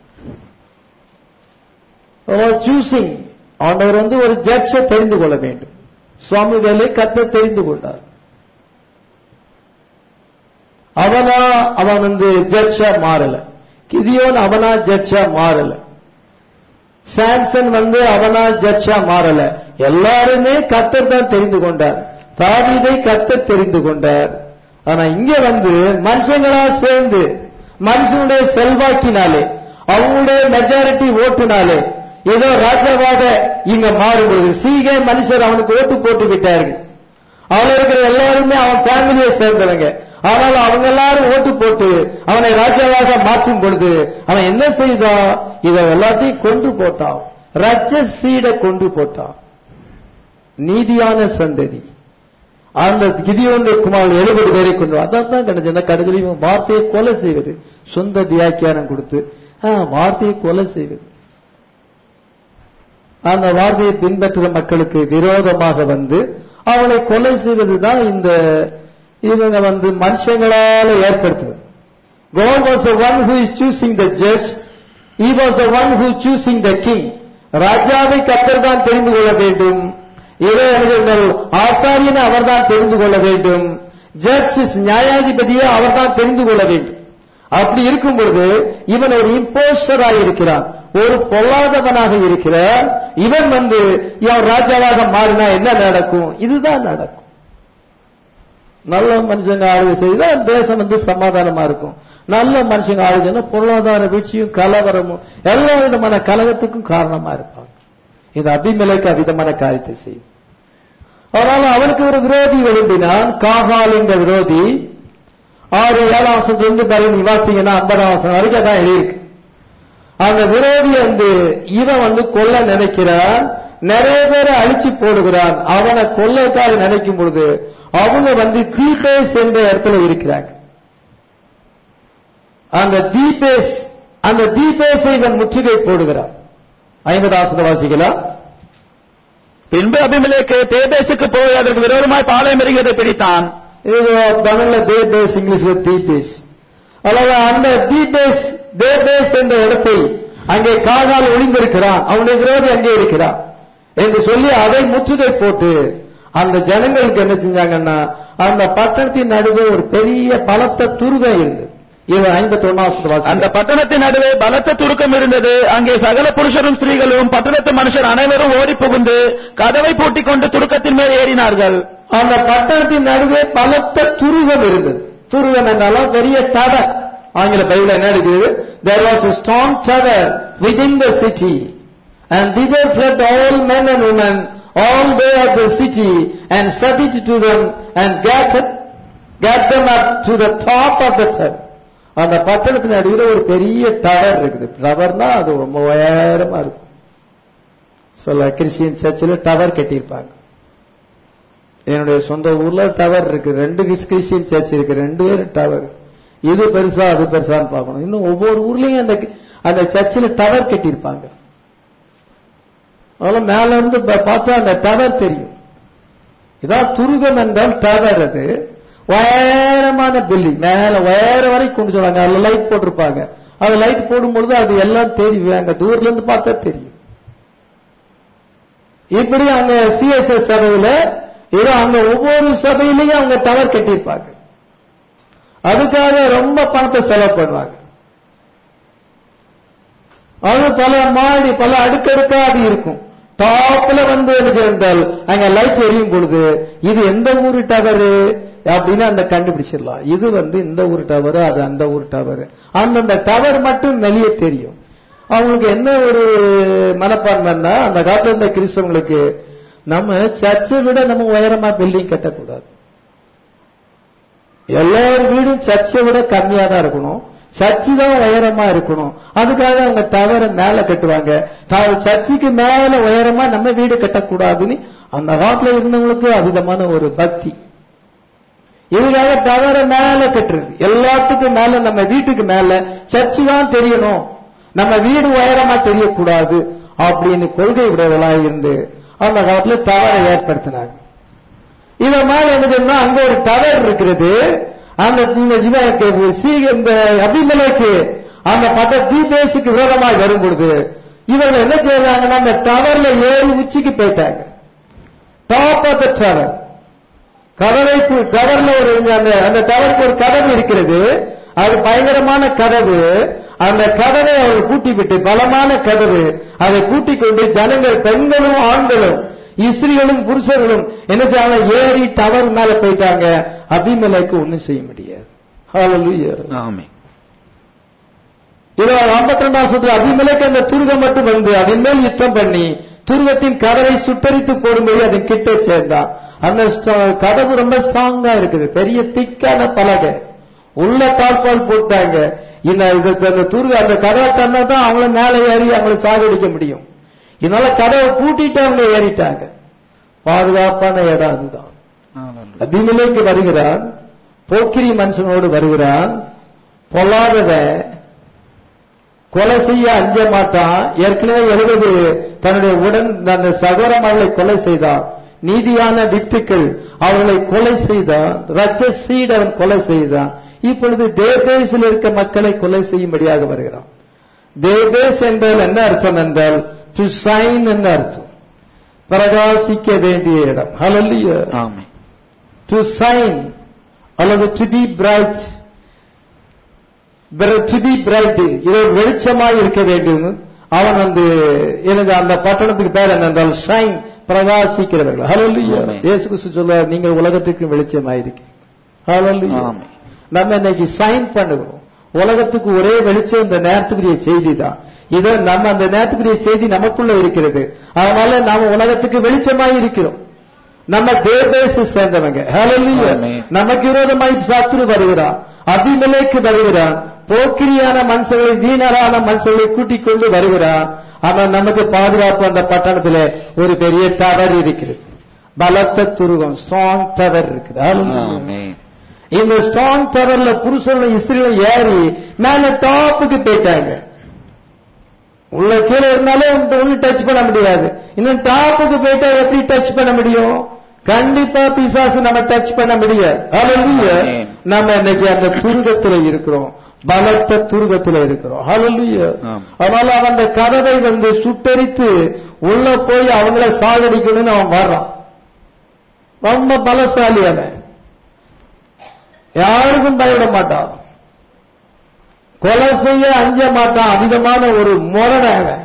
சூசிங் ஆண்டவர் வந்து ஒரு ஜட்ஜை தெரிந்து கொள்ள வேண்டும் சுவாமி வேலை கத்த தெரிந்து கொண்டார் அவனா அவன் வந்து ஜட்ஜா மாறல கிதியோன் அவனா ஜட்ஜா மாறல சாம்சன் வந்து அவனா ஜட்ஜா மாறல எல்லாருமே கத்தர் தான் தெரிந்து கொண்டார் தாவீதை கத்தர் தெரிந்து கொண்டார் ஆனா இங்க வந்து மனுஷங்களா சேர்ந்து மனுஷனுடைய செல்வாக்கினாலே அவங்களுடைய மெஜாரிட்டி ஓட்டுனாலே ஏதோ ராஜாவாக இங்க மாறும் பொழுது சீகை மனுஷர் அவனுக்கு ஓட்டு போட்டு விட்டார்கள் அவன் இருக்கிற எல்லாருமே அவன் ஃபேமிலியை சேர்ந்தவங்க ஆனால் அவங்க எல்லாரும் ஓட்டு போட்டு அவனை ராஜாவாக மாற்றும் பொழுது அவன் என்ன செய்தான் இதை எல்லாத்தையும் கொண்டு போட்டான் ரஜ சீட கொண்டு போட்டான் நீதியான சந்ததி அந்த கிதியோனுடைய குமார் எழுபது பேரை கொண்டு வா. அதான் தான் கிடைச்சது அந்த கடுதலையும் வார்த்தையை கொலை செய்வது சொந்த வியாக்கியானம் கொடுத்து ஆ, வார்த்தையை கொலை செய்வது அந்த வார்த்தையை பின்பற்றுற மக்களுக்கு விரோதமாக வந்து அவளை கொலை செய்வதுதான் இந்த இவங்க வந்து மனுஷங்களால ஏற்படுத்துவது God was the one who is choosing the judge. He was the one who choosing the king. ராஜாவை கத்தர் தான் தெரிந்து கொள்ள வேண்டும் இறையர்கள் ஆசாரியனை அவர்தான் தெரிந்து கொள்ள வேண்டும் ஜட்ஜஸ் நியாயாதிபதியை அவர்தான் தெரிந்து கொள்ள வேண்டும் அப்படி இருக்கும் பொழுது இவன் ஒரு இம்போஸ்டராக இருக்கிறான் ஒரு பொல்லாதவனாக இருக்கிறான் இவன் வந்து இவன் ராஜாவாக மாறினா என்ன நடக்கும் இதுதான் நடக்கும் நல்ல மனுஷங்க ஆளுகை செய்தா தேசம் வந்து சமாதானமா இருக்கும் நல்ல மனுஷங்க ஆளுகைன்னா பொருளாதார வீழ்ச்சியும் கலவரமும் எல்லா விதமான கலகத்துக்கும் காரணமா இருப்பாங்க இது அபிமலைக்கு அவிதமான காரியத்தை செய்யும் அதனால அவனுக்கு ஒரு விரோதி எழும்பினான் காகால் என்ற விரோதி ஆறு ஏழாம் வருஷத்துல இருந்து பாருங்க நீ வாசிங்கன்னா ஐம்பதாம் வருஷம் வரைக்கும் தான் எழுதியிருக்கு அந்த விரோதி வந்து இவன் வந்து கொல்ல நினைக்கிறான் நிறைய பேரை அழிச்சு போடுகிறான் அவனை கொள்ளைக்காக நினைக்கும் பொழுது அவங்க வந்து தீபேஸ் என்ற இடத்துல இருக்கிறாங்க அந்த தீபேஸ் அந்த தீபேஸை இவன் முற்றுகை போடுகிறான் ஐம்பதாசன வாசிக்கலாம் பின்பு அபிமலேக்கு தேபேசுக்கு போய் அதற்கு விரோதமாய் பாளையம் எறிகிறதை பிடித்தான் இது தமிழ்ல தேபேஸ் இங்கிலீஷ்ல தீபேஸ் அதாவது அந்த தீபேஸ் தேபேஸ் என்ற இடத்தை அங்கே காகால் ஒளிந்திருக்கிறான் அவனுடைய விரோதி அங்கே இருக்கிறான் என்று சொல்லி அதை முற்றுகை போட்டு அந்த ஜனங்களுக்கு என்ன செஞ்சாங்கன்னா அந்த பட்டணத்தின் நடுவே ஒரு பெரிய பலத்த துருகம் இருந்தது இது ஐம்பத்தி ஒன்னாவது அந்த பட்டணத்தின் நடுவே பலத்த துருக்கம் இருந்தது அங்கே சகல புருஷரும் ஸ்திரீகளும் பட்டணத்து மனுஷர் அனைவரும் ஓடி புகுந்து கதவை பூட்டிக் கொண்டு துருக்கத்தின் மேல் ஏறினார்கள் அந்த பட்டணத்தின் நடுவே பலத்த துருகம் இருந்தது துருகம் என்றாலும் பெரிய டவர் ஆங்கில பைபிள் என்ன இருக்குது there was a strong tower within the city and thither fled all men and women all day of the city and set it to them and gathered get them up to the top of the tower அந்த பட்டணத்தின் அடியில் ஒரு பெரிய டவர் இருக்குது டவர்னா அது ரொம்ப உயரமா இருக்கும் சொல்ல கிறிஸ்டியன் சர்ச்சில் டவர் கட்டியிருப்பாங்க என்னுடைய சொந்த ஊர்ல டவர் இருக்கு ரெண்டு கிறிஸ்டியன் சர்ச் இருக்கு ரெண்டு பேரும் டவர் இது பெருசா அது பெருசான்னு பார்க்கணும் இன்னும் ஒவ்வொரு ஊர்லயும் அந்த அந்த சர்ச்சில் டவர் கட்டியிருப்பாங்க அதனால மேல இருந்து ப- பார்த்தா அந்த டவர் தெரியும் இதான் துருகம் என்றால் டவர் அது உயரமான பில்டிங் மேல உயர வரைக்கும் கொண்டு சொல்லுவாங்க அதுல லைட் போட்டிருப்பாங்க அது லைட் போடும்பொழுது அது எல்லாம் தெரியும் அங்க தூரத்துல இருந்து பார்த்தா தெரியும் இப்படி அங்க சிஎஸ்எஸ் சபையில ஏதோ அங்க ஒவ்வொரு சபையிலையும் அவங்க டவர் கட்டியிருப்பாங்க அதுக்காக ரொம்ப பணத்தை செலவு பண்ணுவாங்க அது பல மாடி பல அடுக்கடுக்கா அது இருக்கும் டாப்ல வந்து என்ன செய்தால் அங்க லைட் எரியும் பொழுது இது எந்த ஊரு டவரு அப்படின்னு அந்த கண்டுபிடிச்சிடலாம் இது வந்து இந்த ஊர் டவர் அது அந்த ஊர் டவர் அந்தந்த டவர் மட்டும் வெளியே தெரியும் அவங்களுக்கு என்ன ஒரு மனப்பான்மைன்னா அந்த காலத்துல இருந்த கிறிஸ்தவங்களுக்கு நம்ம சர்ச்சை விட நம்ம உயரமா பில்டிங் கட்டக்கூடாது எல்லார் வீடும் சர்ச்சை விட கம்மியா தான் இருக்கணும் சர்ச்சு தான் உயரமா இருக்கணும் அதுக்காக அவங்க டவரை மேல கட்டுவாங்க ட- சர்ச்சுக்கு மேல உயரமா நம்ம வீடு கட்டக்கூடாதுன்னு அந்த காலத்துல இருந்தவங்களுக்கு அவிதமான ஒரு பக்தி இதுக்காக டவர மேல கட்டுறது எல்லாத்துக்கும் மேல நம்ம வீட்டுக்கு மேல சர்ச்சு தான் தெரியணும் நம்ம வீடு உயரமா தெரியக்கூடாது அப்படின்னு கொள்கை உடையவளா இருந்து அந்த காலத்துல டவரை ஏற்படுத்தினாங்க இத மாதிரி என்ன சொன்னா அங்க ஒரு டவர் இருக்கிறது அந்த இந்த இவனுக்கு சீ- இந்த அபிமலைக்கு அந்த பட்ட தீபேசுக்கு விரோதமாக வரும் பொழுது இவங்க என்ன செய்யறாங்கன்னா அந்த டவர்ல ஏறி உச்சிக்கு போயிட்டாங்க டாப் ஆஃப் த டவர் கதவை கு- டவர்ல ஒரு அந்த அந்த டவருக்கு ஒரு கதவு இருக்கிறது அது பயங்கரமான கதவு அந்த கதவை அவர் பூட்டி விட்டு பலமான கதவு அதை பூட்டி கொண்டு ஜனங்கள் பெண்களும் ஆண்களும் இஸ்ரீகளும் புருஷர்களும் என்ன செய்யறாங்க ஏறி டவர் மேல போயிட்டாங்க அபிமலைக்கு ஒண்ணும் செய்ய முடியாது Hallelujah. ஆமே இதோ ஐம்பத்தி ரெண்டாம் வருஷத்துல அபிமலைக்கு அந்த துருகம் மட்டும் வந்து அதன் மேல் யுத்தம் பண்ணி துருகத்தின் கதவை சுட்டரித்து போடும்படி அதன் கிட்ட சேர்ந்தான் அந்த ஸ்ட- கதவு ரொம்ப ஸ்ட்ராங்கா இருக்குது பெரிய திக்கான பலகை உள்ள தாழ்பால் போட்டாங்க இந்த இது- அந்த துருக அந்த கதவை தந்தா தான் அவங்கள மேலே ஏறி அவங்கள சாகடிக்க முடியும் இதனால கதவை பூட்டிட்டு அவங்க ஏறிட்டாங்க பாதுகாப்பான இடம் அதுதான் அபிமலைக்கு வருகிறான் போக்கிரி மனுஷனோடு வருகிறான் பொல்லாதவன் கொலை செய்ய அஞ்ச மாட்டான் ஏற்கனவே எழுபது தன்னுடைய உடன் அந்த சகோதர மகளை கொலை செய்தான் நீதியான வித்துக்கள் அவர்களை கொலை செய்தான் ரச்சசீட் அவன் கொலை செய்தான் இப்பொழுது தேபேசில் இருக்க மக்களை கொலை செய்யும்படியாக வருகிறான் தேபேஸ் என்றால் என்ன அர்த்தம் என்றால் டு சைன் என்ன அர்த்தம் பிரகாசிக்க வேண்டிய இடம் ஹalleluya ஆமே டு சைன் அல்லது to be bride to be bride இது ஒரு வெளிச்சமாய் இருக்க வேண்டும் அவன் வந்து எனக்கு அந்த பட்டணத்துக்கு பேர் என்னென்றால் ஷைன் பிரகாசிக்கிறவர்கள் ஹalleluya ஆமென். இயேசு கிறிஸ்து சொல்றார் நீங்கள் உலகத்துக்கு வெளிச்சமாயிருக்கீங்க ஹalleluya ஆமென். நம்ம இன்னைக்கு சைன் பண்ணுகிறோம் உலகத்துக்கு ஒரே வெளிச்சம் இந்த நேரத்துக்குரிய செய்தி தான் இதை நம்ம அந்த நேரத்துக்குரிய செய்தி நமக்குள்ள இருக்கிறது அதனால நாம உலகத்துக்கு வெளிச்சமாய் இருக்கிறோம் நம்ம தேவதேச சேர்ந்தவங்க ஹalleluya ஆமென். நமக்கு விரோதமாய் சத்துரு வருகிறான் அபிமலைக்கு வருகிறான் போக்கிரியான மனுஷர்களை வீணரான மனுஷர்களை கூட்டிக் கொண்டு வருகிறான் ஆனா நமக்கு பாதுகாப்பு அந்த பட்டணத்துல ஒரு பெரிய டவர் இருக்கிறது பலத்த துருகம் ஸ்ட்ராங் டவர் இருக்குது Hallelujah. ஆமே இந்த ஸ்ட்ராங் டவர்ல புருஷனும் இஸ்திரியும் ஏறி மேல டாப்புக்கு போயிட்டாங்க உள்ள கீழே இருந்தாலே ஒண்ணு டச் பண்ண முடியாது இன்னும் டாப்புக்கு போயிட்டா எப்படி டச் பண்ண முடியும் கண்டிப்பா பிசாசு நம்ம டச் பண்ண முடியாது Hallelujah. ஆமென். நம்ம இன்னைக்கு அந்த துருகத்துல இருக்கிறோம் பலத்த துருகத்துல இருக்கிறோம் Hallelujah. ஆம். அதனால அவன் அந்த கதவை வந்து சுட்டரித்து உள்ள போய் அவங்கள சாகடிக்கணும்னு அவன் வர்றான் ரொம்ப பலசாலி அவன் யாருக்கும் பயப்பட மாட்டான் கொலை செய்ய அஞ்ச மாட்டான் அதிகமான ஒரு முரண அவன்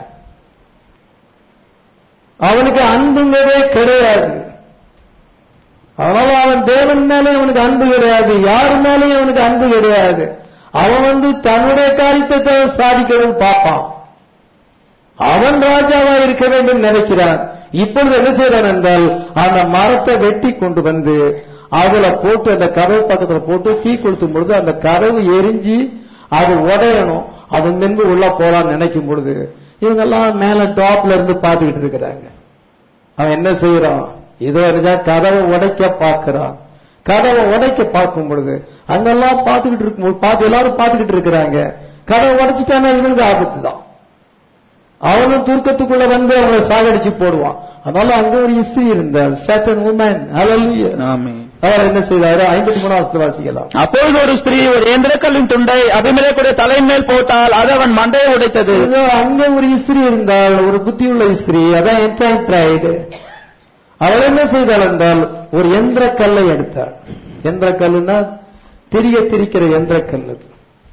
அவனுக்கு அன்புங்கிறதே கிடையாது அதனால அவன் தேவன் மேலே அவனுக்கு அன்பு கிடையாது யார் மேலேயும் அவனுக்கு அன்பு கிடையாது அவன் வந்து தன்னுடைய காரியத்தை தான் சாதிக்கணும்னு பார்ப்பான் அவன் ராஜாவா இருக்க வேண்டும் நினைக்கிறான் இப்பொழுது என்ன செய்யறான் என்றால் அந்த மரத்தை வெட்டி கொண்டு வந்து அதுல போட்டு அந்த கதவு பக்கத்துல போட்டு தீ கொளுத்தும் பொழுது அந்த கதவு எரிஞ்சு அது உடையணும் அவன் நின்று உள்ள போலான்னு நினைக்கும் பொழுது இவங்கெல்லாம் மேல டாப்ல இருந்து பார்த்துக்கிட்டு இருக்கிறாங்க அவன் என்ன செய்யறான் இதோ இருந்தா கதவை உடைக்க பார்க்கறான் கதவை உடைக்க பார்க்கும் பொழுது அங்கெல்லாம் பார்த்துக்கிட்டு இருக்கும் பார்த்து எல்லாரும் பார்த்துக்கிட்டு இருக்கிறாங்க கதவை உடைச்சிட்டானா இவனுக்கு ஆபத்து தான் அவனும் துர்க்கத்துக்குள்ள வந்து அவனை சாகடிச்சு போடுவான் அதனால அங்க ஒரு இஸ்திரி இருந்தார் சேட்டன் உமன் ஹalleluya ஆமே அவர் என்ன செய்தாரு ஐம்பத்தி மூணாவது வாசிக்கலாம் அப்பொழுது ஒரு ஸ்திரீ ஒரு எந்திரக்கல்லின் துண்டை அபிமலேக்குடைய தலையின் மேல் போட்டால் அது அவன் மண்டையை உடைத்தது இதோ அங்க ஒரு இஸ்திரி இருந்தால் ஒரு புத்தியுள்ள இஸ்திரி அதான் என்டைம் பிரைடு அவள் என்ன செய்தாள் என்றால் ஒரு எந்திர கல்லை எடுத்தாள் எந்திர கல்லுன்னா திரிய திரிக்கிற எந்திர கல் அது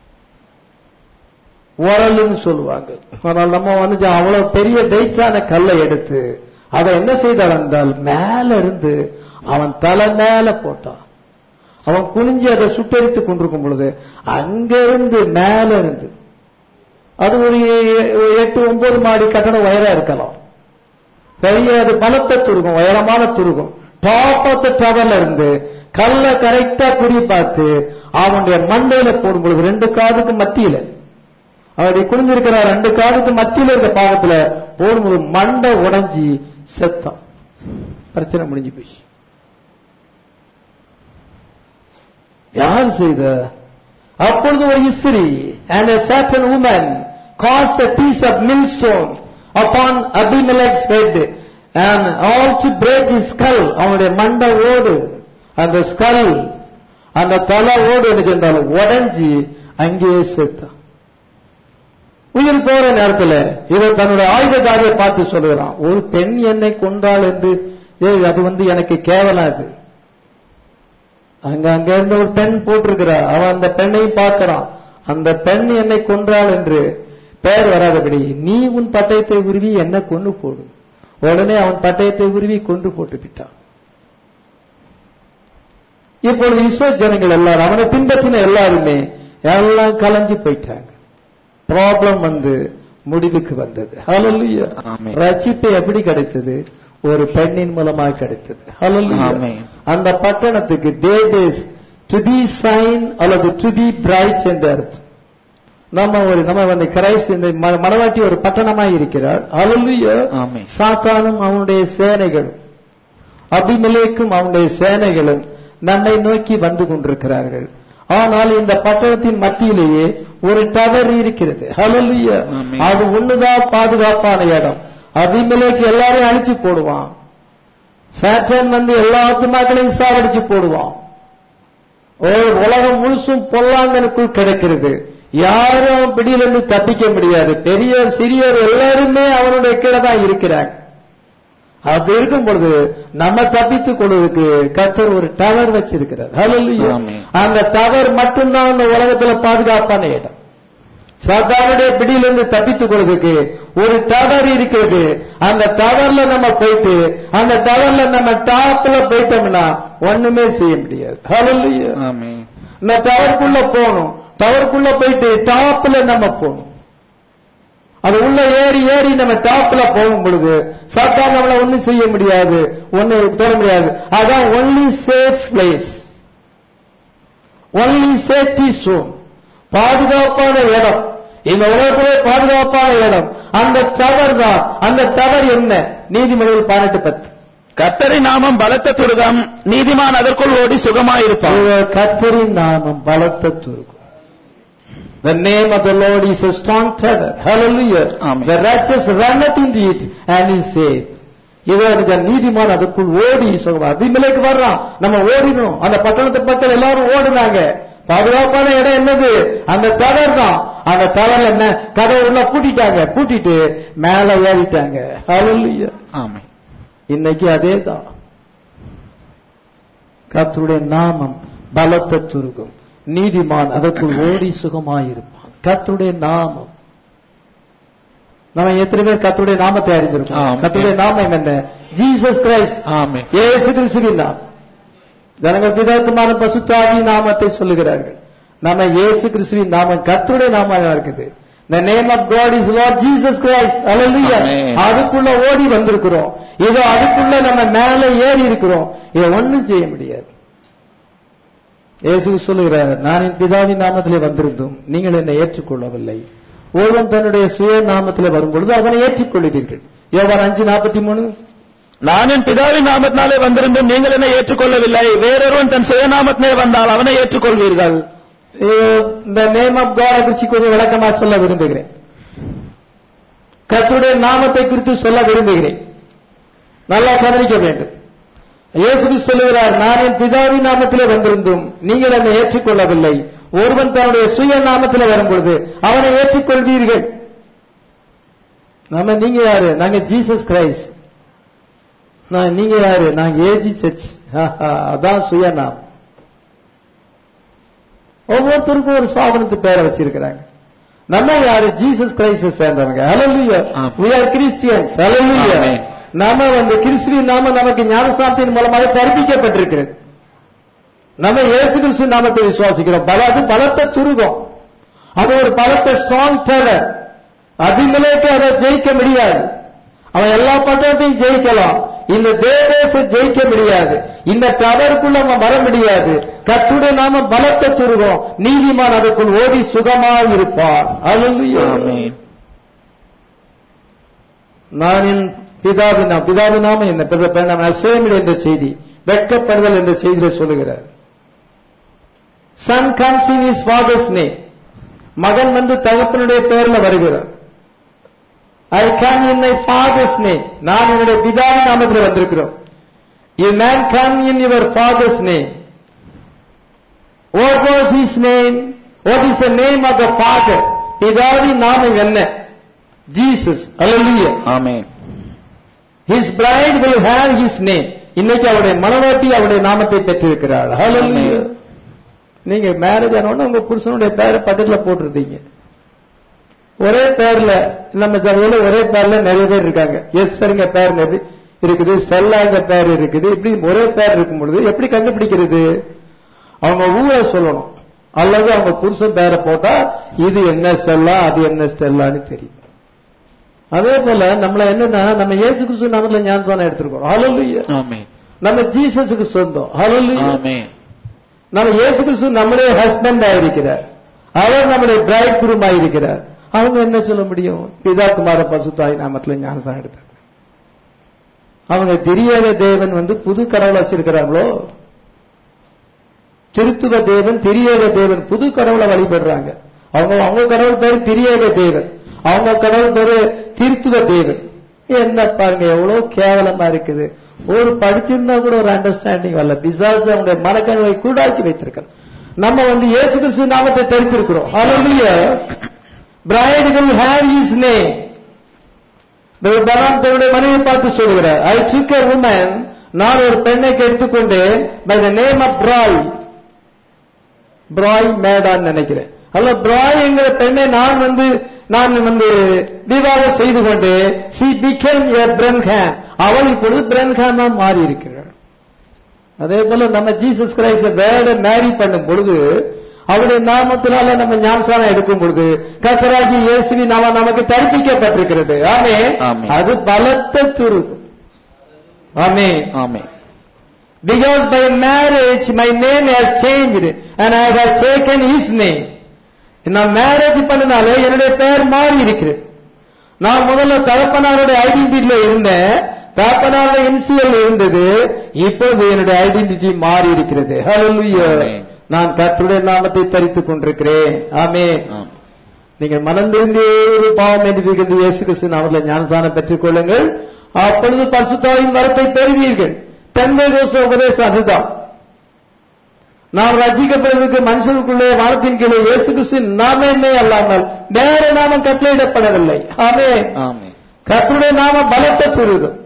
உரல்னு சொல்லுவாங்க ஆனால் நம்ம வந்து அவ்வளவு பெரிய வெயிட்டான கல்லை எடுத்து அதை என்ன செய்தாள் என்றால் மேல இருந்து அவன் தலை மேல போட்டான் அவன் குனிஞ்சு அதை சுட்டரித்து கொண்டிருக்கும் பொழுது அங்கிருந்து மேல இருந்து அது ஒரு எ- ஒரு எட்டு ஒன்பது மாடி கட்டணம் உயரா இருக்கலாம் பெரிய அது பலத்த துருகம் உயரமான துருகம் டாப் ஆஃப் த டவர்ல இருந்து கல்ல கரெக்டா குறி பார்த்து அவனுடைய மண்டையில போடும் பொழுது ரெண்டு காதுக்கு மத்தியில அவருடைய குனிஞ்சிருக்கிற ரெண்டு காதுக்கு மத்தியில இருக்க பாகத்துல போடும்போது மண்டை உடைஞ்சி செத்தான் பிரச்சனை முடிஞ்சு போச்சு யார் செய்த அப்பொழுது ஒரு இஸ்திரி and a certain woman caused a piece of millstone upon Abimelech's head and all to break his skull அவனுடைய மண்டை ஓடு அந்த ஸ்கல் அந்த தலை ஓடு என்ன சென்றால் உடஞ்சி அங்கேயே செத்தான் உயிர் போற நேரத்தில் இவர் தன்னுடைய ஆயுததாரியை பார்த்து சொல்லுகிறான் ஒரு பெண் என்னை கொன்றாள் என்று ஏய் அது வந்து எனக்கு கேவலம் அது அங்க அங்க இருந்த ஒரு பெண் போட்டிருக்கிறா அவன் அந்த பெண்ணையும் பார்க்கிறான் அந்த பெண் என்னை கொன்றாள் என்று பெயர் வராதபடி நீ உன் பட்டயத்தை உருவி என்ன கொண்டு போடு உடனே அவன் பட்டயத்தை உருவி கொன்று போட்டு விட்டான் இப்பொழுது இஸ்ரோ ஜனங்கள் எல்லாரும் அவனை பின்பற்றின எல்லாருமே எல்லாம் கலைஞ்சு போயிட்டாங்க ப்ராப்ளம் வந்து முடிவுக்கு வந்தது ஹalleluya ஆமென். ரட்சிப்பு எப்படி கிடைத்தது ஒரு பெண்ணின் மூலமாக கிடைத்தது ஹalleluya ஆமென். அந்த பட்டணத்துக்கு தேடேஸ் டு பி சைன் அல்லது டு பி பிரைட் என்ற அர்த்தம் நம்ம ஒரு நம்ம வந்து கிரைஸ்ட் இந்த ம- மணவாட்டி ஒரு பட்டணமாய் இருக்கிறார் ஹalleluya ஆமென். சாத்தானும் அவனுடைய சேனைகளும் அபிமெலேக்கும் அவனுடைய சேனைகளும் நம்மை நோக்கி வந்து கொண்டிருக்கிறார்கள் ஆனால் இந்த பட்டணத்தின் மத்தியிலேயே ஒரு டவர் இருக்கிறது ஹalleluya ஆமென். அது ஒண்ணுதான் பாதுகாப்பான இடம் அபிமெலேக்கு எல்லாரையும் அழிச்சு போடுவான் சாத்தான் வந்து எல்லா ஆத்துமாக்களையும் சாவடிச்சு போடுவான் ஓ, உலகம் முழுசும் பொல்லாங்கனுக்குள் கிடைக்கிறது யாரும் அவன் பிடியிலிருந்து தப்பிக்க முடியாது பெரியவர் சிறியவர் எல்லாருமே அவனுடைய கீழே தான் இருக்கிறாங்க அப்படி இருக்கும் பொழுது நம்ம தப்பித்துக் கொள்வதற்கு கத்தர் ஒரு டவர் வச்சிருக்கிறார் ஹalleluya. ஆமென். அந்த டவர் மட்டும்தான் அந்த உலகத்துல பாதுகாப்பான இடம் சாத்தானுடைய பிடியிலிருந்து தப்பித்துக் கொள்வதற்கு ஒரு டவர் இருக்கிறது அந்த டவர்ல நம்ம போயிட்டு அந்த டவர்ல நம்ம டாப்ல போயிட்டோம்னா ஒண்ணுமே செய்ய முடியாது ஹalleluya. ஆமென். இந்த டவருக்குள்ள போகணும் டவருக்குள்ள போயிட்டு டாப்ல நம்ம போகணும் அது உள்ள ஏறி ஏறி நம்ம டாப்ல போகும் பொழுது சாத்தான் நம்மள ஒண்ணும் செய்ய முடியாது ஒண்ணு தொட முடியாது அதான் only safe place only safety zone பாதுகாப்பான இடம் இந்த உலகத்திலே பாதுகாப்பான இடம் அந்த டவர் தான் அந்த டவர் என்ன நீதிமொழிகள் பதினெட்டு பத்து கர்த்தரின் நாமம் பலத்த துருகம் நீதிமான் அதற்குள் ஓடி சுகமாயிருப்பான் உங்கள் கர்த்தரின் நாமம் பலத்த துருக்கும் The name of the Lord is a strong tower. Hallelujah. Amen. The righteous runneth into it and is saved. இதோ இந்த நீதிமான் அதுக்குள் ஓடி சொல்லுவா அபிமலைக்கு வர்றான் நம்ம ஓடினோம் அந்த பட்டணத்து பக்கத்தில் எல்லாரும் ஓடுனாங்க பாதுகாப்பான இடம் என்னது அந்த டவர் தான் அந்த டவர்ல என்ன கதை உள்ள பூட்டிட்டாங்க பூட்டிட்டு மேல ஏறிட்டாங்க Hallelujah. ஆமென். இன்னைக்கு அதே தான் கர்த்தருடைய நாமம் பலத்த துருகும் நீதிமான் அதற்குள் ஓடி சுகமாயிருப்பான் கர்த்தருடைய நாமம் நம்ம எத்தனை பேர் கர்த்தருடைய நாமத்தை அறிந்திருக்கோம் ஆமென். கர்த்தருடைய நாமம் என்ன ஜீசஸ் கிரைஸ்ட் ஆமென். இயேசு கிறிஸ்துவின் நாமம் ஜனங்கள் பிதாக்குமான பசுத்தாவி நாமத்தை சொல்லுகிறார்கள் நம்ம இயேசு கிறிஸ்துவின் நாமம் கர்த்தருடைய நாமம் இருக்குது The name of God is Lord Jesus Christ. Hallelujah. Amen. அதுக்குள்ள ஓடி வந்திருக்கிறோம் இதோ அதுக்குள்ள நம்ம மேல ஏறி இருக்கிறோம் இதை ஒண்ணும் செய்ய முடியாது இயேசு சொல்லுகிறார் நான் என் பிதாவின் நாமத்திலே வந்திருந்தும் நீங்கள் என்னை ஏற்றுக்கொள்ளவில்லை ஒருவன் தன்னுடைய சுய நாமத்திலே வரும்பொழுது அவனை ஏற்றுக்கொள்கிறீர்கள் யோவான் அஞ்சு நாற்பத்தி மூணு நான் என் பிதாவின் நாமத்தினாலே வந்திருந்தும் நீங்கள் என்னை ஏற்றுக்கொள்ளவில்லை வேறொருவன் தன் சுயநாமத்திலே வந்தால் அவனை ஏற்றுக்கொள்வீர்கள் இந்த நேம் ஆஃப் காட் குறித்து கொஞ்சம் விளக்கமா சொல்ல விரும்புகிறேன் கர்த்தருடைய நாமத்தை குறித்து சொல்ல விரும்புகிறேன் நல்லா கவனிக்க வேண்டும் இயேசு கிறிஸ்து சொல்லுகிறார் நான் என் பிதாவின் நாமத்திலே வந்திருந்தும் நீங்கள் என்னை ஏற்றுக்கொள்ளவில்லை ஒருவன் தன்னுடைய சுய நாமத்திலே வரும்பொழுது அவனை ஏற்றுக்கொள்வீர்கள் நம்ம நீங்க யாரு நாங்க ஜீசஸ் கிரைஸ்ட் நான் நீங்க யாரு நாங்க ஏஜி சர்ச் அதான் சுயநாமம் ஒவ்வொருத்தருக்கும் ஒரு சாபனத்து பேரை வச்சிருக்கிறாங்க நம்ம யாரு ஜீசஸ் கிரைஸ்ட சேர்ந்தவங்க ஹalleluya ஆம். we are christians hallelujah ஆமென். நாம வந்து கிறிஸ்துவின் நாம நமக்கு ஞானசாந்தியின் மூலமாக கற்பிக்கப்பட்டிருக்கிறது நம்ம இயேசு கிறிஸ்து நாமத்தை விசுவாசிக்கிறோம் பல அது பலத்த துருகம் அது ஒரு பலத்த ஸ்ட்ராங் டவர் அதிமலைக்கு அதை ஜெயிக்க முடியாது அவன் எல்லா பட்டணத்தையும் ஜெயிக்கலாம் இந்த தேவேச ஜெயிக்க முடியாது இந்த டவருக்குள்ள அவன் வர முடியாது கத்துடைய நாம பலத்த துருகம் நீதிமான் அதற்குள் ஓடி சுகமாக இருப்பான் Hallelujah. ஆமென். நான் என் பிதாவின் நாம் பிதாவின் நாம என்ன பிறந்த அசேமில் என்ற செய்தி வெட்கப்படுதல் என்ற செய்தியில சொல்லுகிறார் son comes in his father's name மகன் வந்து தகப்பனுடைய பெயர்ல வருகிறார் I come in my father's name நான் என்னுடைய பிதாவின் நாமத்தில் வந்திருக்கிறோம் You man come in your father's name. What was his name? What is the name of the father? பிதாவின் நாமம் என்ன Jesus hallelujah amen His bride will have his name. இன்னைக்கு அவருடைய மனவாட்டி அவருடைய நாமத்தை பெற்றிருக்கிறாள் Hallelujah. Amen. நீங்க மேரேஜ் ஆனவொன்னு உங்க புருஷனுடைய பேரை பக்கத்துல போட்டிருந்தீங்க ஒரே பேர்ல நம்ம சபையில ஒரே பேர்ல நிறைய பேர் இருக்காங்க எஸ் சரிங்க பேர் நிறைய இருக்குது செல்லாங்க பேர் இருக்குது இப்படி ஒரே பேர் இருக்கும் பொழுது எப்படி கண்டுபிடிக்கிறது அவங்க ஊரை சொல்லணும் அல்லது அவங்க புருஷன் பேரை போட்டா இது என்ன ஸ்டெல்லா அது என்ன ஸ்டெல்லான்னு தெரியும் அதே போல நம்மள என்னன்னா நம்ம இயேசு கிறிஸ்து நாமத்துல ஞானசானம் எடுத்திருக்கோம் ஹalleluya ஆமென் நம்ம ஜீசஸுக்கு சொந்தம் ஹalleluya ஆமென் நம்ம இயேசு கிறிஸ்து நம்முடைய ஹஸ்பண்ட் ஆயிருக்கிறார் அவர் நம்முடைய பிரைட் குரும் ஆயிருக்கிறார் அவங்க என்ன சொல்ல முடியும் பிதா குமார பசுத்தாய் நாமத்துல ஞானசானம் எடுத்தாங்க அவங்க திரியேக தேவன் வந்து புது கடவுள் வச்சிருக்கிறாங்களோ திருத்துவ தேவன் திரியேக தேவன் புது கடவுளை வழிபடுறாங்க அவங்க அவங்க கடவுள் பேரு திரியேக தேவன் அவங்க கடவுள் பேரு திருத்துவ தேவன் என்ன பாருங்க எவ்வளவு கேவலமா இருக்குது ஒரு படிச்சிருந்தா கூட ஒரு அண்டர்ஸ்டாண்டிங் வரல பிசாசு அவங்களுடைய மனக்கணவை கூடாக்கி வைத்திருக்கிறார் நம்ம வந்து இயேசு கிறிஸ்து நாமத்தை தெரிந்திருக்கிறோம் Hallelujah. Bride will have his name. பலாம் தன்னுடைய மனைவியை பார்த்து சொல்கிறார் ஐ took a woman நான் ஒரு பெண்ணை எடுத்துக்கொண்டேன் பை த நேம் ஆஃப் பிராய் பிராய் மேடான்னு நினைக்கிறேன் அல்ல பிராய் என்கிற பெண்ணை நான் வந்து நான் வந்து விவாகம் செய்து கொண்டு சி பிகேம் ஏ பிரன்ஹாம் அவள் இப்பொழுது பிரன்ஹாமா மாறி இருக்கிறாள் அதே போல நம்ம ஜீசஸ் கிரைஸ்ட வேட மேரி பண்ணும் பொழுது அவருடைய நாமத்தினால நம்ம ஞானசானம் எடுக்கும் பொழுது கத்தராகி இயேசுவி நாம நமக்கு தரிப்பிக்கப்பட்டிருக்கிறது ஆமே ஆமென். அது பலத்த துருகும் ஆமே amen Because by marriage my name has changed and I have taken his name. நான் மேரேஜ் பண்ணனால என்னுடைய பெயர் மாறி இருக்கிறது நான் முதல்ல தகப்பனாருடைய ஐடென்டிட்டியில இருந்தேன் தகப்பனாருடைய இன்சியல் இருந்தது இப்போது என்னுடைய ஐடென்டிட்டி மாறி இருக்கிறது Hallelujah. Amen. நான் கர்த்தருடைய நாமத்தை தரித்துக் கொண்டிருக்கிறேன் ஆமே ஆமென் நீங்கள் மனந்திருந்தே ஒரு பாவம் என்று மிகுந்த இயேசு கிறிஸ்து நாமத்தில் ஞானசானம் பெற்றுக் கொள்ளுங்கள் அப்பொழுது பரிசுத்தாவின் வரத்தை பெறுவீர்கள் தென்மை தோச உபதேசம் அதுதான் நாம் ரசிக்கப்படுவதற்கு மனுஷனுக்குள்ளே வானத்தின் கீழே இயேசு கிறிஸ்து நாமே அல்லாமல் வேற நாமம் கட்டளையிடப்படவில்லை ஆமே ஆமென் கர்த்தருடைய நாம பலத்த துருகம்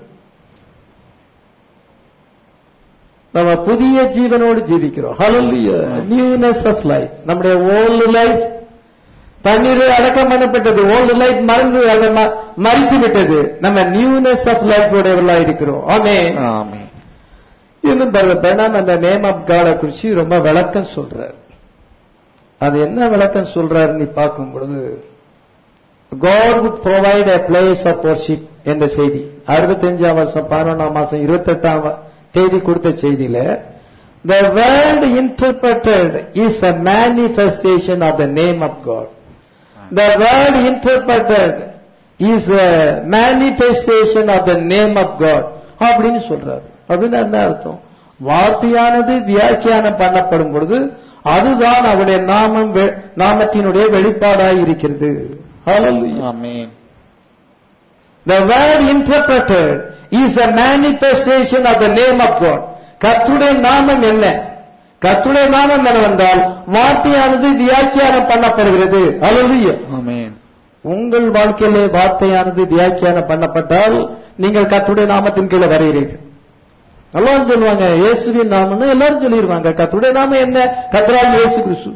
நம்ம புதிய ஜீவனோடு ஜீவிக்கிறோம் ஹalleluya நியூனஸ் ஆஃப் லைஃப் நம்முடைய ஓல்டு லைஃப் தண்ணீர் அடக்கம் பண்ணப்பட்டது ஓல்டு லைஃப் மறந்து அதை ம- மறித்து விட்டது நம்ம நியூனஸ் ஆஃப் லைஃப் உடையவர்களா இருக்கிறோம் ஆமே ஆமென் இன்னும் பெணாம் அந்த நேம் ஆஃப் காட குறிச்சு ரொம்ப விளக்கம் சொல்றார் அது என்ன விளக்கம் சொல்றாரு நீ பார்க்கும் பொழுது God would provide a place of worship என்ற செய்தி அறுபத்தஞ்சாம் வருஷம் பதினொன்றாம் மாசம் இருபத்தெட்டாம் தேதி கொடுத்த செய்தியில the word interpreted is a manifestation of the name of God the word interpreted is a manifestation of the name of God அப்படின்னு சொல்றாரு அப்படின்னு என்ன அர்த்தம் வார்த்தையானது வியாக்கியானம் பண்ணப்படும் பொழுது அதுதான் அவருடைய நாமம் வெ- நாமத்தினுடைய வெளிப்பாடாய் இருக்கிறது Hallelujah. Amen The word interpreted is the manifestation of the name of God. கர்த்தருடைய நாமம் என்ன கர்த்தருடைய நாமம் என்னவென்றால் வார்த்தையானது வியாக்கியானம் பண்ணப்படுகிறது Hallelujah. ஆமென் உங்கள் வாழ்க்கையிலே வார்த்தையானது வியாக்கியானம் பண்ணப்பட்டால் நீங்கள் கர்த்தருடைய நாமத்தின் கீழே வருகிறீர்கள் எல்லாரும் சொல்லுவாங்க இயேசுவின் நாமம்னு எல்லாரும் சொல்லிடுவாங்க கர்த்தருடைய நாமம் என்ன கர்த்தரால் இயேசு கிறிஸ்து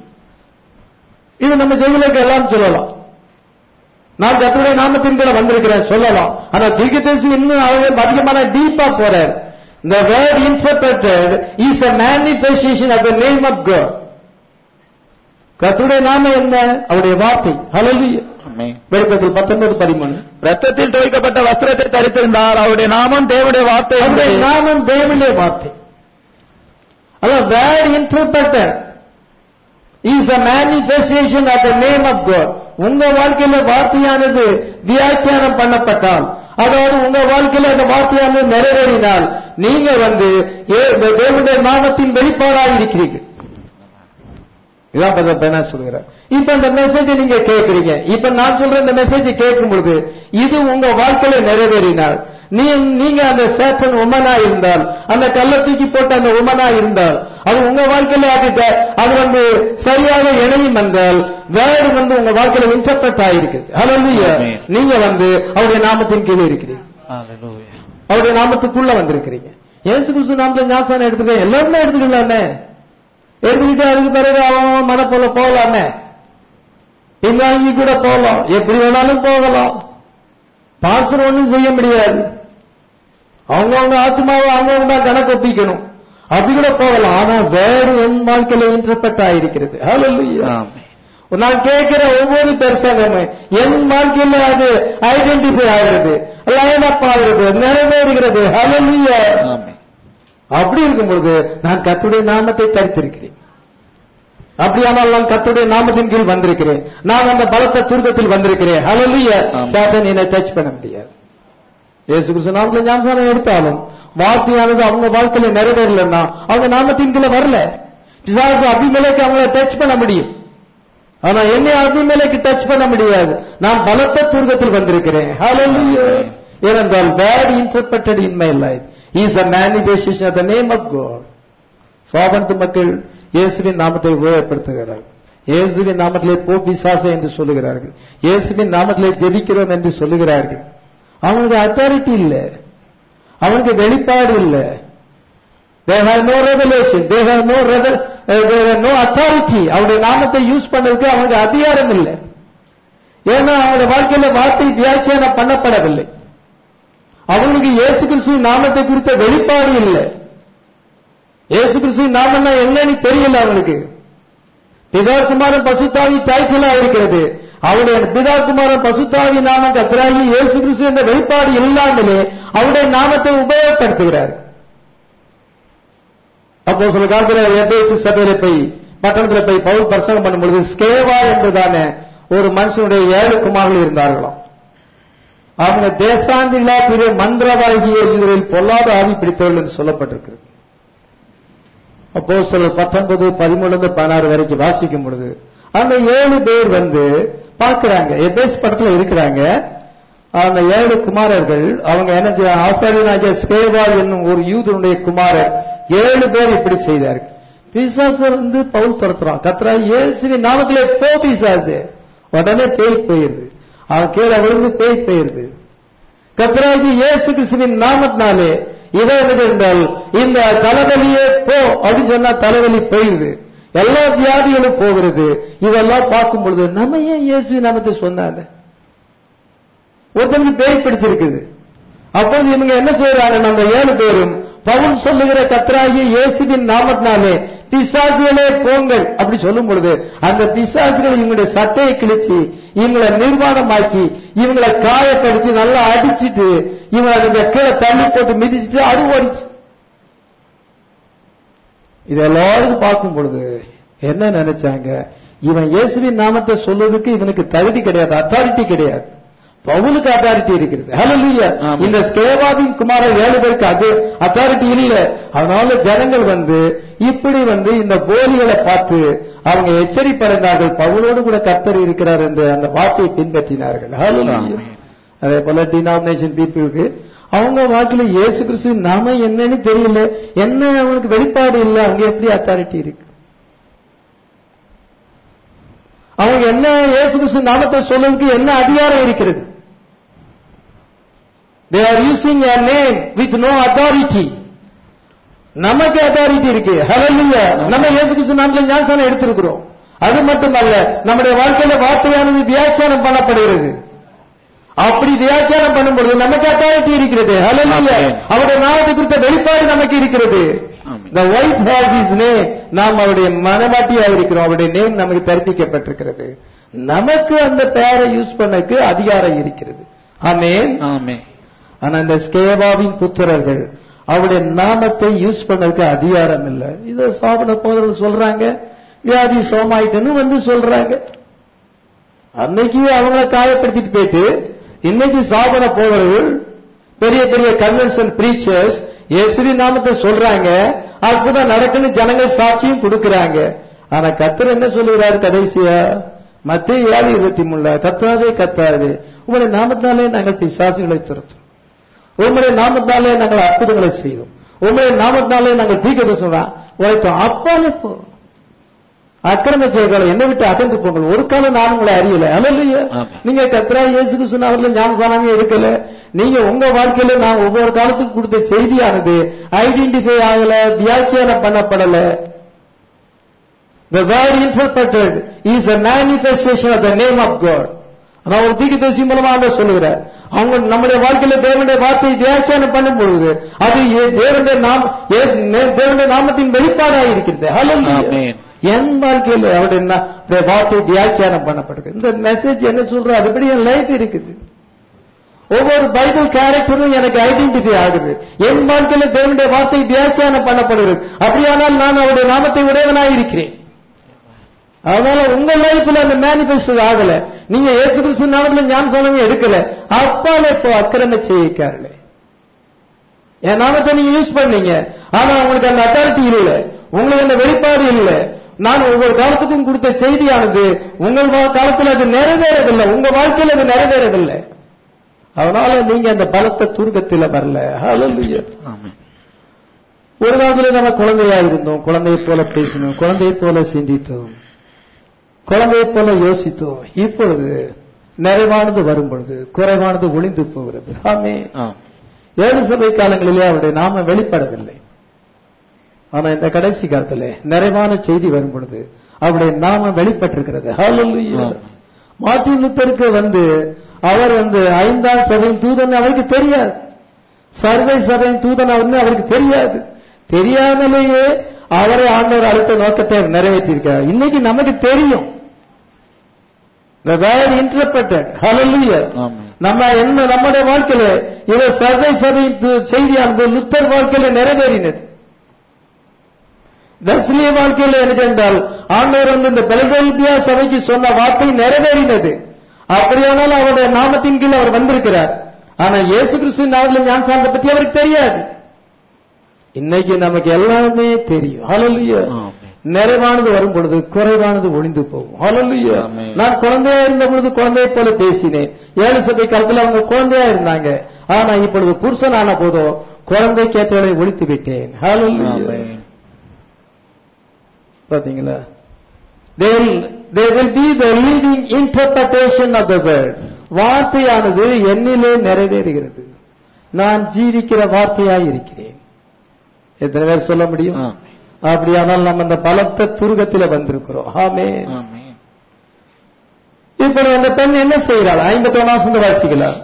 இது நம்ம செய்திகளுக்கு எல்லாரும் சொல்லலாம் நான் கர்த்தருடைய நாமத்தின் கீழே வந்திருக்கிறேன் சொல்லலாம் ஆனா தீர்க்கதரிசி இன்னும் அவங்க அதிகமான டீப்பா போறார் The word interpreted is a manifestation of the name of God. கர்த்தருடைய நாமம் என்ன அவருடைய வார்த்தை Hallelujah. ஆமென் வெளிப்பத்தில் பத்தொன்பது பதிமூணு ரத்தத்தில் துவைக்கப்பட்ட வஸ்திரத்தை தரித்திருந்தார் அவருடைய நாமம் தேவனுடைய வார்த்தை அவருடைய என்பது நாமம் தேவனுடைய வார்த்தை அதான் word interpreter is a manifestation of the name of God உங்க வாழ்க்கையில வார்த்தையானது வியாக்கியானம் பண்ணப்பட்டால் அதாவது உங்க வாழ்க்கையில அந்த வார்த்தையானது நிறைவேறினால் நீங்க வந்து ஏ- தேவனுடைய நாமத்தின் வெளிப்பாடாக இருக்கிறீர்கள் இதான் பத பெனா சொல்கிறார் இப்ப இந்த மெசேஜ் நீங்க கேட்கறீங்க இப்ப நான் சொல்ற இந்த மெசேஜ் கேட்கும் பொழுது இது உங்க வாழ்க்கையில நிறைவேறினால் நீ நீங்க அந்த சேத்தன் உமனா இருந்தால் அந்த கல்ல தூக்கி போட்ட அந்த உமனா இருந்தால் அது உங்க வாழ்க்கையில அது ட- அது வந்து சரியாக இணையும் என்றால் வேறு வந்து உங்க வாழ்க்கையில இன்டர்பிரட் ஆயிருக்குது ஹalleluya Amen. நீங்க வந்து அவருடைய நாமத்தின் கீழே இருக்கிறீங்க Hallelujah. அவருடைய நாமத்துக்குள்ள வந்திருக்கிறீங்க இயேசு கிறிஸ்து நாமத்துல ஞாபகம் எடுத்துக்க எல்லாருமே எடுத்துக்கலாமே எடுத்துக்கிட்டு அதுக்கு பிறகு அவன் அவன் மன போல போகலாமே பின்வாங்கி கூட போகலாம் எப்படி வேணாலும் போகலாம் பாசர் ஒண்ணும் செய்ய முடியாது அவங்கவங்க ஆத்மாவை அவங்கவங்க தான் கணக்கு ஒப்பிக்கணும் அப்படி கூட போகலாம் ஆனா வேறு என் வாழ்க்கையில இன்டர்பெக்ட் ஆயிருக்கிறது Hallelujah. Amen. நான் கேட்கிற ஒவ்வொரு பெருசாகமே என் வாழ்க்கையில அது ஐடென்டிஃபை ஆகிறது லைன் அப் ஆகிறது நிறைவேறுகிறது ஹalleluya Amen. அப்படி இருக்கும் பொழுது நான் கர்த்தருடைய நாமத்தை தரித்திருக்கிறேன் அப்படியானால் நான் கர்த்தருடைய நாமத்தின் கீழ் வந்திருக்கிறேன் நான் அந்த பலத்த துர்க்கத்தில் வந்திருக்கிறேன் ஹalleluya ஆமென். சாத்தான் என்னை டச் பண்ண முடியாது இயேசு கிறிஸ்து நாமத்துல ஞானசானம் எடுத்தாலும் வார்த்தையானது அவங்க வாழ்க்கையில நிறைவேறலன்னா அவங்க நாமத்தின் கீழே வரல பிசாசு அபிமேலைக்கு அவங்கள டச் பண்ண முடியும் ஆனா என்னை அபிமேலைக்கு டச் பண்ண முடியாது நான் பலத்த துர்க்கத்தில் வந்திருக்கிறேன் Hallelujah. ஏனென்றால் bad interpreted in my life is a manifestation of the name of God சாபந்து மக்கள் இயேசுவின் நாமத்தை உபயோகப்படுத்துகிறார்கள் இயேசுவின் நாமத்திலே போ பிசாசே என்று சொல்லுகிறார்கள் இயேசுவின் நாமத்திலே ஜெபிக்கிறோம் என்று சொல்லுகிறார்கள் அவனுக்கு அத்தாரிட்டி இல்ல அவனுக்கு வெளிப்பாடு இல்ல they have no revelation they have no revel uh, they have no authority அவருடைய நாமத்தை யூஸ் பண்ணதுக்கு அவனுக்கு அதிகாரம் இல்லை ஏன்னா அவனுடைய வாழ்க்கையில வார்த்தை வியாக்கியானம் பண்ணப்படவில்லை அவனுக்கு இயேசு கிறிஸ்து நாமத்தை குறித்த வெளிப்பாடு இல்லை இயேசு கிறிஸ்து நாமன்னா என்னன்னு தெரியல அவனுக்கு பிதா குமாரன் பசுத்தாவி டைட்டிலா இருக்கிறது அவருடைய பிதா குமாரன் பசுத்தாவி நாமம் கத்திராகி இயேசு கிறிஸ்து என்ற வெளிப்பாடு இல்லாமலே அவருடைய நாமத்தை உபயோகப்படுத்துகிறார் அப்போ சில காலத்தில் எபேசு சபையில போய் பட்டணத்தில் போய் பவுல் பிரசங்கம் பண்ணும்பொழுது ஸ்கேவா என்பதான ஒரு மனுஷனுடைய ஏழு குமார்கள் இருந்தார்களாம் அவங்க தேசாந்திலா பிற மந்திரவாகிய இவரில் பொல்லாத ஆவி பிடித்தவர்கள் என்று சொல்லப்பட்டிருக்கிறது அப்போ சில பத்தொன்பது பதிமூணுல பதினாறு வரைக்கும் வாசிக்கும் பொழுது அந்த ஏழு பேர் வந்து பார்க்கிறாங்க எபேஸ் படத்துல இருக்கிறாங்க அந்த ஏழு குமாரர்கள் அவங்க என்ன செய்ய- ஆசாரியனாகிய ஸ்கேவா என்னும் ஒரு யூதனுடைய குமாரர் ஏழு பேர் இப்படி செய்தார்கள் பிசாசு வந்து பவுல் துரத்துறான் கத்துறா இயேசுவின் நாமத்திலே போ பிசாசு உடனே பேய் போயிருது அவன் கீழே விழுந்து பேய் போயிருது கத்ராகி இயேசு கிறிஸ்துவின் நாமத்தினாலே இவன் என்ன என்றால் இந்த தலைவலியே போ அப்படின்னு சொன்னா தலைவலி போயிருது எல்லா வியாதிகளும் போகிறது இதெல்லாம் பார்க்கும் பொழுது நம்ம ஏன் இயேசு நாமத்தை சொன்னாங்க ஒருத்தனுக்கு பேய் பிடிச்சிருக்குது அப்போது இவங்க என்ன செய்யறாங்க நம்ம ஏழு பேரும் பவுல் சொல்லுகிற கத்தராகிய இயேசுவின் நாமத்தினாலே பிசாசுகளே போங்கள் அப்படி சொல்லும் பொழுது அந்த பிசாசுகள் இவங்களுடைய சட்டையை கிழிச்சு இவங்களை நிர்வாணமாக்கி இவங்களை காயப்படுத்தி நல்லா அடிச்சிட்டு இவங்களை அந்த கீழே தள்ளி போட்டு மிதிச்சிட்டு அது ஓடிச்சு இது எல்லாருக்கும் பார்க்கும் பொழுது என்ன நினைச்சாங்க இவன் இயேசுவின் நாமத்தை சொல்றதுக்கு இவனுக்கு தகுதி கிடையாது அத்தாரிட்டி கிடையாது பவுலுக்கு அத்தாரிட்டி இருக்கிறது ஹalleluya ஆமாம். இந்த ஸ்கேவாவின் குமாரர் ஏழு பேருக்கு அது அத்தாரிட்டி இல்ல அதனால ஜனங்கள் வந்து இப்படி வந்து இந்த போலிகளை பார்த்து அவங்க எச்சரிப்படைந்தார்கள் பவுலோடு கூட கர்த்தர் இருக்கிறார் என்று அந்த வார்த்தையை பின்பற்றினார்கள் ஹalleluya ஆமென். அதே போல டினாமினேஷன் பீப்புளுக்கு அவங்க வாக்குல இயேசு கிறிஸ்து நாம என்னன்னு தெரியல என்ன அவனுக்கு வெளிப்பாடு இல்ல அவங்க எப்படி அத்தாரிட்டி இருக்கு அவங்க என்ன இயேசு கிறிஸ்து நாமத்தை சொல்றதுக்கு என்ன அதிகாரம் இருக்கிறது they are using a name with no authority நமக்கு அத்தாரிட்டி இருக்கு ஹalleluya நம்ம இயேசு கிறிஸ்து நாமத்துல ஞானசானம் எடுத்திருக்கிறோம் அது மட்டுமல்ல நம்முடைய வாழ்க்கையில வார்த்தையானது வியாக்கியானம் பண்ணப்படுகிறது அப்படி வியாக்கியானம் பண்ணும்பொழுது நமக்கு அத்தாரிட்டி இருக்கிறது ஹalleluya Amen. அவருடைய நாமத்தை குறித்த வெளிப்பாடு நமக்கு இருக்கிறது Amen. the wife has his name நாம் அவருடைய மனமாட்டியா இருக்கிறோம் அவருடைய நேம் நமக்கு தரிப்பிக்கப்பட்டிருக்கிறது நமக்கு அந்த பெயரை யூஸ் பண்ணக்கு அதிகாரம் இருக்கிறது ஆமென் ஆமென் ஆனா இந்த ஸ்கேவாவின் புத்திரர்கள் அவருடைய நாமத்தை யூஸ் பண்ணதுக்கு அதிகாரம் இல்லை இத சாபன போதர்கள் சொல்றாங்க வியாதி சோமாயிட்டுன்னு வந்து சொல்றாங்க அன்னைக்கு அவங்கள காயப்படுத்திட்டு போயிட்டு இன்னைக்கு சாபன போதர்கள் பெரிய பெரிய கன்வென்ஷன் பிரீச்சர்ஸ் இயேசுவின் நாமத்தை சொல்றாங்க அற்புதம் நடக்குன்னு ஜனங்கள் சாட்சியும் கொடுக்கறாங்க ஆனா கத்தர் என்ன சொல்லுகிறாரு கடைசியா மத்திய ஏழு இருபத்தி மூணுல கத்தாவே கத்தாவே உங்களுடைய நாமத்தினாலே நாங்கள் பிசாசுகளை துரத்தும் உங்களுடைய நாமத்தினாலே நாங்கள் அற்புதங்களை செய்வோம் உங்களுடைய நாமத்தினாலே நாங்கள் தீக்கத்தை சொல்றோம் உழைத்தோம் அப்பாலே போ அக்கிரம செய்களை என்னை விட்டு அகன்று போங்கள் ஒரு காலம் நான் உங்களை அறியல அல்லையா ஆமாம். நீங்க கத்ரா இயேசு கிறிஸ்து அவர்ல ஞானசானமே எடுக்கல நீங்க உங்க வாழ்க்கையில நான் ஒவ்வொரு காலத்துக்கும் கொடுத்த செய்தியானது ஐடென்டிஃபை ஆகல வியாக்கியானம் பண்ணப்படல The word interpreted is a manifestation of the name of God. நான் ஒரு தீர்க்கதரிசி மூலமா ஆண்டவர் சொல்லுகிறார் அவங்க நம்முடைய வாழ்க்கையில தேவனுடைய வார்த்தையை வியாக்கியானம் பண்ணும் பொழுது அது ஏ- தேவனுடைய நாம ஏ- நே- தேவனுடைய நாமத்தின் வெளிப்பாடாக இருக்கிறது Hallelujah. Amen. என் வாழ்க்கையில அவருடைய நா- அவருடைய வார்த்தை வியாக்கியானம் பண்ணப்பட்டிருக்கு இந்த மெசேஜ் என்ன சொல்ற அதுபடி என் லைஃப் இருக்குது ஒவ்வொரு பைபிள் கேரக்டரும் எனக்கு ஐடென்டிஃபை ஆகுது என் வாழ்க்கையில தேவனுடைய வார்த்தை வியாக்கியானம் பண்ணப்படுகிறது அப்படியானால் நான் அவருடைய நாமத்தை உடையவனாய் இருக்கிறேன் அதனால உங்க லைஃப்ல அந்த மேனிபெஸ்ட் ஆகல நீங்க இயேசு கிறிஸ்து நாமத்துல ஞானசானமே எடுக்கல அப்பால இப்போ அக்கிரம செய்யிக்கார்களே என் நாமத்தை நீங்க யூஸ் பண்ணீங்க ஆனா உங்களுக்கு அந்த அத்தாரிட்டி இல்ல உங்களுக்கு அந்த வெளிப்பாடு இல்ல நான் ஒவ்வொரு காலத்துக்கும் கொடுத்த செய்தியானது உங்கள் வா- காலத்தில் அது நிறைவேறவில்லை உங்க வாழ்க்கையில் அது நிறைவேறவில்லை அதனால நீங்க அந்த பலத்த துருக்கத்தில் வரல Hallelujah. ஆமென். ஒரு காலத்துல நம்ம குழந்தையா இருந்தோம் குழந்தையை போல பேசினோம் குழந்தையை போல சிந்தித்தோம் குழந்தையை போல யோசித்தோம் இப்பொழுது நிறைவானது வரும் பொழுது குறைவானது ஒளிந்து போகிறது ஆமே ஆம். ஏழு சபை காலங்களிலே அவருடைய நாம வெளிப்படவில்லை ஆனா இந்த கடைசி காலத்துல நிறைவான செய்தி வரும் பொழுது அவருடைய நாம வெளிப்பட்டிருக்கிறது Hallelujah. ஆம். மார்ட்டின் லூத்தருக்கு வந்து அவர் வந்து ஐந்தாம் சபையின் தூதன் அவருக்கு தெரியாது சர்வை சபையின் தூதன் அவர்னு அவருக்கு தெரியாது தெரியாமலேயே அவரை ஆண்டவர் அடுத்த நோக்கத்தை அவர் நிறைவேற்றியிருக்கார் இன்னைக்கு நமக்கு தெரியும் The word interpreted. Hallelujah. ஆமென். நம்ம என்ன நம்முடைய வாழ்க்கையில இவர் சர்வை சபையின் து- செய்தியானது லுத்தர் வாழ்க்கையில நிறைவேறினது தஸ்லிய வாழ்க்கையில எனக்கு என்றால் ஆண்டவர் வந்து இந்த பெலசல்பியா சபைக்கு சொன்ன வார்த்தை நிறைவேறினது அப்படியானால் அவருடைய நாமத்தின் கீழ் அவர் வந்திருக்கிறார் ஆனா இயேசு கிறிஸ்து நாவலில் ஞானசானத்தை பத்தி அவருக்கு தெரியாது இன்னைக்கு நமக்கு எல்லாமே தெரியும் Hallelujah. ஆமென். நிறைவானது வரும் பொழுது குறைவானது ஒளிந்து போகும் Hallelujah. ஆமென். நான் குழந்தையா இருந்த பொழுது குழந்தையை போல பேசினேன் ஏழு சபை காலத்தில் அவங்க குழந்தையா இருந்தாங்க ஆனா இப்பொழுது புருஷன் ஆன போதோ குழந்தை கேட்டவளை ஒழித்து விட்டேன் Hallelujah. ஆமென். பாத்தீங்களா they will they will be the leading interpretation of the word வார்த்தையானது என்னிலே நிறைவேறுகிறது நான் ஜீவிக்கிற வார்த்தையாய் இருக்கிறேன் எத்தனை பேர் சொல்ல முடியும் ஆமென். அப்படியானால் நம்ம அந்த பலத்த துருகத்தில வந்திருக்கிறோம் ஆமே ஆமென். இப்ப அந்த பெண் என்ன செய்கிறாள் ஐம்பத்தி ஒன்னாம் வாசிக்கலாம்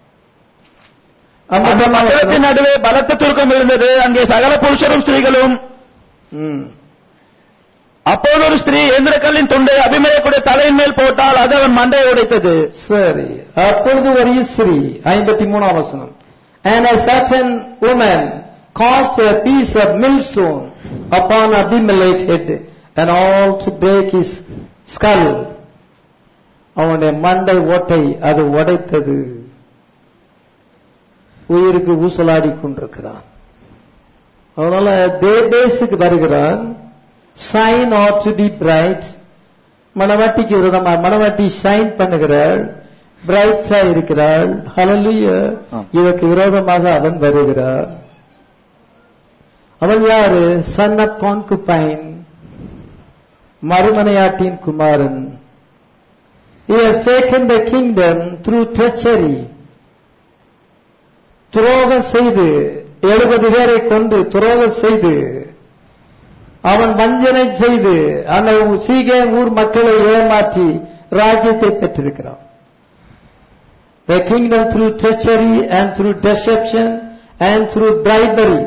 அந்த மக்களத்தின் நடுவே பலத்த துருக்கம் இருந்தது அங்கே சகல புருஷரும் ஸ்திரீகளும் ம். அப்போது ஒரு ஸ்திரீ எந்திரக்கல்லின் துண்டை அபிமேயக்குடைய தலையின் மேல் போட்டால் அது அவன் மண்டையை உடைத்தது சரி அப்பொழுது ஒரு ஸ்திரீ ஐம்பத்தி மூணாம் வசனம் and a certain woman caused a piece of millstone upon Abimelech head and all to break his skull அவனுடைய மண்டை ஓட்டை அது உடைத்தது உயிருக்கு ஊசலாடி கொண்டிருக்கிறான் அதனால தேபேஸுக்கு வருகிறான் சைன் ஆட் டு பி பிரைட் மணவாட்டிக்கு விரதமா மணவாட்டி ஷைன் பண்ணுகிறாள் பிரைட்டா இருக்கிறாள் ஹalleluya ஆம். இதற்கு விரோதமாக அவன் வருகிறார் அவன் யாரு சன் ஆஃப் கான்குபைன் மறுமனையாட்டின் குமாரன் He has taken the kingdom through treachery. துரோகம் செய்து எழுபது பேரை கொண்டு துரோகம் செய்து அவன் வஞ்சனை செய்து அந்த சீகே ஊர் மக்களை ஏமாற்றி ராஜ்யத்தை பெற்றிருக்கிறான் The kingdom through treachery and through deception and through bribery.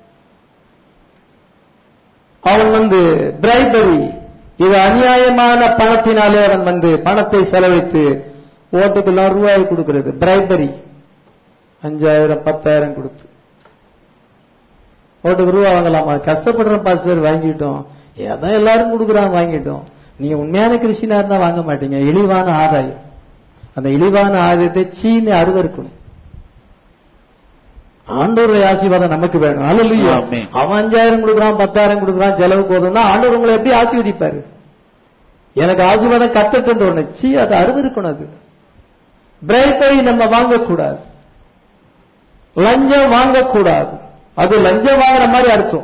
அவன் வந்து பிரைபரி இது அநியாயமான பணத்தினாலே அவன் வந்து பணத்தை செலவழித்து ஓட்டுக்கெல்லாம் ரூபாய் கொடுக்கிறது பிரைபரி அஞ்சாயிரம் பத்தாயிரம் கொடுத்து ஓட்டுக்கு ரூபா வாங்கலாமா கஷ்டப்படுற பாஸ்டர் வாங்கிட்டோம் ஏதோ எல்லாரும் கொடுக்குறாங்க வாங்கிட்டோம் நீங்க உண்மையான கிறிஸ்டினா இருந்தா வாங்க மாட்டீங்க இழிவான ஆதாயம் அந்த இழிவான ஆதாயத்தை சீனு அருவருக்கணும் ஆண்டவருடைய ஆசீர்வாதம் நமக்கு வேணும் அல்லையா ஆமென். அவன் அஞ்சாயிரம் கொடுக்குறான் பத்தாயிரம் கொடுக்குறான் செலவுக்கு போதும்னா ஆண்டவர் உங்களை எப்படி ஆசீர்வதிப்பாரு எனக்கு ஆசீர்வாதம் கத்துட்டு தோணுச்சு அது அருவருக்கணும் அது பிரைபரி நம்ம வாங்கக்கூடாது லஞ்சம் வாங்கக்கூடாது அது லஞ்சம் வாங்குற மாதிரி அர்த்தம்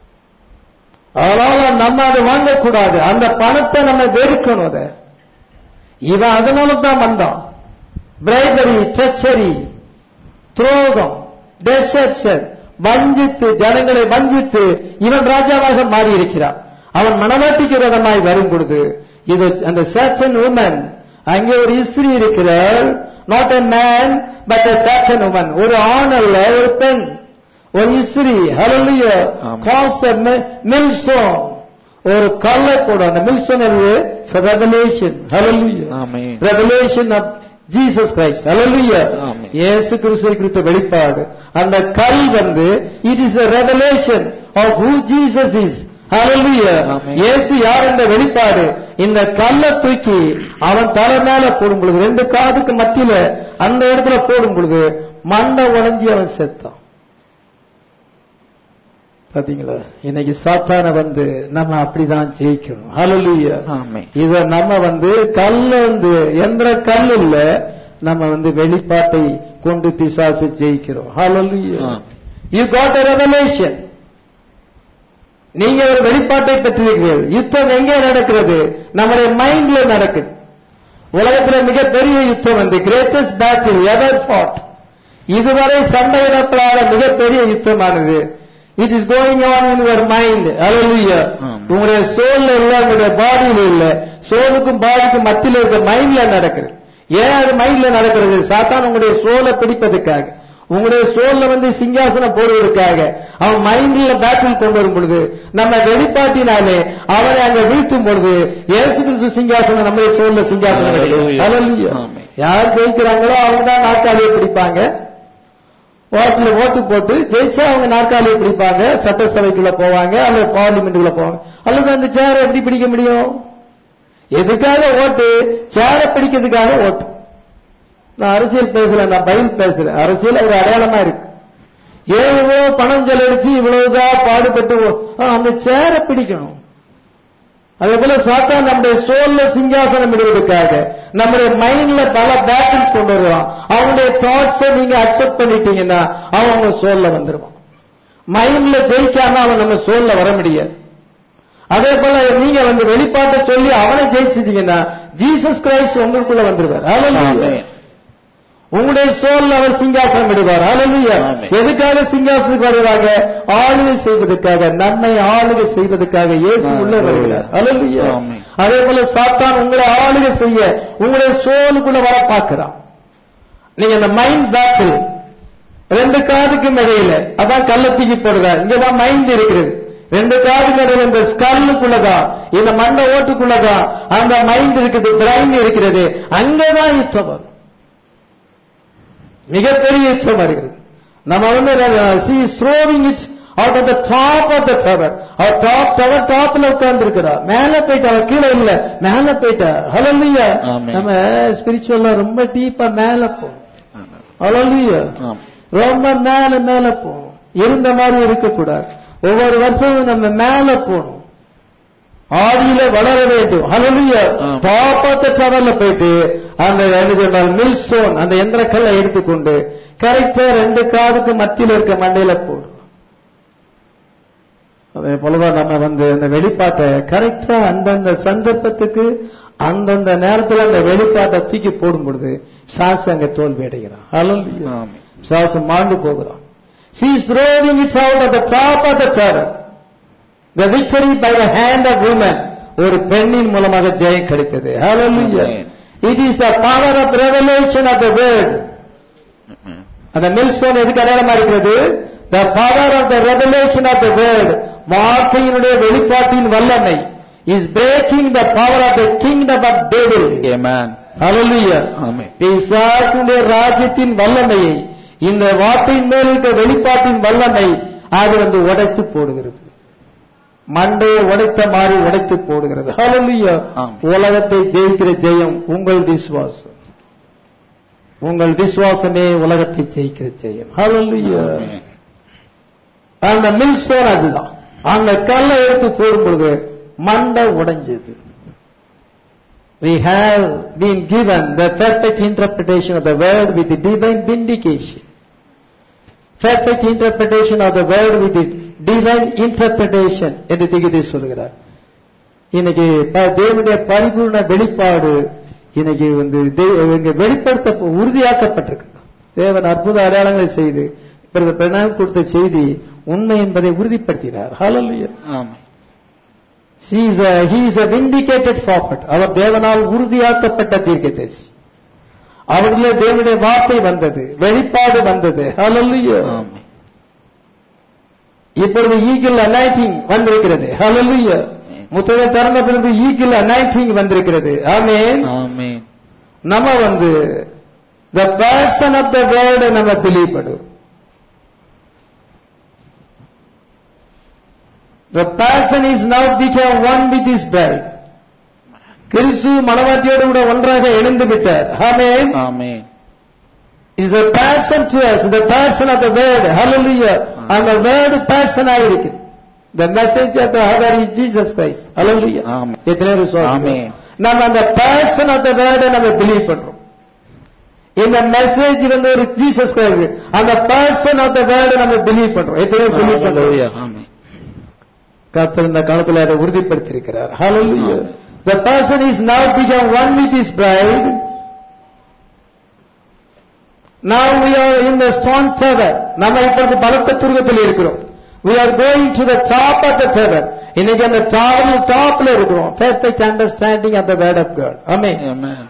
அதனால நம்ம அதை வாங்கக்கூடாது அந்த பணத்தை நம்ம வெறுக்கணும் அதை இவன் அதனால தான் வந்தான் பிரைபரி ட்ரெச்சரி துரோகம் டெசப்ஷன் வஞ்சித்து ஜனங்களை வஞ்சித்து இவன் ராஜாவாக மாறி இருக்கிறான் அவன் மனவாட்டிக்கு விரதமாய் வரும் பொழுது இது அந்த சர்ச்சன் உமன் அங்கே ஒரு இஸ்திரி இருக்கிறார் not a man but a certain woman ஒரு ஆண் அல்ல ஒரு பெண் ஒரு இஸ்திரி hallelujah amen. Cause mill stone ஒரு கல்லை போடும் அந்த mill stone revelation hallelujah amen. Revelation of Jesus Christ hallelujah amen. இயேசு கிறிஸ்துவை குறித்த வெளிப்பாடு அந்த கல் வந்து it is a revelation of who Jesus is hallelujah amen. இயேசு யார் என்ற வெளிப்பாடு இந்த கல்லை தூக்கி அவன் தலை மேல போடும் பொழுது ரெண்டு காதுக்கு மத்தியில அந்த இடத்துல போடும் பொழுது மண்டை உடைஞ்சி அவன் செத்தான் பாத்தீங்களா இன்னைக்கு சாத்தான வந்து நம்ம அப்படிதான் ஜெயிக்கணும் ஹalleluya ஆமென். இத நம்ம வந்து கல் வந்து எந்த கல் இல்ல நம்ம வந்து வெளிப்பாட்டை கொண்டு பிசாசு ஜெயிக்கிறோம் ஹalleluya ஆ. you got a revelation நீங்க ஒரு வெளிப்பாட்டை பெற்றிருக்கிறீர்கள் யுத்தம் எங்கே நடக்கிறது நம்முடைய மைண்ட்ல நடக்குது உலகத்துல மிகப்பெரிய யுத்தம் வந்து கிரேட்டஸ்ட் பேட்டில் எவர் ஃபாட் இதுவரை சண்டையிடப்படாத மிகப்பெரிய யுத்தமானது it is going on in your mind hallelujah ஆமா. உங்களுடைய சோல்ல இல்ல உங்களுடைய பாடியில இல்ல சோலுக்கும் பாடிக்கும் மத்தியில இருக்க மைண்ட்ல நடக்குது ஏன் அது மைண்ட்ல நடக்கிறது சாத்தான் உங்களுடைய சோலை பிடிப்பதற்காக உங்களுடைய சோல்ல வந்து சிங்காசனம் போடுவதற்காக அவன் மைண்ட்ல பேட்டில் கொண்டு வரும் பொழுது நம்ம வெளிப்பாட்டினாலே அவனை அங்க வீழ்த்தும் பொழுது இயேசு கிறிஸ்து சிங்காசனம் நம்முடைய சோல்ல சிங்காசனம் கிடைக்கும். Hallelujah. Hallelujah. ஆமென். யார் ஜெயிக்கிறாங்களோ அவங்க தான் நாற்காலியை பிடிப்பாங்க ஓட்டுல ஓட்டு போட்டு ஜெயிச்சா அவங்க நாற்காலியை பிடிப்பாங்க சட்டசபைக்குள்ள போவாங்க அல்லது பார்லிமெண்ட்டுக்குள்ள போவாங்க அல்லது அந்த சேரை எப்படி பிடிக்க முடியும் எதுக்காக ஓட்டு சேரை பிடிக்கிறதுக்காக ஓட்டு நான் அரசியல் பேசல நான் பயில் பேசுறேன் அரசியல் ஒரு அடையாளமா இருக்கு ஏன் இவ்வளவு பணம் செலவழிச்சு இவ்வளவுதான் பாடுபட்டு ஓ- ஆ, அந்த சேரை பிடிக்கணும் அதே போல சாத்தான் நம்முடைய சோல்ல சிங்காசனம் இடுவதற்காக நம்முடைய மைண்ட்ல பல பேட்டில்ஸ் கொண்டு வருவான் அவனுடைய தாட்ஸை நீங்க அக்செப்ட் பண்ணிட்டீங்கன்னா அவன் உங்க சோல்ல வந்துருவான் மைண்ட்ல ஜெயிக்காம அவன் நம்ம சோல்ல வர முடியாது அதே போல நீங்க வந்து வெளிப்பாட்டை சொல்லி அவனை ஜெயிச்சிட்டீங்கன்னா ஜீசஸ் கிரைஸ்ட் உங்களுக்குள்ள வந்துருவார் Hallelujah. ஆமென். உங்களுடைய சோல்ல அவர் சிங்காசனம் இடுவார் Hallelujah. ஆமென். எதுக்காக சிங்காசனத்துக்கு வருவாங்க ஆளுகை செய்வதற்காக நம்மை ஆளுகை செய்வதற்காக இயேசு உள்ள வருகிறார் Hallelujah. ஆமென். அதே போல சாத்தான் உங்களை ஆளுகை செய்ய உங்களுடைய சோலுக்குள்ள வர பார்க்கிறான் நீங்க இந்த மைண்ட் பேட்டில் ரெண்டு காதுக்கும் இடையில அதான் கள்ளத்தூக்கி போடுறார் இங்கதான் மைண்ட் இருக்கிறது ரெண்டு காதுக்கு இடையில இந்த ஸ்கல்லுக்குள்ளதான் இந்த மண்டை ஓட்டுக்குள்ளதான் அந்த மைண்ட் இருக்குது பிரைன் இருக்கிறது அங்கதான் யுத்தம் வரும் மிகப்பெரிய யுத்தம் வருகிறது நம்ம வந்து she throwing it out of the top of the tower அவர் டாப் டவர் டாப்ல உட்கார்ந்து இருக்கிறா மேல போயிட்டா அவ கீழே இல்ல மேல போயிட்டா ஹலல்லையா ஆமென். நம்ம ஸ்பிரிச்சுவலா ரொம்ப டீப்பா மேல போகும் ஹலல்லையா ஆம். ரொம்ப மேல மேல போகணும் இருந்த மாதிரி இருக்கக்கூடாது ஒவ்வொரு வருஷமும் நம்ம மேல போகணும் ஆடியில வளர வேண்டும் ஹalleluya ஆம். பாப்பாத்த டவர்ல போயிட்டு அந்த என்ன சொன்னால் மில் ஸ்டோன் அந்த எந்திரக்கல்லை எடுத்துக்கொண்டு கரெக்டா ரெண்டு காதுக்கு மத்தியில இருக்க மண்டையில போடும் அதே போலதான் நம்ம வந்து அந்த வெளிப்பாட்டை கரெக்டா அந்தந்த சந்தர்ப்பத்துக்கு அந்தந்த நேரத்துல அந்த வெளிப்பாட்டை தூக்கி போடும் பொழுது சாசு அங்க தோல்வி அடைகிறான் ஹalleluya ஆமென். சாசு மாண்டு போகிறான் she is throwing it out at the top of the tower the victory by the hand of woman ஒரு பெண்ணின் மூலமாக ஜெயம் கிடைத்தது hallelujah Amen. it is the power of revelation of the word ஆமென். அந்த மில்ஸ்டோன் எதுக்கு அடையாளமா இருக்கிறது the power of the revelation of the word வார்த்தையினுடைய வெளிப்பாட்டின் வல்லமை is breaking the power of the kingdom of devil Amen. hallelujah ஆமென். பிசாசுடைய ராஜ்யத்தின் வல்லமையை இந்த வார்த்தையின் மேல் இருக்க வெளிப்பாட்டின் வல்லமை அது வந்து உடைத்து போடுகிறது மண்டையை உடைத்த மாதிரி உடைத்து போடுகிறது ஹalleluya ஆம். உலகத்தை ஜெயிக்கிற ஜெயம் உங்கள் விசுவாசம் உங்கள் விசுவாசமே உலகத்தை ஜெயிக்க செய்யும் Hallelujah. Amen. அந்த மில் ஸ்டோன் அதுதான் அந்த கல்லை எடுத்து போடும் பொழுது மண்டை உடைஞ்சது we have been given the perfect interpretation of the word with the divine vindication perfect interpretation of the word with the divine interpretation என்று திகிதி சொல்கிறார் இன்னைக்கு ப- தேவனுடைய பரிபூர்ண வெளிப்பாடு இன்னைக்கு வந்து தெய்வ- இங்க வெளிப்படுத்த உறுதியாக்கப்பட்டிருக்கு தேவன் அற்புத அடையாளங்களை செய்து பிறகு பிரணாம் கொடுத்த செய்தி உண்மை என்பதை உறுதிப்படுத்தினார் Hallelujah. Amen. He is a, he is a vindicated prophet. அவர் தேவனால் உறுதியாக்கப்பட்ட தீர்க்கதரிசி அவர்களே தேவனுடைய வார்த்தை வந்தது வெளிப்பாடு வந்தது Hallelujah. ஆமென். இப்பொழுது ஈகிள் அனைட்டிங் வந்திருக்கிறது Hallelujah. முத்தகை திறந்த பிறகு ஈகிள் அனைட்டிங் வந்திருக்கிறது ஆமென் ஆமென். நம்ம வந்து the person of the word நம்ம பிலீவ் பண்ணுவோம் the person is now become one with his bride கிறிஸ்து மனவாட்டியோடு கூட ஒன்றாக இணைந்து விட்டார் amen amen. Is a person to us the person of the word hallelujah அந்த word person ஆயிருக்கு the message of the hour is jesus christ hallelujah amen. எத்தனை பேர் விசுவாசிக்கிறோம்? ஆமென். நம்ம அந்த person of the word நம்ம பிலீவ் பண்றோம் இந்த மெசேஜ் வந்து ஒரு ஜீசஸ் கிரைஸ்ட் அந்த person of the word நம்ம பிலீவ் பண்றோம் எத்தனை பேர் பிலீவ் பண்றோம் Hallelujah. ஆமென். கர்த்தர் இந்த காலத்தில் அதை உறுதிப்படுத்தியிருக்கிறார் Hallelujah. The person is now become one with his bride. Now we are in the stone tower. நம்ம இப்பொழுது பலத்த துருவத்தில் இருக்கிறோம். We are going to the top of the tower. இன்னைக்கு அந்த டாவல் டாப்ல இருக்கிறோம். Perfect understanding of the word of God. Amen. Amen.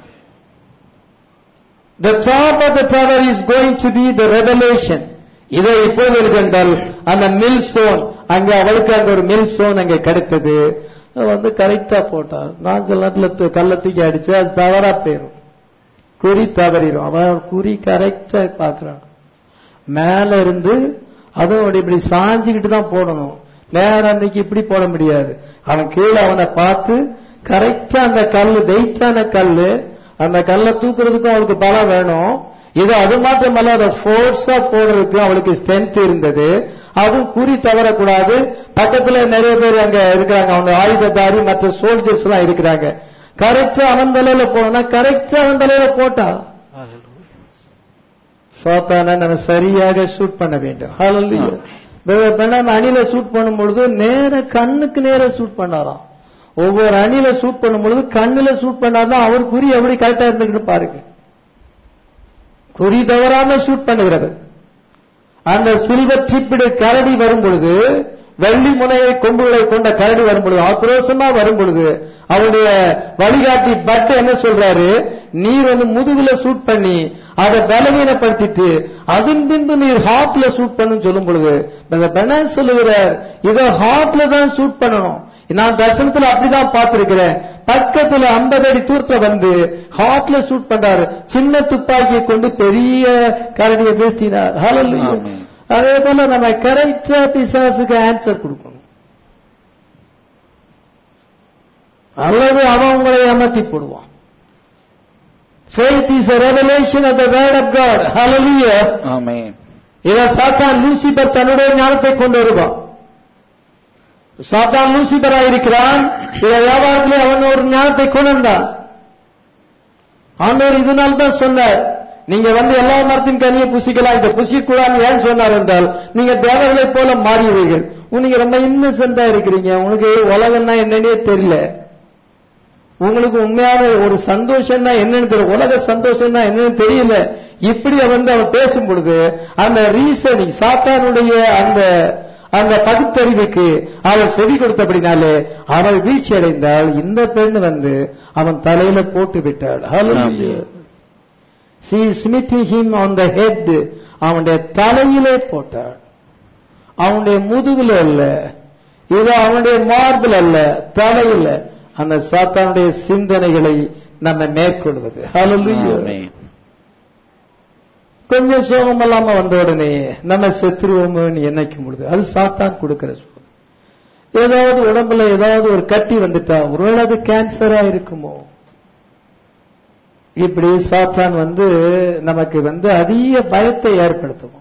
The top of the tower is going to be the revelation. இதை இப்போது இருக்கின்றால் அந்த மில் ஸ்டோன் அங்க அவளுக்கு அங்க ஒரு மில் ஸ்டோன் அங்க கிடைத்தது அவ வந்து கரெக்டா போட்டா நான் சில நேரத்துல து- கல்லை தூக்கி அடிச்சு அது தவறா போயிரும் குறி தவறிடும் அவன் குறி கரெக்டா பாக்குறான் மேல இருந்து அதுவும் அப்படி இப்படி சாஞ்சுக்கிட்டு தான் போடணும் நேரம் அன்னைக்கு இப்படி போட முடியாது அவன் கீழே அவனை பார்த்து கரெக்டா அந்த கல்லு வெயிட்டான கல்லு அந்த கல்லை தூக்குறதுக்கும் அவளுக்கு பலம் வேணும் இது அது மாத்திரமல்ல அதை ஃபோர்ஸா போடுறதுக்கு அவளுக்கு ஸ்ட்ரென்த் இருந்தது அதுவும் குறி தவறக்கூடாது பக்கத்துல நிறைய பேர் அங்க இருக்கிறாங்க அவங்க ஆயுததாரி மற்ற சோல்ஜர்ஸ் எல்லாம் இருக்கிறாங்க கரெக்டா அவன் தலையில போனா கரெக்டா அவன் தலையில போட்டா சாத்தான நம்ம சரியாக ஷூட் பண்ண வேண்டும் ஹalleluya பெண்ணாம அணில ஷூட் பண்ணும் பொழுது நேர கண்ணுக்கு நேர ஷூட் பண்ணாராம் ஒவ்வொரு அணில ஷூட் பண்ணும் பொழுது கண்ணுல ஷூட் பண்ணாதான் அவர் குறி எப்படி கரெக்டா இருந்துக்கிட்டு பாருங்க குறி தவறாம ஷூட் பண்ணுகிறவர் அந்த சில்வர் டிப்பிடு கரடி வரும் பொழுது வெள்ளி முனையை கொம்புகளை கொண்ட கரடி வரும் பொழுது ஆக்ரோஷமா வரும் பொழுது அவருடைய வழிகாட்டி பட் என்ன சொல்றாரு நீர் வந்து முதுகுல சூட் பண்ணி அதை பலவீனப்படுத்திட்டு அதன் பின்பு நீர் ஹார்ட்ல சூட் பண்ணுன்னு சொல்லும் பொழுது அந்த பெண்ணான் சொல்லுகிறார் இதை ஹார்ட்ல தான் சூட் பண்ணணும் நான் தர்சனத்துல அப்படிதான் பார்த்திருக்கிறேன் பக்கத்துல 50 அடி தூரத்துல வந்து ஹார்ட்ல ஷூட் பண்றாரு சின்ன துப்பாக்கியை கொண்டு பெரிய கரடியை வீழ்த்தினார் Hallelujah. ஆமென். அதே போல நம்ம கரெக்டா பிசாசுக்கு ஆன்சர் கொடுக்கணும் அல்லது அவன் உங்களை ஏமாத்தி போடுவான் Faith is a revelation of the word of God. Hallelujah. Amen. இவன் சாத்தான் லூசிபர் தன்னுடைய ஞானத்தை கொண்டு வருவான் சாத்தான் லூசிபரா இருக்கிறான் இவ வியாபாரத்திலே அவன் ஒரு ஞானத்தை கொண்டு வந்தான் ஆண்டவர் இதனால தான் சொன்னார் நீங்க வந்து எல்லா மரத்தின் கனியை புசிக்கலாம் இதை புசிக்கூடாது ஏன் சொன்னார் என்றால் நீங்க தேவர்களைப் போல மாறிடுவீர்கள் நீங்க ரொம்ப இன்னசென்டா இருக்கிறீங்க உங்களுக்கு உலகம்னா என்னன்னே தெரியல உங்களுக்கு உண்மையான ஒரு சந்தோஷம் தான் என்னன்னு தெரியல உலக சந்தோஷம் தான் என்னன்னு தெரியல இப்படி வந்து அவன் பேசும் பொழுது அந்த ரீசனிங் சாத்தானுடைய அந்த அந்த பகுத்தறிவுக்கு அவள் செவி கொடுத்தபடினாலே அவள் வீழ்ச்சி அடைந்தால் இந்த பெண் வந்து அவன் தலையில போட்டு விட்டாள் Hallelujah. She is smithing him on the head அவனுடைய தலையிலே போட்டாள் அவனுடைய முதுகுல அல்ல இது அவனுடைய மார்பில் அல்ல தலையில அந்த சாத்தானுடைய சிந்தனைகளை நம்ம மேற்கொள்வது Hallelujah. Amen. கொஞ்சம் சோகம் இல்லாம வந்த உடனே நம்ம செத்துருவோம்னு எண்ணிக்கும் பொழுது அது சாத்தான் கொடுக்கிற சோகம் ஏதாவது உடம்புல ஏதாவது ஒரு கட்டி வந்துட்டா ஒருவேளை அது கேன்சரா இருக்குமோ இப்படி சாத்தான் வந்து நமக்கு வந்து அதிக பயத்தை ஏற்படுத்துவோம்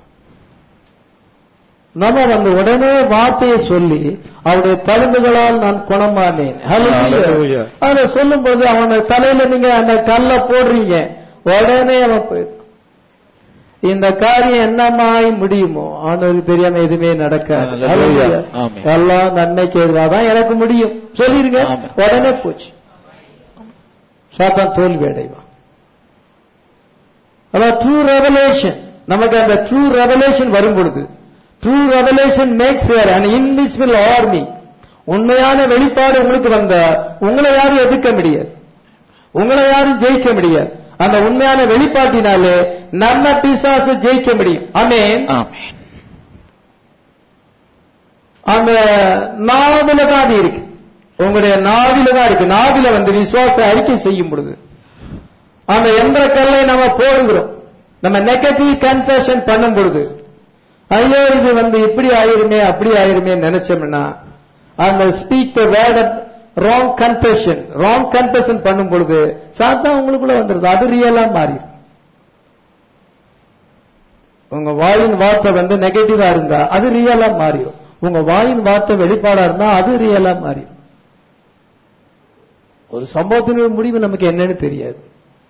நம்ம வந்து உடனே வார்த்தையை சொல்லி அவருடைய தழும்புகளால் நான் குணமானேன் Hallelujah. Hallelujah. அதை சொல்லும் பொழுது அவன தலையில நீங்க அந்த கல்ல போடுறீங்க உடனே அவன் போயிடும் இந்த காரியம் என்னமாய் முடியுமோ ஆண்டவருக்கு தெரியாம எதுவுமே நடக்காது Hallelujah. Hallelujah. Amen. எல்லாம் நன்மைக்கு எதிராக தான் எனக்கு முடியும் சொல்லிருங்க Amen. உடனே போச்சு சாத்தான் தோல்வி அடைவான் அதான் ட்ரூ ரெவலேஷன் நமக்கு அந்த ட்ரூ ரெவலேஷன் வரும் பொழுது true revelation makes an invisible army உண்மையான வெளிப்பாடு உங்களுக்கு வந்தா உங்களை யாரும் எதிர்க்க முடியாது உங்களை யாரும் ஜெயிக்க முடியாது அந்த உண்மையான வெளிப்பாட்டினாலே நம்ம பிசாசு ஜெயிக்க முடியும் ஆமென் ஆமென் அந்த நாவில தான் அது இருக்கு உங்களுடைய நாவில தான் இருக்கு நாவில வந்து விசுவாச அறிக்கை செய்யும் பொழுது அந்த எந்த கல்லை நம்ம போடுகிறோம் நம்ம நெகட்டிவ் கன்ஃபெஷன் பண்ணும் பொழுது ஐயோ இது வந்து இப்படி ஆயிருமே அப்படி ஆயிருமே நினைச்சோம்னா அந்த speak the word wrong confession wrong confession பண்ணும் பொழுது சாத்தா உங்களுக்குள்ள வந்துருது அது ரியலா மாறிடும் உங்க வாயின் வார்த்தை வந்து நெகட்டிவா இருந்தா அது ரியலா மாறிடும் உங்க வாயின் வார்த்தை வெளிப்பாடா இருந்தா அது ரியலா மாறிடும் ஒரு சம்பவத்தினுடைய முடிவு நமக்கு என்னன்னு தெரியாது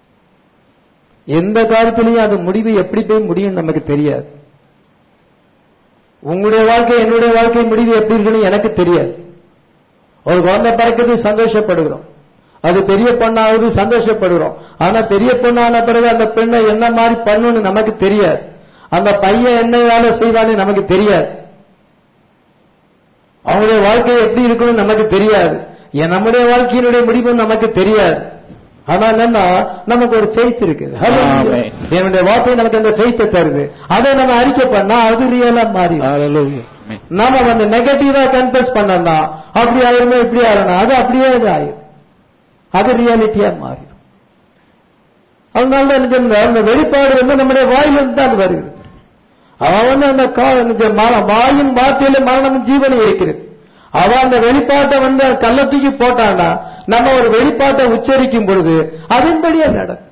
எந்த காலத்திலையும் அது முடிவு எப்படி போய் முடியும் நமக்கு தெரியாது உங்களுடைய வாழ்க்கை என்னுடைய வாழ்க்கை முடிவு எப்படி இருக்குன்னு எனக்கு தெரியாது ஒரு குழந்தை பிறக்குது சந்தோஷப்படுகிறோம் அது பெரிய பொண்ணாவது சந்தோஷப்படுகிறோம் ஆனா பெரிய பொண்ணான பிறகு அந்த பெண்ணை என்ன மாதிரி பண்ணுன்னு நமக்கு தெரியாது அந்த பையன் என்ன வேலை செய்வான்னு நமக்கு தெரியாது அவங்களுடைய வாழ்க்கை எப்படி இருக்குன்னு நமக்கு தெரியாது ஏன் நம்முடைய வாழ்க்கையினுடைய முடிவு நமக்கு தெரியாது ஆனா என்னன்னா நமக்கு ஒரு ஃபெய்த் இருக்கு Amen. என்னுடைய வார்த்தை நமக்கு அந்த ஃபெய்த்தை தருது அதை நம்ம அறிக்கை பண்ணா அது ரியலா மாறி Hallelujah. Amen. நாம வந்து நெகட்டிவா கன்ஃபஸ் பண்ணா அப்படி ஆயிருமே இப்படி ஆயிரும் அது அப்படியே அது ஆயிரும் அது ரியாலிட்டியா மாறிடும் அதனால தான் என்ன சொல்றேன், அந்த வெளிப்பாடு வந்து நம்முடைய வாயிலிருந்து தான் அது வருகிறது அவன் வந்து அந்த கா- நிஜ மர- வாயின் வார்த்தையில மரணமும் ஜீவனும் இருக்கிறது அவன் அந்த வெளிப்பாட்டை வந்து கள்ள தூக்கி போட்டான்னா நம்ம ஒரு வெளிப்பாட்டை உச்சரிக்கும் பொழுது அதன்படியே நடக்கும்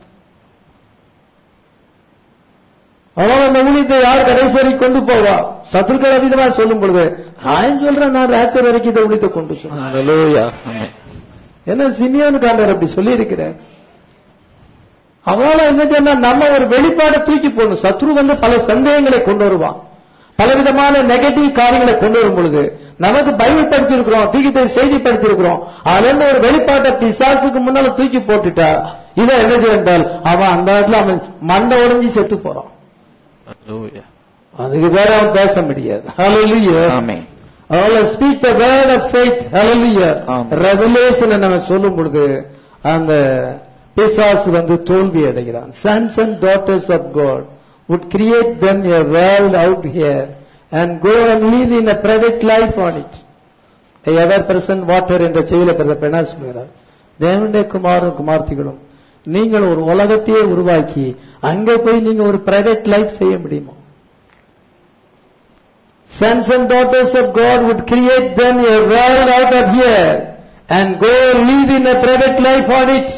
அவன் அந்த ஊழியத்தை யார் கடைசி வரை கொண்டு போவா சத்துருக்கள் அதிகமா சொல்லும் பொழுது நான் சொல்றேன் நான் ராச்சர் வரைக்கும் இந்த ஊழியத்தை கொண்டு சொல்றேன் Hallelujah. Amen. என்ன சிமியோனு காண்டர் அப்படி சொல்லி இருக்கிறார் அவனால என்ன சொன்னா நம்ம ஒரு வெளிப்பாடை தூக்கி போடணும் சத்ரு வந்து பல சந்தேகங்களை கொண்டு வருவான் பலவிதமான நெகட்டிவ் காரியங்களை கொண்டு வரும் பொழுது நமக்கு பைபிள் படிச்சிருக்கிறோம் தூக்கி செய்தி படிச்சிருக்கிறோம் அதுல இருந்து ஒரு வெளிப்பாட்டை பிசாசுக்கு முன்னால தூக்கி போட்டுட்டா இதை என்ன செய்யறால் அவன் அந்த இடத்துல அவன் மண்டை உடைஞ்சு செத்து போறான் Hallelujah. அதுக்கு வேற அவன் பேச முடியாது Hallelujah. Amen. அதனால speak the word of faith hallelujah ஆமா. ரெவலேஷன் நம்ம சொல்லும் பொழுது அந்த பிசாசு வந்து தோல்வி அடைகிறான் sons and daughters of God would create them a world out here and go and live in a private life on it ever present water என்ற செய்தியில பிறந்த என்ன சொல்கிறார் தேவனுடைய குமாரும் குமார்த்திகளும் நீங்கள் ஒரு உலகத்தையே உருவாக்கி அங்கே போய் நீங்க ஒரு பிரைவேட் லைஃப் செய்ய முடியுமா sons and daughters of God would create them a world out of here and go live in a private life on it.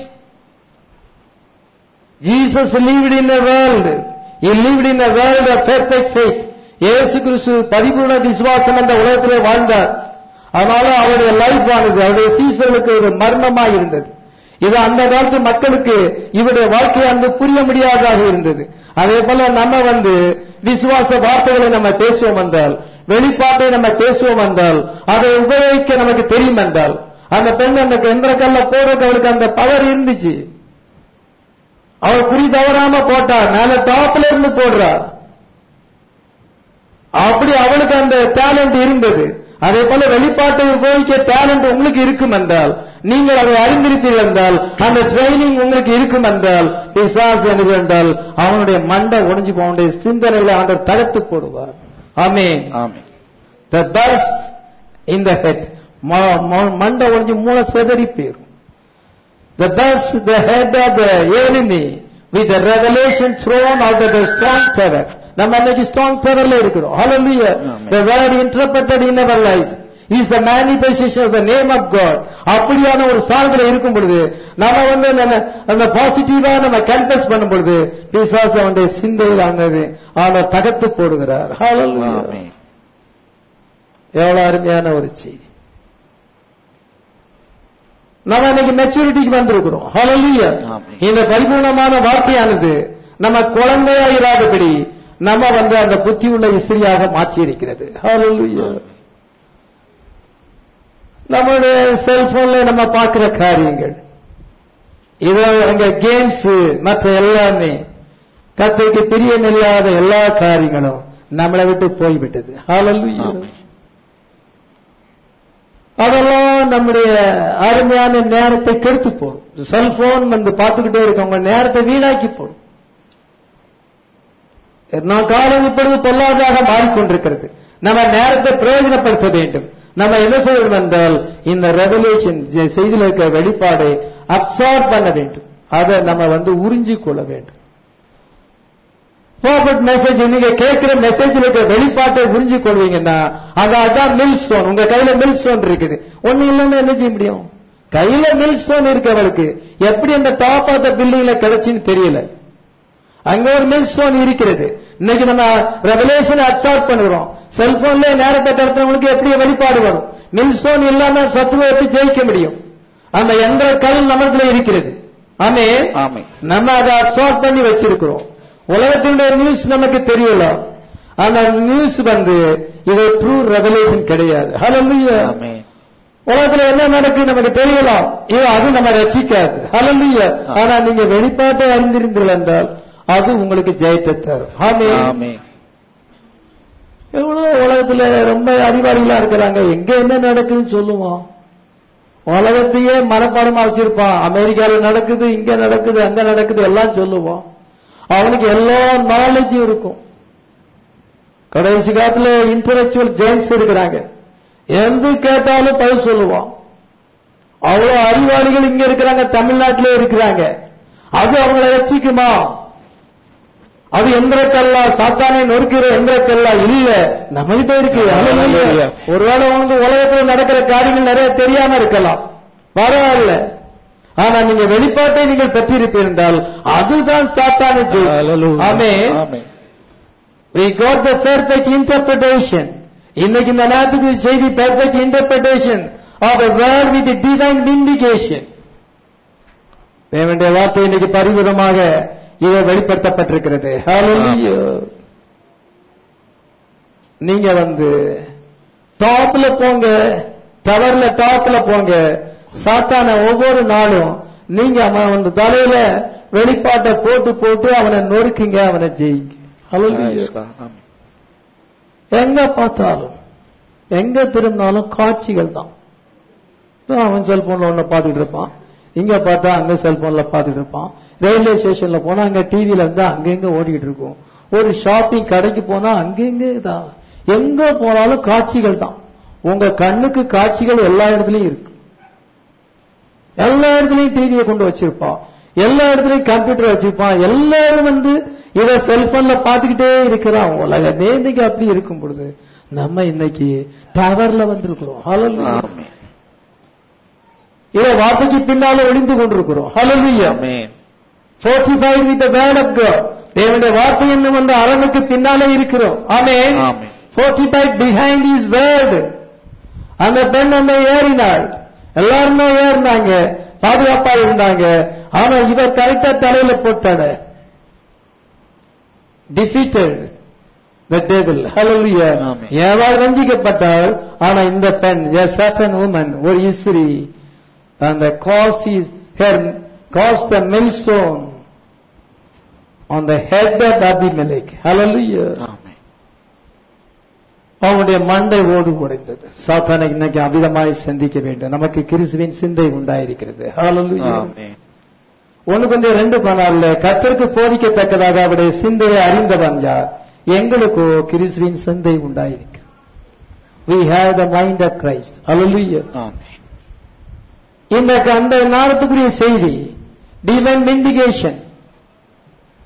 Jesus lived in a world. He lived in a world of perfect faith. இயேசு கிறிஸ்து பரிபூர்ண விசுவாசம் என்ற உலகத்திலே வாழ்ந்தார் அதனால அவருடைய லைஃப் ஆனது அவருடைய சீசனுக்கு ஒரு மர்மமாக இருந்தது இது அந்த காலத்து மக்களுக்கு இவருடைய வாழ்க்கை அந்த புரிய முடியாததாக இருந்தது அதே போல நம்ம வந்து விசுவாச வார்த்தைகளை நம்ம பேசுவோம் என்றால் வெளிப்பாட்டை நம்ம பேசுவோம் என்றால் அதை உபயோகிக்க நமக்கு தெரியும் என்றால் அந்த பெண் அந்த எந்திர கல்ல போடுறதுக்கு அவளுக்கு அந்த பவர் இருந்துச்சு அவள் குறி தவறாம போட்டா மேல டாப்ல இருந்து போடுறா அப்படி அவளுக்கு அந்த டேலண்ட் இருந்தது அதே போல வெளிப்பாட்டை உபயோகிக்க டேலண்ட் உங்களுக்கு இருக்கும் என்றால் நீங்கள் அதை அறிந்திருப்பீர்கள் என்றால் அந்த ட்ரைனிங் உங்களுக்கு இருக்கும் என்றால் பிசாசு என்ன என்றால் அவனுடைய மண்டை உடைஞ்சு போவனுடைய சிந்தனைகளை ஆண்டவர் தகர்த்து போடுவார் ஆமென் Amen. the dust in the head ம- ம- மண்டை ஒழிஞ்சு மூளை செதறி போயிரும் the dust the head of the enemy with the revelation thrown out of the strong tower நம்ம அன்னைக்கு strong towerல இருக்கிறோம் hallelujah Amen. the word interpreted in our life is the manifestation of the name of God அப்படியான ஒரு சார்பில் இருக்கும் பொழுது நம்ம வந்து நம்ம- அந்த பாசிட்டிவா நம்ம கன்ஃபஸ் பண்ணும் பொழுது பிசாசு அவனுடைய சிந்தையில் ஆனது அவனை தகர்த்து போடுகிறார் Hallelujah. ஆமென். எவ்வளவு அருமையான ஒரு செய்தி நம்ம இன்னைக்கு மெச்சூரிட்டிக்கு வந்திருக்கிறோம் Hallelujah. ஆமென். இந்த பரிபூர்ணமான வார்த்தையானது நம்ம குழந்தையா இராதபடி நம்ம வந்து அந்த புத்தி உள்ள இஸ்திரியாக மாற்றி இருக்கிறது Hallelujah. நம்மளுடைய செல்போன்ல நம்ம பார்க்கிற காரியங்கள் இதோ அங்க கேம்ஸ் மற்ற எல்லாமே கத்திற்கு பிரியமில்லாத எல்லா காரியங்களும் நம்மளை விட்டு போய்விட்டது Hallelujah. ஆமென். அதெல்லாம் நம்முடைய அருமையான நேரத்தை கெடுத்து போடும் செல்போன் வந்து பார்த்துக்கிட்டே இருக்கவங்க நேரத்தை வீணாக்கி போடும் நான் காலம் இப்பொழுது பொல்லாதாக மாறிக்கொண்டிருக்கிறது நம்ம நேரத்தை பிரயோஜனப்படுத்த வேண்டும் நம்ம என்ன செய்ய வேண்டும் என்றால் இந்த ரெவல்யூஷன் செய்தியில் இருக்கிற வெளிப்பாடை அப்சார்ப் பண்ண வேண்டும் அதை நம்ம வந்து உறிஞ்சி கொள்ள வேண்டும் ஃபார்வர்ட் மெசேஜ் நீங்க கேட்கிற மெசேஜ்ல இருக்க வெளிப்பாட்டை புரிஞ்சு கொள்வீங்கன்னா அங்க அதான் மில் ஸ்டோன் உங்க கையில மில் ஸ்டோன் இருக்குது ஒண்ணு இல்லைன்னா என்ன செய்ய முடியும் கையில மில் ஸ்டோன் இருக்கு அவளுக்கு எப்படி அந்த டாப் ஆஃப் த பில்டிங்ல கிடைச்சுன்னு தெரியல அங்க ஒரு மில் ஸ்டோன் இருக்கிறது இன்னைக்கு நம்ம ரெவலேஷன் அப்சார்ட் பண்ணுகிறோம் செல்போன்ல நேரத்தை கடத்துறவங்களுக்கு எப்படி வெளிப்பாடு வரும் மில் ஸ்டோன் இல்லாம சத்துருவை எப்படி ஜெயிக்க முடியும் அந்த எந்த கல் நமக்குள்ள இருக்கிறது ஆமே ஆமென். நம்ம அதை அப்சார்ட் பண்ணி வச்சிருக்கிறோம் உலகத்தினுடைய நியூஸ் நமக்கு தெரியல அந்த நியூஸ் வந்து இது ட்ரூ ரெவலேஷன் கிடையாது ஹalleluya ஆமென். உலகத்துல என்ன நடக்குது நமக்கு தெரியலாம் இது அது நம்ம ரசிக்காது ஹalleluya ஆனா நீங்க வெளிப்பாட்டை அறிந்திருந்தீர்கள் என்றால் அது உங்களுக்கு ஜெயத்தை தரும் ஆமென் ஆமென். எவ்வளவு உலகத்துல ரொம்ப அறிவாளிகளா இருக்கிறாங்க எங்க என்ன நடக்குதுன்னு சொல்லுவான் உலகத்தையே மனப்பாடமா வச்சிருப்பான் அமெரிக்கால நடக்குது இங்க நடக்குது அங்க நடக்குது எல்லாம் சொல்லுவான் அவனுக்கு எல்லா நாலேஜும் இருக்கும் கடைசி காலத்துல இன்டலெக்சுவல் ஜெயின்ஸ் இருக்கிறாங்க எந்த கேட்டாலும் பதில் சொல்லுவான் அவ்வளவு அறிவாளிகள் இங்க இருக்கிறாங்க தமிழ்நாட்டிலே இருக்கிறாங்க அது அவங்களை ரசிக்குமா அது எந்திரக்கல்லா சாத்தானை நொறுக்கிற எந்திரக்கல்லா இல்ல நம்மகிட்ட இருக்கு Hallelujah. Hallelujah. ஒருவேளை உங்களுக்கு உலகத்துல நடக்கிற காரியங்கள் நிறைய தெரியாம இருக்கலாம் பரவாயில்ல ஆனா நீங்க வெளிப்பாட்டை நீங்கள் பெற்றிருப்பீர்கள் என்றால் அதுதான் சாத்தானுக்கு Hallelujah. ஆமே ஆமென். we got the perfect interpretation இன்னைக்கு இந்த நேரத்துக்கு செய்தி perfect interpretation of a word with a divine vindication தேவனுடைய வார்த்தை இன்னைக்கு பரிபூரமாக இதை வெளிப்படுத்தப்பட்டிருக்கிறது Hallelujah. நீங்க வந்து டாப்ல போங்க டவர்ல டாப்ல போங்க சாத்தான ஒவ்வொரு நாளும் நீங்க அவன் வந்து தலையில வெளிப்பாட்டை போட்டு போட்டு அவனை நொறுக்குங்க அவனை ஜெயிங்க Hallelujah. Praise God. ஆமென். எங்க பார்த்தாலும் எங்க திரும்பினாலும் காட்சிகள் தான் இதோ அவன் செல்போன்ல ஒண்ணு பார்த்துட்டு இருப்பான் இங்க பார்த்தா அங்க செல்போன்ல பார்த்துட்டு இருப்பான் ரயில்வே ஸ்டேஷன்ல போனா அங்க டிவில இருந்தா அங்கங்க ஓடிக்கிட்டு இருக்கும் ஒரு ஷாப்பிங் கடைக்கு போனா அங்கங்க தான் எங்க போனாலும் காட்சிகள் தான் உங்க கண்ணுக்கு காட்சிகள் எல்லா இடத்துலயும் இருக்கு எல்லா இடத்துலயும் டிவியை கொண்டு வச்சிருப்பான் எல்லா இடத்துலயும் கம்ப்யூட்டர் வச்சிருப்பான் எல்லாரும் வந்து இத செல்போன்ல பாத்துக்கிட்டே இருக்கிறான் உலகமே இன்னைக்கு அப்படி இருக்கும் பொழுது நம்ம இன்னைக்கு டவர்ல வந்திருக்கிறோம் Hallelujah. ஆமென். இத வார்த்தைக்கு பின்னால ஒளிந்து கொண்டிருக்கிறோம் Hallelujah. Amen. fortified with the word of God தேவனுடைய வார்த்தை என்னும் அந்த அரணுக்கு பின்னாலே இருக்கிறோம் ஆமென் ஆமென். fortified behind his word அந்த பெண் அந்த ஏறினாள் எல்லாருமே ஏறினாங்க பாதுகாப்பா இருந்தாங்க ஆனா இவர் கரெக்டா தலையில போட்டாட defeated the devil hallelujah ஆமென். ஏவாள் வஞ்சிக்கப்பட்டாள் ஆனா இந்த பெண் a certain woman ஒரு இஸ்ரீ அந்த cause is her cause the millstone on the head of Abimelech hallelujah ஆமென். அவனுடைய மண்டை ஓடு உடைந்தது சாத்தானை இன்னைக்கு அவிதமாய் சந்திக்க வேண்டும் நமக்கு கிறிஸ்துவின் சிந்தை உண்டாயிருக்கிறது Hallelujah. ஆமென். ஒண்ணு கொஞ்சம் ரெண்டு பதினாறுல கர்த்தருக்கு போதிக்கத்தக்கதாக அவருடைய சிந்தையை அறிந்தவன் யார் எங்களுக்கோ கிறிஸ்துவின் சிந்தை உண்டாயிருக்கு we have the mind of Christ hallelujah ஆமென். இந்த அந்த நாளத்துக்குரிய செய்தி divine vindication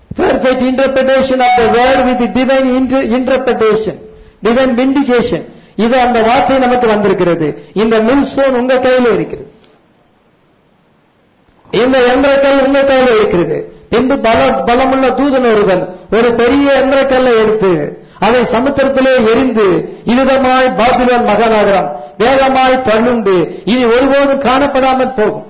perfect interpretation of the word with divine inter- interpretation divine vindication இது அந்த வார்த்தை நமக்கு வந்திருக்கிறது இந்த மில் ஸ்டோன் உங்க கையில இருக்கிறது இந்த எந்திரக்கல் உங்க கையில இருக்கிறது பின்பு பல பலமுள்ள தூதன் ஒருவன் ஒரு பெரிய எந்திரக்கல்லை எடுத்து அதை சமுத்திரத்திலே எரிந்து இவ்விதமாய் பாபிலோன் மகாநகரம் வேகமாய் தள்ளுண்டு இனி ஒருபோதும் காணப்படாமல் போகும்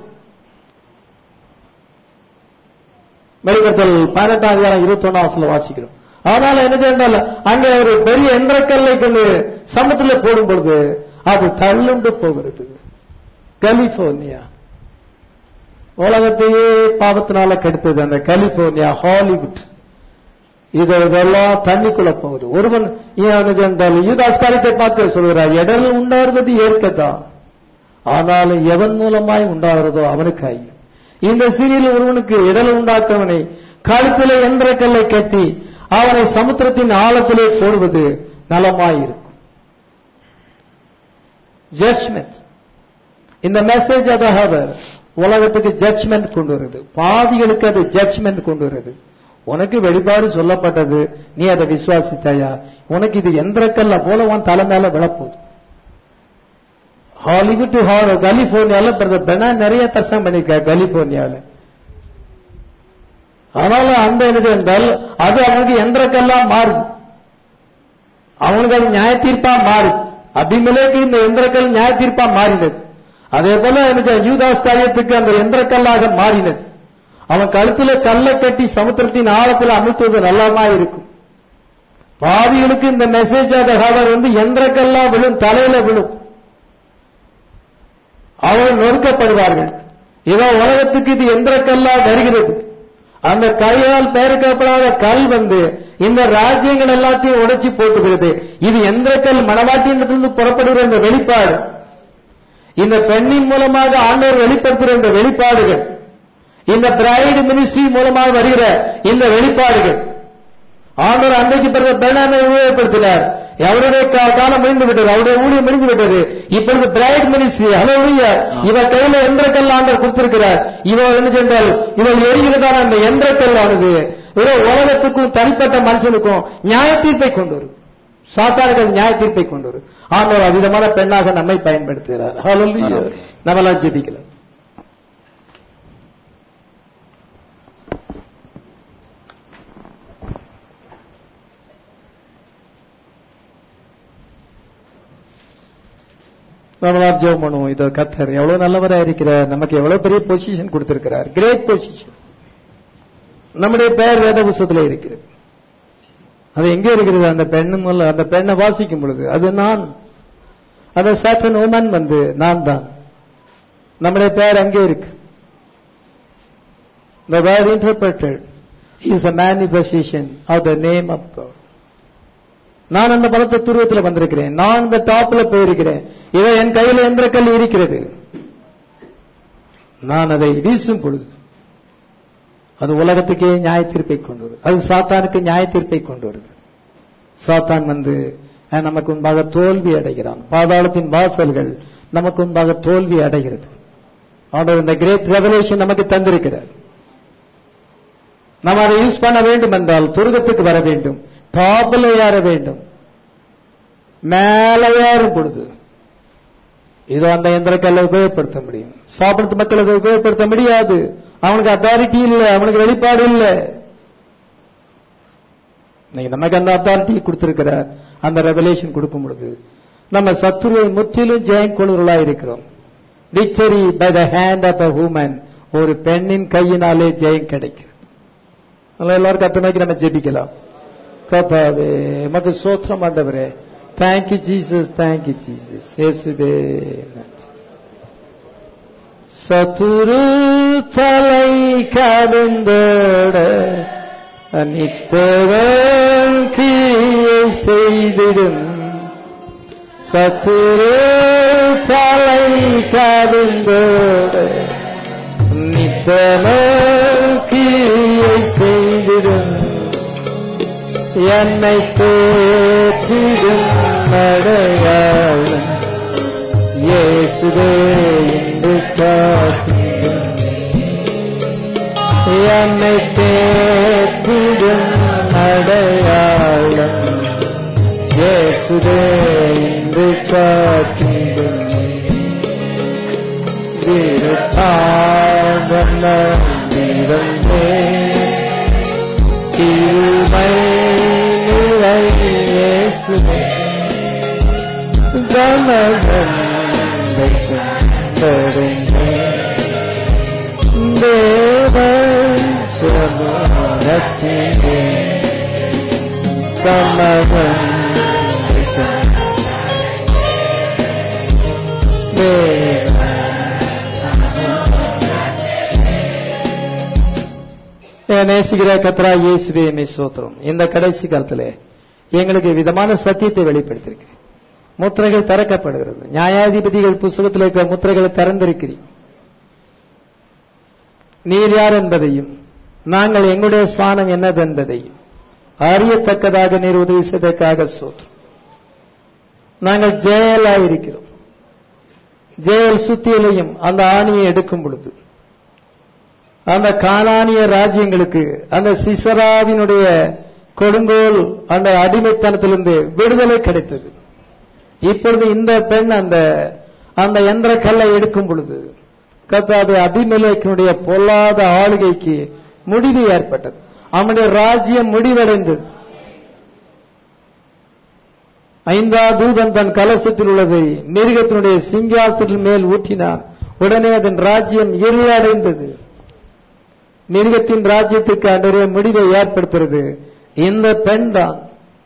வெளிப்படுத்தல் பதினெட்டாம் அதிகாரம் இருபத்தி ஒன்னாம் வாசிக்கிறோம் ஆனால் என்ன செய்தால் அங்கே ஒரு பெரிய எந்திரக்கல்லை கொண்டு சமுத்திரத்தில் போடும் பொழுது அது தள்ளுண்டு போகிறது கலிபோர்னியா உலகத்தையே பாவத்தினால கெடுத்தது அந்த கலிபோர்னியா ஹாலிவுட் இது இதெல்லாம் தண்ணிக்குள்ள போகுது ஒருவன் ஏன் என்றால் யூதாஸ் காரியத்தை பார்த்து சொல்கிறார் இடல் உண்டாகிறது இயற்கைதான் ஆனாலும் எவன் மூலமாய் உண்டாகிறதோ அவனுக்கு ஐயம் இந்த சீரியல் ஒருவனுக்கு இடல் உண்டாக்குவனை கழுத்திலே எந்திர கல்லை கட்டி அவனை சமுத்திரத்தின் ஆழத்திலே போடுவது நலமாயிருக்கும் ஜட்ஜ்மெண்ட் இந்த மெசேஜ் அதாக உலகத்துக்கு ஜட்ஜ்மெண்ட் கொண்டு வருது பாவிகளுக்கு அது ஜட்ஜ்மெண்ட் கொண்டு வருது உனக்கு வெளிப்பாடு சொல்லப்பட்டது நீ அதை விசுவாசித்தாயா உனக்கு இது எந்திரக்கல்ல போல உன் தலை மேல விழப்போகுது ஹாலிவுட் கலிபோர்னியால பிரதர் பெனா நிறைய தர்சனம் பண்ணிருக்காரு கலிபோர்னியால ஆனாலும் அந்த என்ன என்றால் அது அவனுக்கு எந்திரக்கல்லா மாறுது அவனுக்கு அது நியாய தீர்ப்பா மாறுது அபிமலேக்கு இந்த எந்திரக்கல் நியாய தீர்ப்பா மாறினது அதே போல என்ன யூதாஸ் காரியத்துக்கு அந்த எந்திரக்கல்லாக மாறினது அவன் கழுத்துல கல்லை கட்டி சமுத்திரத்தின் ஆழத்தில் அமுத்துவது நல்லாமா இருக்கும் பாவிகளுக்கு இந்த மெசேஜ் அவர் வந்து எந்திரக்கல்லா விழும் தலையில விழும் அவர்கள் நொறுக்கப்படுவார்கள் இதோ உலகத்துக்கு இது எந்திரக்கல்லா வருகிறது அந்த கையால் பெயர்க்கப்படாத கல் வந்து இந்த ராஜ்யங்கள் எல்லாத்தையும் உடைச்சி போட்டுகிறது இது எந்திரக்கல் மனவாட்டியிலிருந்து புறப்படுகிற இந்த வெளிப்பாடு இந்த பெண்ணின் மூலமாக ஆண்டவர் வெளிப்படுத்துகிற இந்த வெளிப்பாடுகள் இந்த பிரைடு மினிஸ்ட்ரி மூலமாக வருகிற இந்த வெளிப்பாடுகள் ஆண்டவர் அன்றைக்கு பிறகு பெண்ணாமை உபயோகப்படுத்தினார் அவருடைய காலம் முடிந்து விட்டது அவருடைய ஊழியம் முடிந்து விட்டது இப்பொழுது பிரைட் மினிஸ்ட்ரி அலோலிய இவர் கையில எந்திரக்கல் ஆண்டவர் கொடுத்திருக்கிறார் இவர் என்ன சென்றால் இவள் எரிகிறதான அந்த எந்திரக்கல் ஆனது வெறும் உலகத்துக்கும் தனிப்பட்ட மனுஷனுக்கும் நியாய தீர்ப்பை கொண்டு வரும் சாத்தார்கள் நியாய தீர்ப்பை கொண்டு வரும் ஆண்டவர் அவ்விதமான பெண்ணாக நம்மை பயன்படுத்துகிறார் ஹalleluya நம்மளாம் ஜெபிக்கலாம் நம்மளாம் ஜெபம் பண்ணுவோம் இதோ கத்தர் எவ்வளவு நல்லவரா இருக்கிறார் நமக்கு எவ்வளவு பெரிய பொசிஷன் கொடுத்திருக்கிறார் கிரேட் பொசிஷன் நம்முடைய பெயர் வேத புஸ்தகத்தில் இருக்கிறது அது எங்க இருக்கிறது அந்த பெண்ணு மூலம் அந்த பெண்ணை வாசிக்கும் பொழுது அது நான் அந்த சேத்தன் உமன் வந்து நான் தான் நம்முடைய பெயர் அங்கே இருக்கு The word interpreted is a manifestation of the name of God. நான் அந்த பலத்த துருவத்தில் வந்திருக்கிறேன் நான் இந்த டாப்ல போயிருக்கிறேன் இதை என் கையில் எந்திர கல் இருக்கிறது நான் அதை வீசும் பொழுது அது உலகத்துக்கே நியாய தீர்ப்பை கொண்டு வருது அது சாத்தானுக்கு நியாய தீர்ப்பை கொண்டு வருது சாத்தான் வந்து அஹ், நமக்கு முன்பாக தோல்வி அடைகிறான் பாதாளத்தின் வாசல்கள் நமக்கு முன்பாக தோல்வி அடைகிறது ஆண்டவர் இந்த கிரேட் ரெவலேஷன் நமக்கு தந்திருக்கிறார் நாம் அதை யூஸ் பண்ண வேண்டும் என்றால் துருகத்துக்கு வர வேண்டும் டாப்ல ஏற வேண்டும் மேல ஏறும் பொழுது இதோ அந்த எந்திரக்கல்ல உபயோகப்படுத்த முடியும் சாப்பிடுறது மக்கள் அதை உபயோகப்படுத்த முடியாது அவனுக்கு அத்தாரிட்டி இல்லை அவனுக்கு வெளிப்பாடு இல்லை இன்னைக்கு நமக்கு அந்த அத்தாரிட்டி கொடுத்திருக்கிறார் அந்த ரெவலேஷன் கொடுக்கும் பொழுது நம்ம சத்துருவை முற்றிலும் ஜெயம் கொள்வர்களா இருக்கிறோம் victory by the hand of a human ஒரு பெண்ணின் கையினாலே ஜெயம் கிடைக்கும் அதனால எல்லாரும் கத்த நோக்கி நம்ம ஜெபிக்கலாம் கத்தாவே மக்கு சோத்திரம் ஆண்டவரே தேங்க்யூ ஜீசஸ் தேங்க்யூ ஜீசஸ் இயேசுவே நன்றி. சத்துரு தலை கடந்தோட நித்தவன் கிரியை செய்திடும் சத்துரு தலை கடந்தோட நித்தவன் கிரியை செய்திடும் என்னை தேற்றிடும் அடையாளம் இயேசுவே என்று காக்கின்றேன் என்னை தேற்றிடும் அடையாளம் இயேசுவே என்று பற்றிடுமே விருத்தாவன நிறந்தே கிருபை நிலை இயேசுவே கனகன் தருமே தேவன் சமூகத்திலே கனகன் நேசிக்கிற கத்ரா இயேசுவே மே சோத்திரம் இந்த கடைசி காலத்துல எங்களுக்கு விதமான சத்தியத்தை வெளிப்படுத்திருக்கிறேன் முத்திரைகள் திறக்கப்படுகிறது நியாயாதிபதிகள் புஸ்தகத்தில் இருக்கிற முத்திரைகளை திறந்திருக்கிறீர் நீர் யார் என்பதையும் நாங்கள் எங்களுடைய ஸ்தானம் என்னது என்பதையும் அறியத்தக்கதாக நீர் உதவி செய்ததற்காக சோத்திரம் நாங்கள் ஜெயலா இருக்கிறோம் ஜெயல் சுத்தியிலையும் அந்த ஆணியை எடுக்கும் பொழுது அந்த காலானிய ராஜ்யங்களுக்கு அந்த சிசராவினுடைய கொடுங்கோல் அந்த அடிமைத்தனத்திலிருந்து விடுதலை கிடைத்தது இப்பொழுது இந்த பெண் அந்த அந்த எந்திர கல்லை எடுக்கும் பொழுது கத்தாது அபிமலேக்கினுடைய பொல்லாத ஆளுகைக்கு முடிவு ஏற்பட்டது அவனுடைய ராஜ்யம் முடிவடைந்தது ஐந்தா தூதன் தன் கலசத்தில் உள்ளதை மிருகத்தினுடைய சிங்காசனத்தின் மேல் ஊற்றினான் உடனே அதன் ராஜ்யம் இருளடைந்தது மிருகத்தின் ராஜ்யத்துக்கு அன்றைய முடிவை ஏற்படுத்துறது இந்த பெண் தான்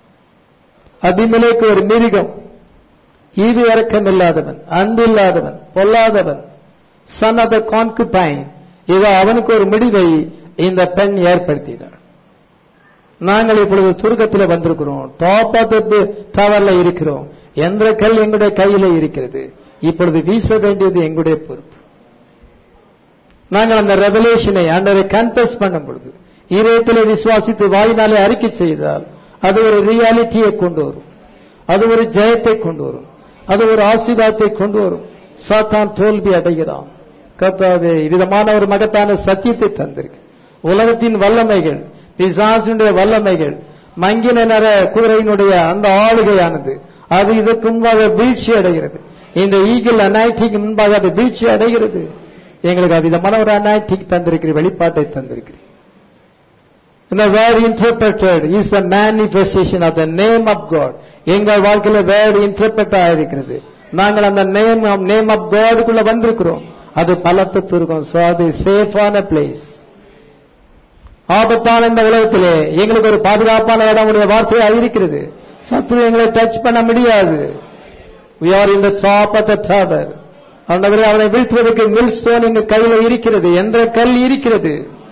அபிமலேக்கு ஒரு மிருகம் ஈவு இறக்கம் இல்லாதவன் அன்பில்லாதவன் பொல்லாதவன் சன் ஆஃப் த கான்குபைன் இதோ அவனுக்கு ஒரு முடிவை இந்த பெண் ஏற்படுத்தினார் நாங்கள் இப்பொழுது துருக்கத்தில் வந்திருக்கிறோம் டாப் ஆஃப் த டவர்ல இருக்கிறோம் எந்த கல் எங்களுடைய கையில இருக்கிறது இப்பொழுது வீச வேண்டியது எங்களுடைய பொறுப்பு நாங்கள் அந்த ரெவலேஷனை அன்றரை கன்ஃபஸ் பண்ணும் பொழுது இதயத்தில் விசுவாசித்து வாயினாலே அறிக்கை செய்தால் அது ஒரு ரியாலிட்டியை கொண்டு வரும் அது ஒரு ஜெயத்தை கொண்டு வரும் அது ஒரு ஆசீர்வாதத்தை கொண்டு வரும் சாத்தான் தோல்வி அடைகிறான் கர்த்தாவே விதமான ஒரு மகத்தான சத்தியத்தை தந்திருக்கு உலகத்தின் வல்லமைகள் பிசாசினுடைய வல்லமைகள் மங்கின நர குதிரையினுடைய அந்த ஆளுகையானது அது இதற்கு முன்பாக வீழ்ச்சி அடைகிறது இந்த ஈகிள் அனாய்டிக்கு முன்பாக அது வீழ்ச்சி அடைகிறது எங்களுக்கு அவ்விதமான ஒரு அனாய்டிக் தந்திருக்கிற வெளிப்பாட்டை தந்திருக்கிறேன் இந்த word interpreted is the manifestation of the name of God எங்கள் வாழ்க்கையில வேர்ட் இன்டர்பிரட் ஆயிருக்கிறது நாங்கள் அந்த நேம் நேம் ஆஃப் காடுக்குள்ள வந்திருக்கிறோம் அது பலத்தை துருக்கும் சோ அது சேஃபான பிளேஸ் ஆபத்தான இந்த உலகத்திலே எங்களுக்கு ஒரு பாதுகாப்பான இடம் உடைய வார்த்தையா இருக்கிறது சத்ரு எங்களை டச் பண்ண முடியாது we are in the top of the tower ஆண்டவரே அவனை வீழ்த்துவதற்கு மில் ஸ்டோன் எங்க கையில இருக்கிறது என்ற கல் இருக்கிறது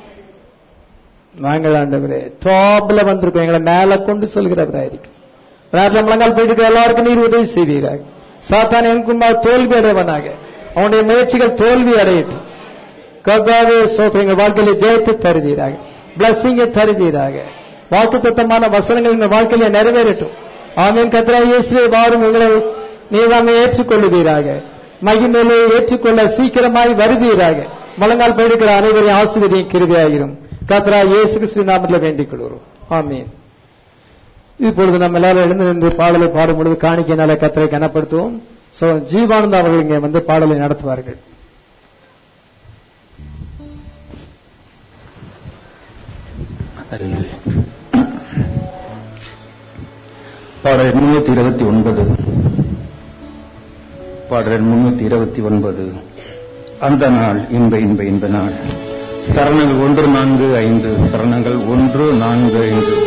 நாங்கள் ஆண்டவரே டாப்ல வந்திருக்கோம் எங்களை மேல கொண்டு சொல்கிறவராயிருக்கு ராத்திரி முழங்கால் போயிட்டு எல்லாருக்கும் நீர் உதவி செய்வீராக சாத்தான் எனக்கும் தோல்வி அடைவனாக அவனுடைய முயற்சிகள் தோல்வி அடையட்டும் கர்த்தாவே சோத்திரம் எங்கள் வாழ்க்கையில ஜெயத்தை தருவீராக பிளஸ்ஸிங்கை தருவீராக வாக்கு தத்தமான வசனங்கள் எங்கள் வாழ்க்கையில நிறைவேறட்டும் ஆமீன் கத்ரா இயேசுவை வாரும் எங்களை நீதாமே ஏற்றுக்கொள்ளுவீராக மகிமேலே ஏற்றுக்கொள்ள சீக்கிரமாய் வருவீராக முழங்கால் போயிருக்கிற அனைவரையும் ஆசிரியரையும் கிருபியாகிரும் கத்ரா இயேசு கிறிஸ்து நாமத்தில் வேண்டிக் கொள்கிறோம் ஆமீன் இப்பொழுது நம்ம எல்லாரும் எழுந்து நின்று பாடலை பாடும் பொழுது காணிக்கையினால கத்தரை கனப்படுத்துவோம் சோ ஜீவானந்தா அவர்கள் இங்கே வந்து பாடலை நடத்துவார்கள் பாடல் முன்னூத்தி இருபத்தி ஒன்பது பாடல் முன்னூத்தி இருபத்தி ஒன்பது அந்த நாள் இன்ப இன்ப இன்ப நாள் சரணங்கள் ஒன்று நான்கு ஐந்து சரணங்கள் ஒன்று நான்கு ஐந்து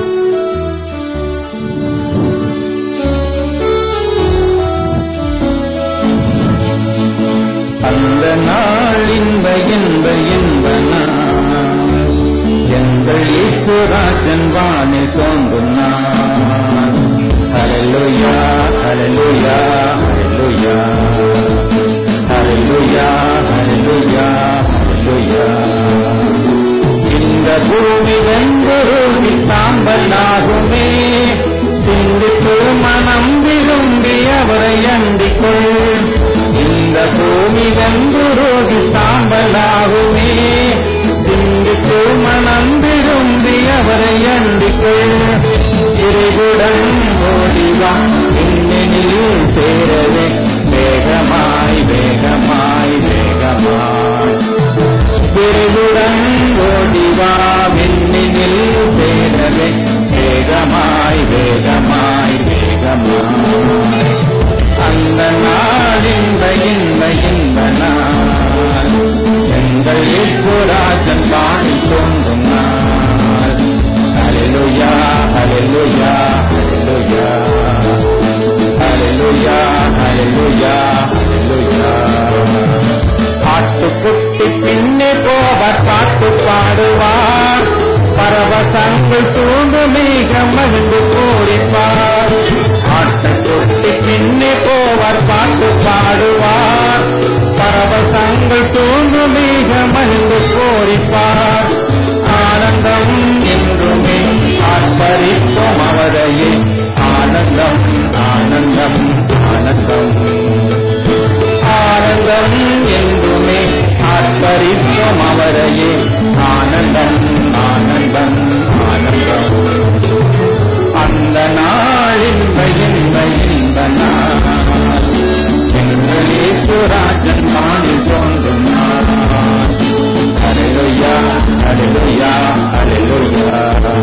அந்த நாள் இன்ப இன்ப இன்ப நாள் எங்கள் ஈஸ்வராஜன் வானில் தோன்றும் நாள் ஹalleluya ஹalleluya ஹalleluya ஹalleluya ஹalleluya ஹalleluya இந்த பூமி வெண்பொருள் சாம்பலாகுமே சிந்தித்து மனம் விரும்பி அவரை அண்டிக்கொள் இந்த பூமி வெண்புரோகி சாம்பலாகுமே சிந்தித்து மனம் விரும்பி அவரை அண்டிக்கொள் இறைகுடன் ஓடிவா இன்னெனில் சேர மகிழ்ந்து பூரிப்பார் ஆட்ட தொட்டி பின்னே போவார் பாட்டு பாடுவார் பரவசங்கள் தோன்று மிக மகிழ்ந்து பூரிப்பார் ஆனந்தம் என்றுமே ஆர்ப்பரிப்போம் அவரையே ஆனந்தம் ஆனந்தம் ஆனந்தம் ஆனந்தம் என்றுமே ஆர்ப்பரிப்போம் அவரையே ஆனந்தம் ஆனந்தம் ஆனந்தம் அந்த நாள் இன்ப இன்ப இன்ப நாள் எங்கள் ஈஸ்வராஜன் வானில் தோன்றும் நாள் அலையா அலையா அலையா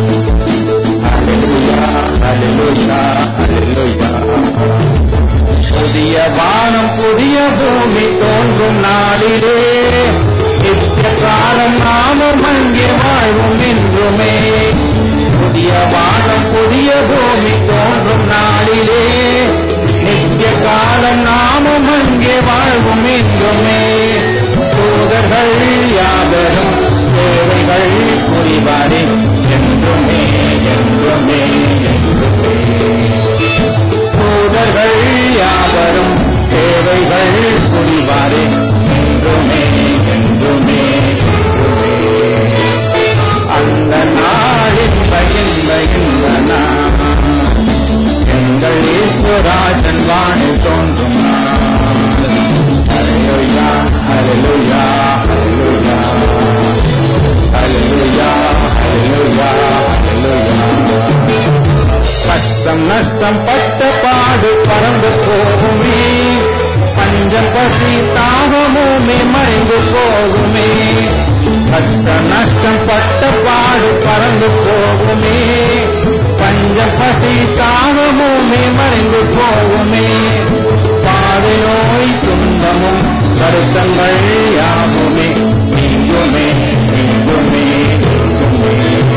அலையா அலையா அலையா புதிய வானம் புதிய பூமி தோன்றும் நாளிலே நித்திய காலம் நாமும் அங்கே வாழ்வும் என்றுமே புதிய வானம் புதிய பூமி தோன்றும் நாளிலே நித்திய காலம் நாமும் அங்கே வாழ்வும் என்றுமே தூதர்கள் யாவரும் தேவைகள் புரிவாரே என்றுமே என்றுமே என்றுமே தூதர்கள் யாவரும் தேவைகள் புரிவாரே என்றுமே என்றுமே என்றுமே அந்த நாளின் பகிர்ந்த இந்த நாள் எங்கள் ஈஸ்வராஜன் வானில் தோன்றும் நாள் ஹalleluya ஹalleluya ஹalleluya ஹalleluya ஹalleluya ஹalleluya கஷ்டம் நஷ்டம் பட்ட பாடு பறந்து போகுமே பஞ்சம் பசி தாகமுமே மறைந்து போகுமே கஷ்ட நஷ்டம் பட்ட பாடு பறந்து போகுமே பஞ்சம் பசி தாகமுமே மறைந்து போகுமே பாதை நோய் துன்பமும் வருத்தங்கள் யாவுமே நீங்குமே நீங்குமே நீங்குமே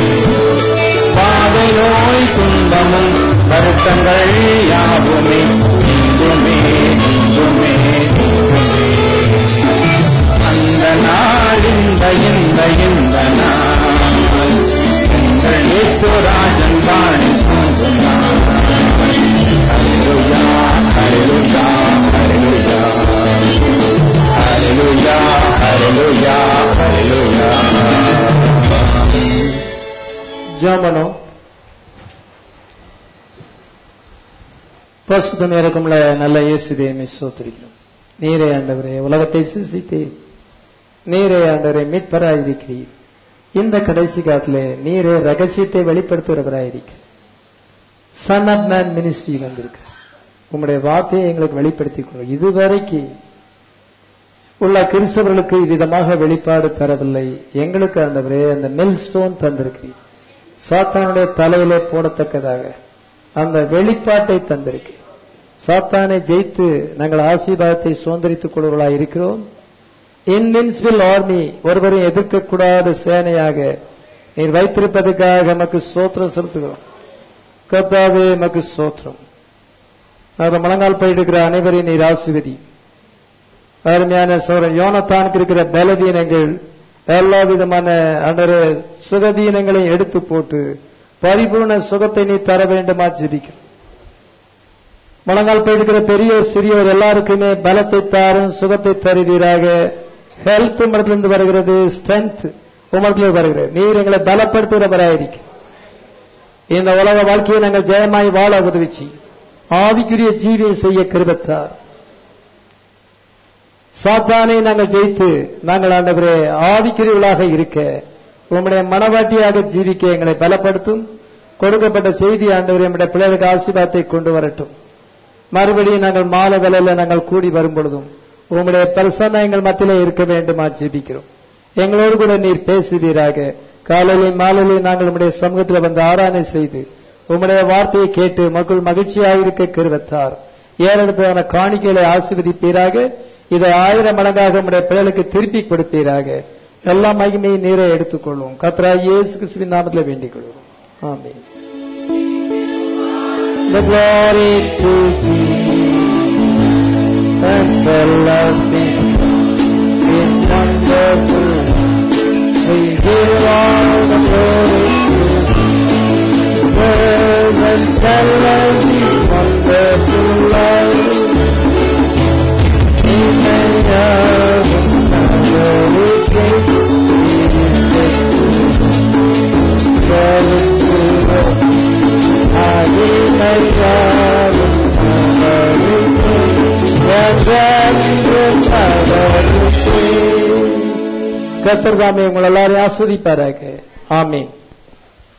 பாதை நோய் துன்பமும் வருத்தங்கள் யாவுமே நீங்குமே நீங்குமே நீங்குமே அந்த நாள் இந்த இந்த இந்த நாள் எங்கள் இயேசுராஜன் வாணி தோன்றும் நாள் ஹalleluya ஹalleluya ஹalleluya ஹalleluya ஹalleluya ஹalleluya ஜாமனம் பசுத்தம் இறக்கும்ல நல்ல இயேசுவே சோத்திரிக்கிறோம் நீரே ஆண்டவரே உலகத்தை சிசித்து நீரே ஆண்டவரை மீட்பராயிருக்கிறீர் இந்த கடைசி காலத்துல நீரே ரகசியத்தை வெளிப்படுத்துகிறவராயிருக்கிறீர் சன் ஆஃப் மேன் மினிஸ்ட்ரி வந்திருக்கு உங்களுடைய வார்த்தையை எங்களுக்கு வெளிப்படுத்திக் கொள்ளும் இதுவரைக்கு உள்ள கிறிஸ்தவர்களுக்கு இவ்விதமாக வெளிப்பாடு தரவில்லை எங்களுக்கு ஆண்டவரே அந்த மில் ஸ்டோன் தந்திருக்கிறீர் சாத்தானுடைய தலையிலே போடத்தக்கதாக அந்த வெளிப்பாட்டை தந்திருக்கு சாத்தானை ஜெயித்து நாங்கள் ஆசீர்வாதத்தை சுதந்திரித்துக் கொள்வர்களாக இருக்கிறோம் இன்வின்சிபிள் ஆர்மி ஒருவரையும் எதிர்க்கக்கூடாத சேனையாக நீர் வைத்திருப்பதற்காக நமக்கு சோத்திரம் செலுத்துகிறோம் கர்த்தாவே நமக்கு சோத்திரம் அதை முழங்கால் பயிடுகிற அனைவரையும் நீர் ஆசிர்வதி அருமையான சோழன் யோனத்தானுக்கு இருக்கிற பலவீனங்கள் எல்லா விதமான அன்றர சுகவீனங்களையும் எடுத்து போட்டு பரிபூர்ண சுகத்தை நீ தர வேண்டுமா ஜெபிக்கிறோம் முழங்கால் போயிருக்கிற பெரியோர் சிறியோர் எல்லாருக்குமே பலத்தை தாரும் சுகத்தை தருவீராக ஹெல்த் உமரத்திலிருந்து வருகிறது ஸ்ட்ரென்த் உமரத்தில் வருகிறது நீர் எங்களை பலப்படுத்துகிறவராயிருக்கு இந்த உலக வாழ்க்கையை நாங்கள் ஜெயமாய் வாழ உதவிச்சு ஆவிக்குரிய ஜீவியம் செய்ய கிருபத்தார் சாத்தானை நாங்கள் ஜெயித்து நாங்கள் ஆண்டவரே ஆவிக்குரியவர்களாக இருக்க உம்முடைய மனவாட்டியாக ஜீவிக்க எங்களை பலப்படுத்தும் கொடுக்கப்பட்ட செய்தி ஆண்டவரே நம்முடைய பிள்ளைகளுக்கு ஆசீர்வாதத்தை கொண்டு வரட்டும் மறுபடியும் நாங்கள் மாலை வேலையில நாங்கள் கூடி வரும் பொழுதும் உம்முடைய பிரசன்ன எங்கள் மத்தியிலே இருக்க வேண்டுமா ஜெபிக்கிறோம் எங்களோடு கூட நீர் பேசுவீராக காலையிலே மாலையிலே நாங்கள் உம்முடைய சமூகத்தில் வந்து ஆராதனை செய்து உம்முடைய வார்த்தையை கேட்டு மக்கள் மகிழ்ச்சியாக இருக்க கருவத்தார் ஏறெடுத்ததான காணிக்கைகளை ஆசீர்வதிப்பீராக இதை ஆயிரம் மடங்காக உம்முடைய பிள்ளைகளுக்கு திருப்பி கொடுப்பீராக எல்லா மகிமையை நீரை எடுத்துக்கொள்வோம் கத்ரா இயேசு கிறிஸ்துவின் நாமத்தில் வேண்டிக் கொள்வோம் ஆமென் The glory to Jesus and the love is it's wonderful. We give all the glory to Jesus. melody, wonderful love. இணையாகும் தவறுக்கே கருத்துவம் அடிமையாகும் தவறுக்கே என்றென்று தவறுக்கே கத்தர் தாமே உங்கள் எல்லாரையும் ஆஸ்வதிப்பாராக ஆமீன்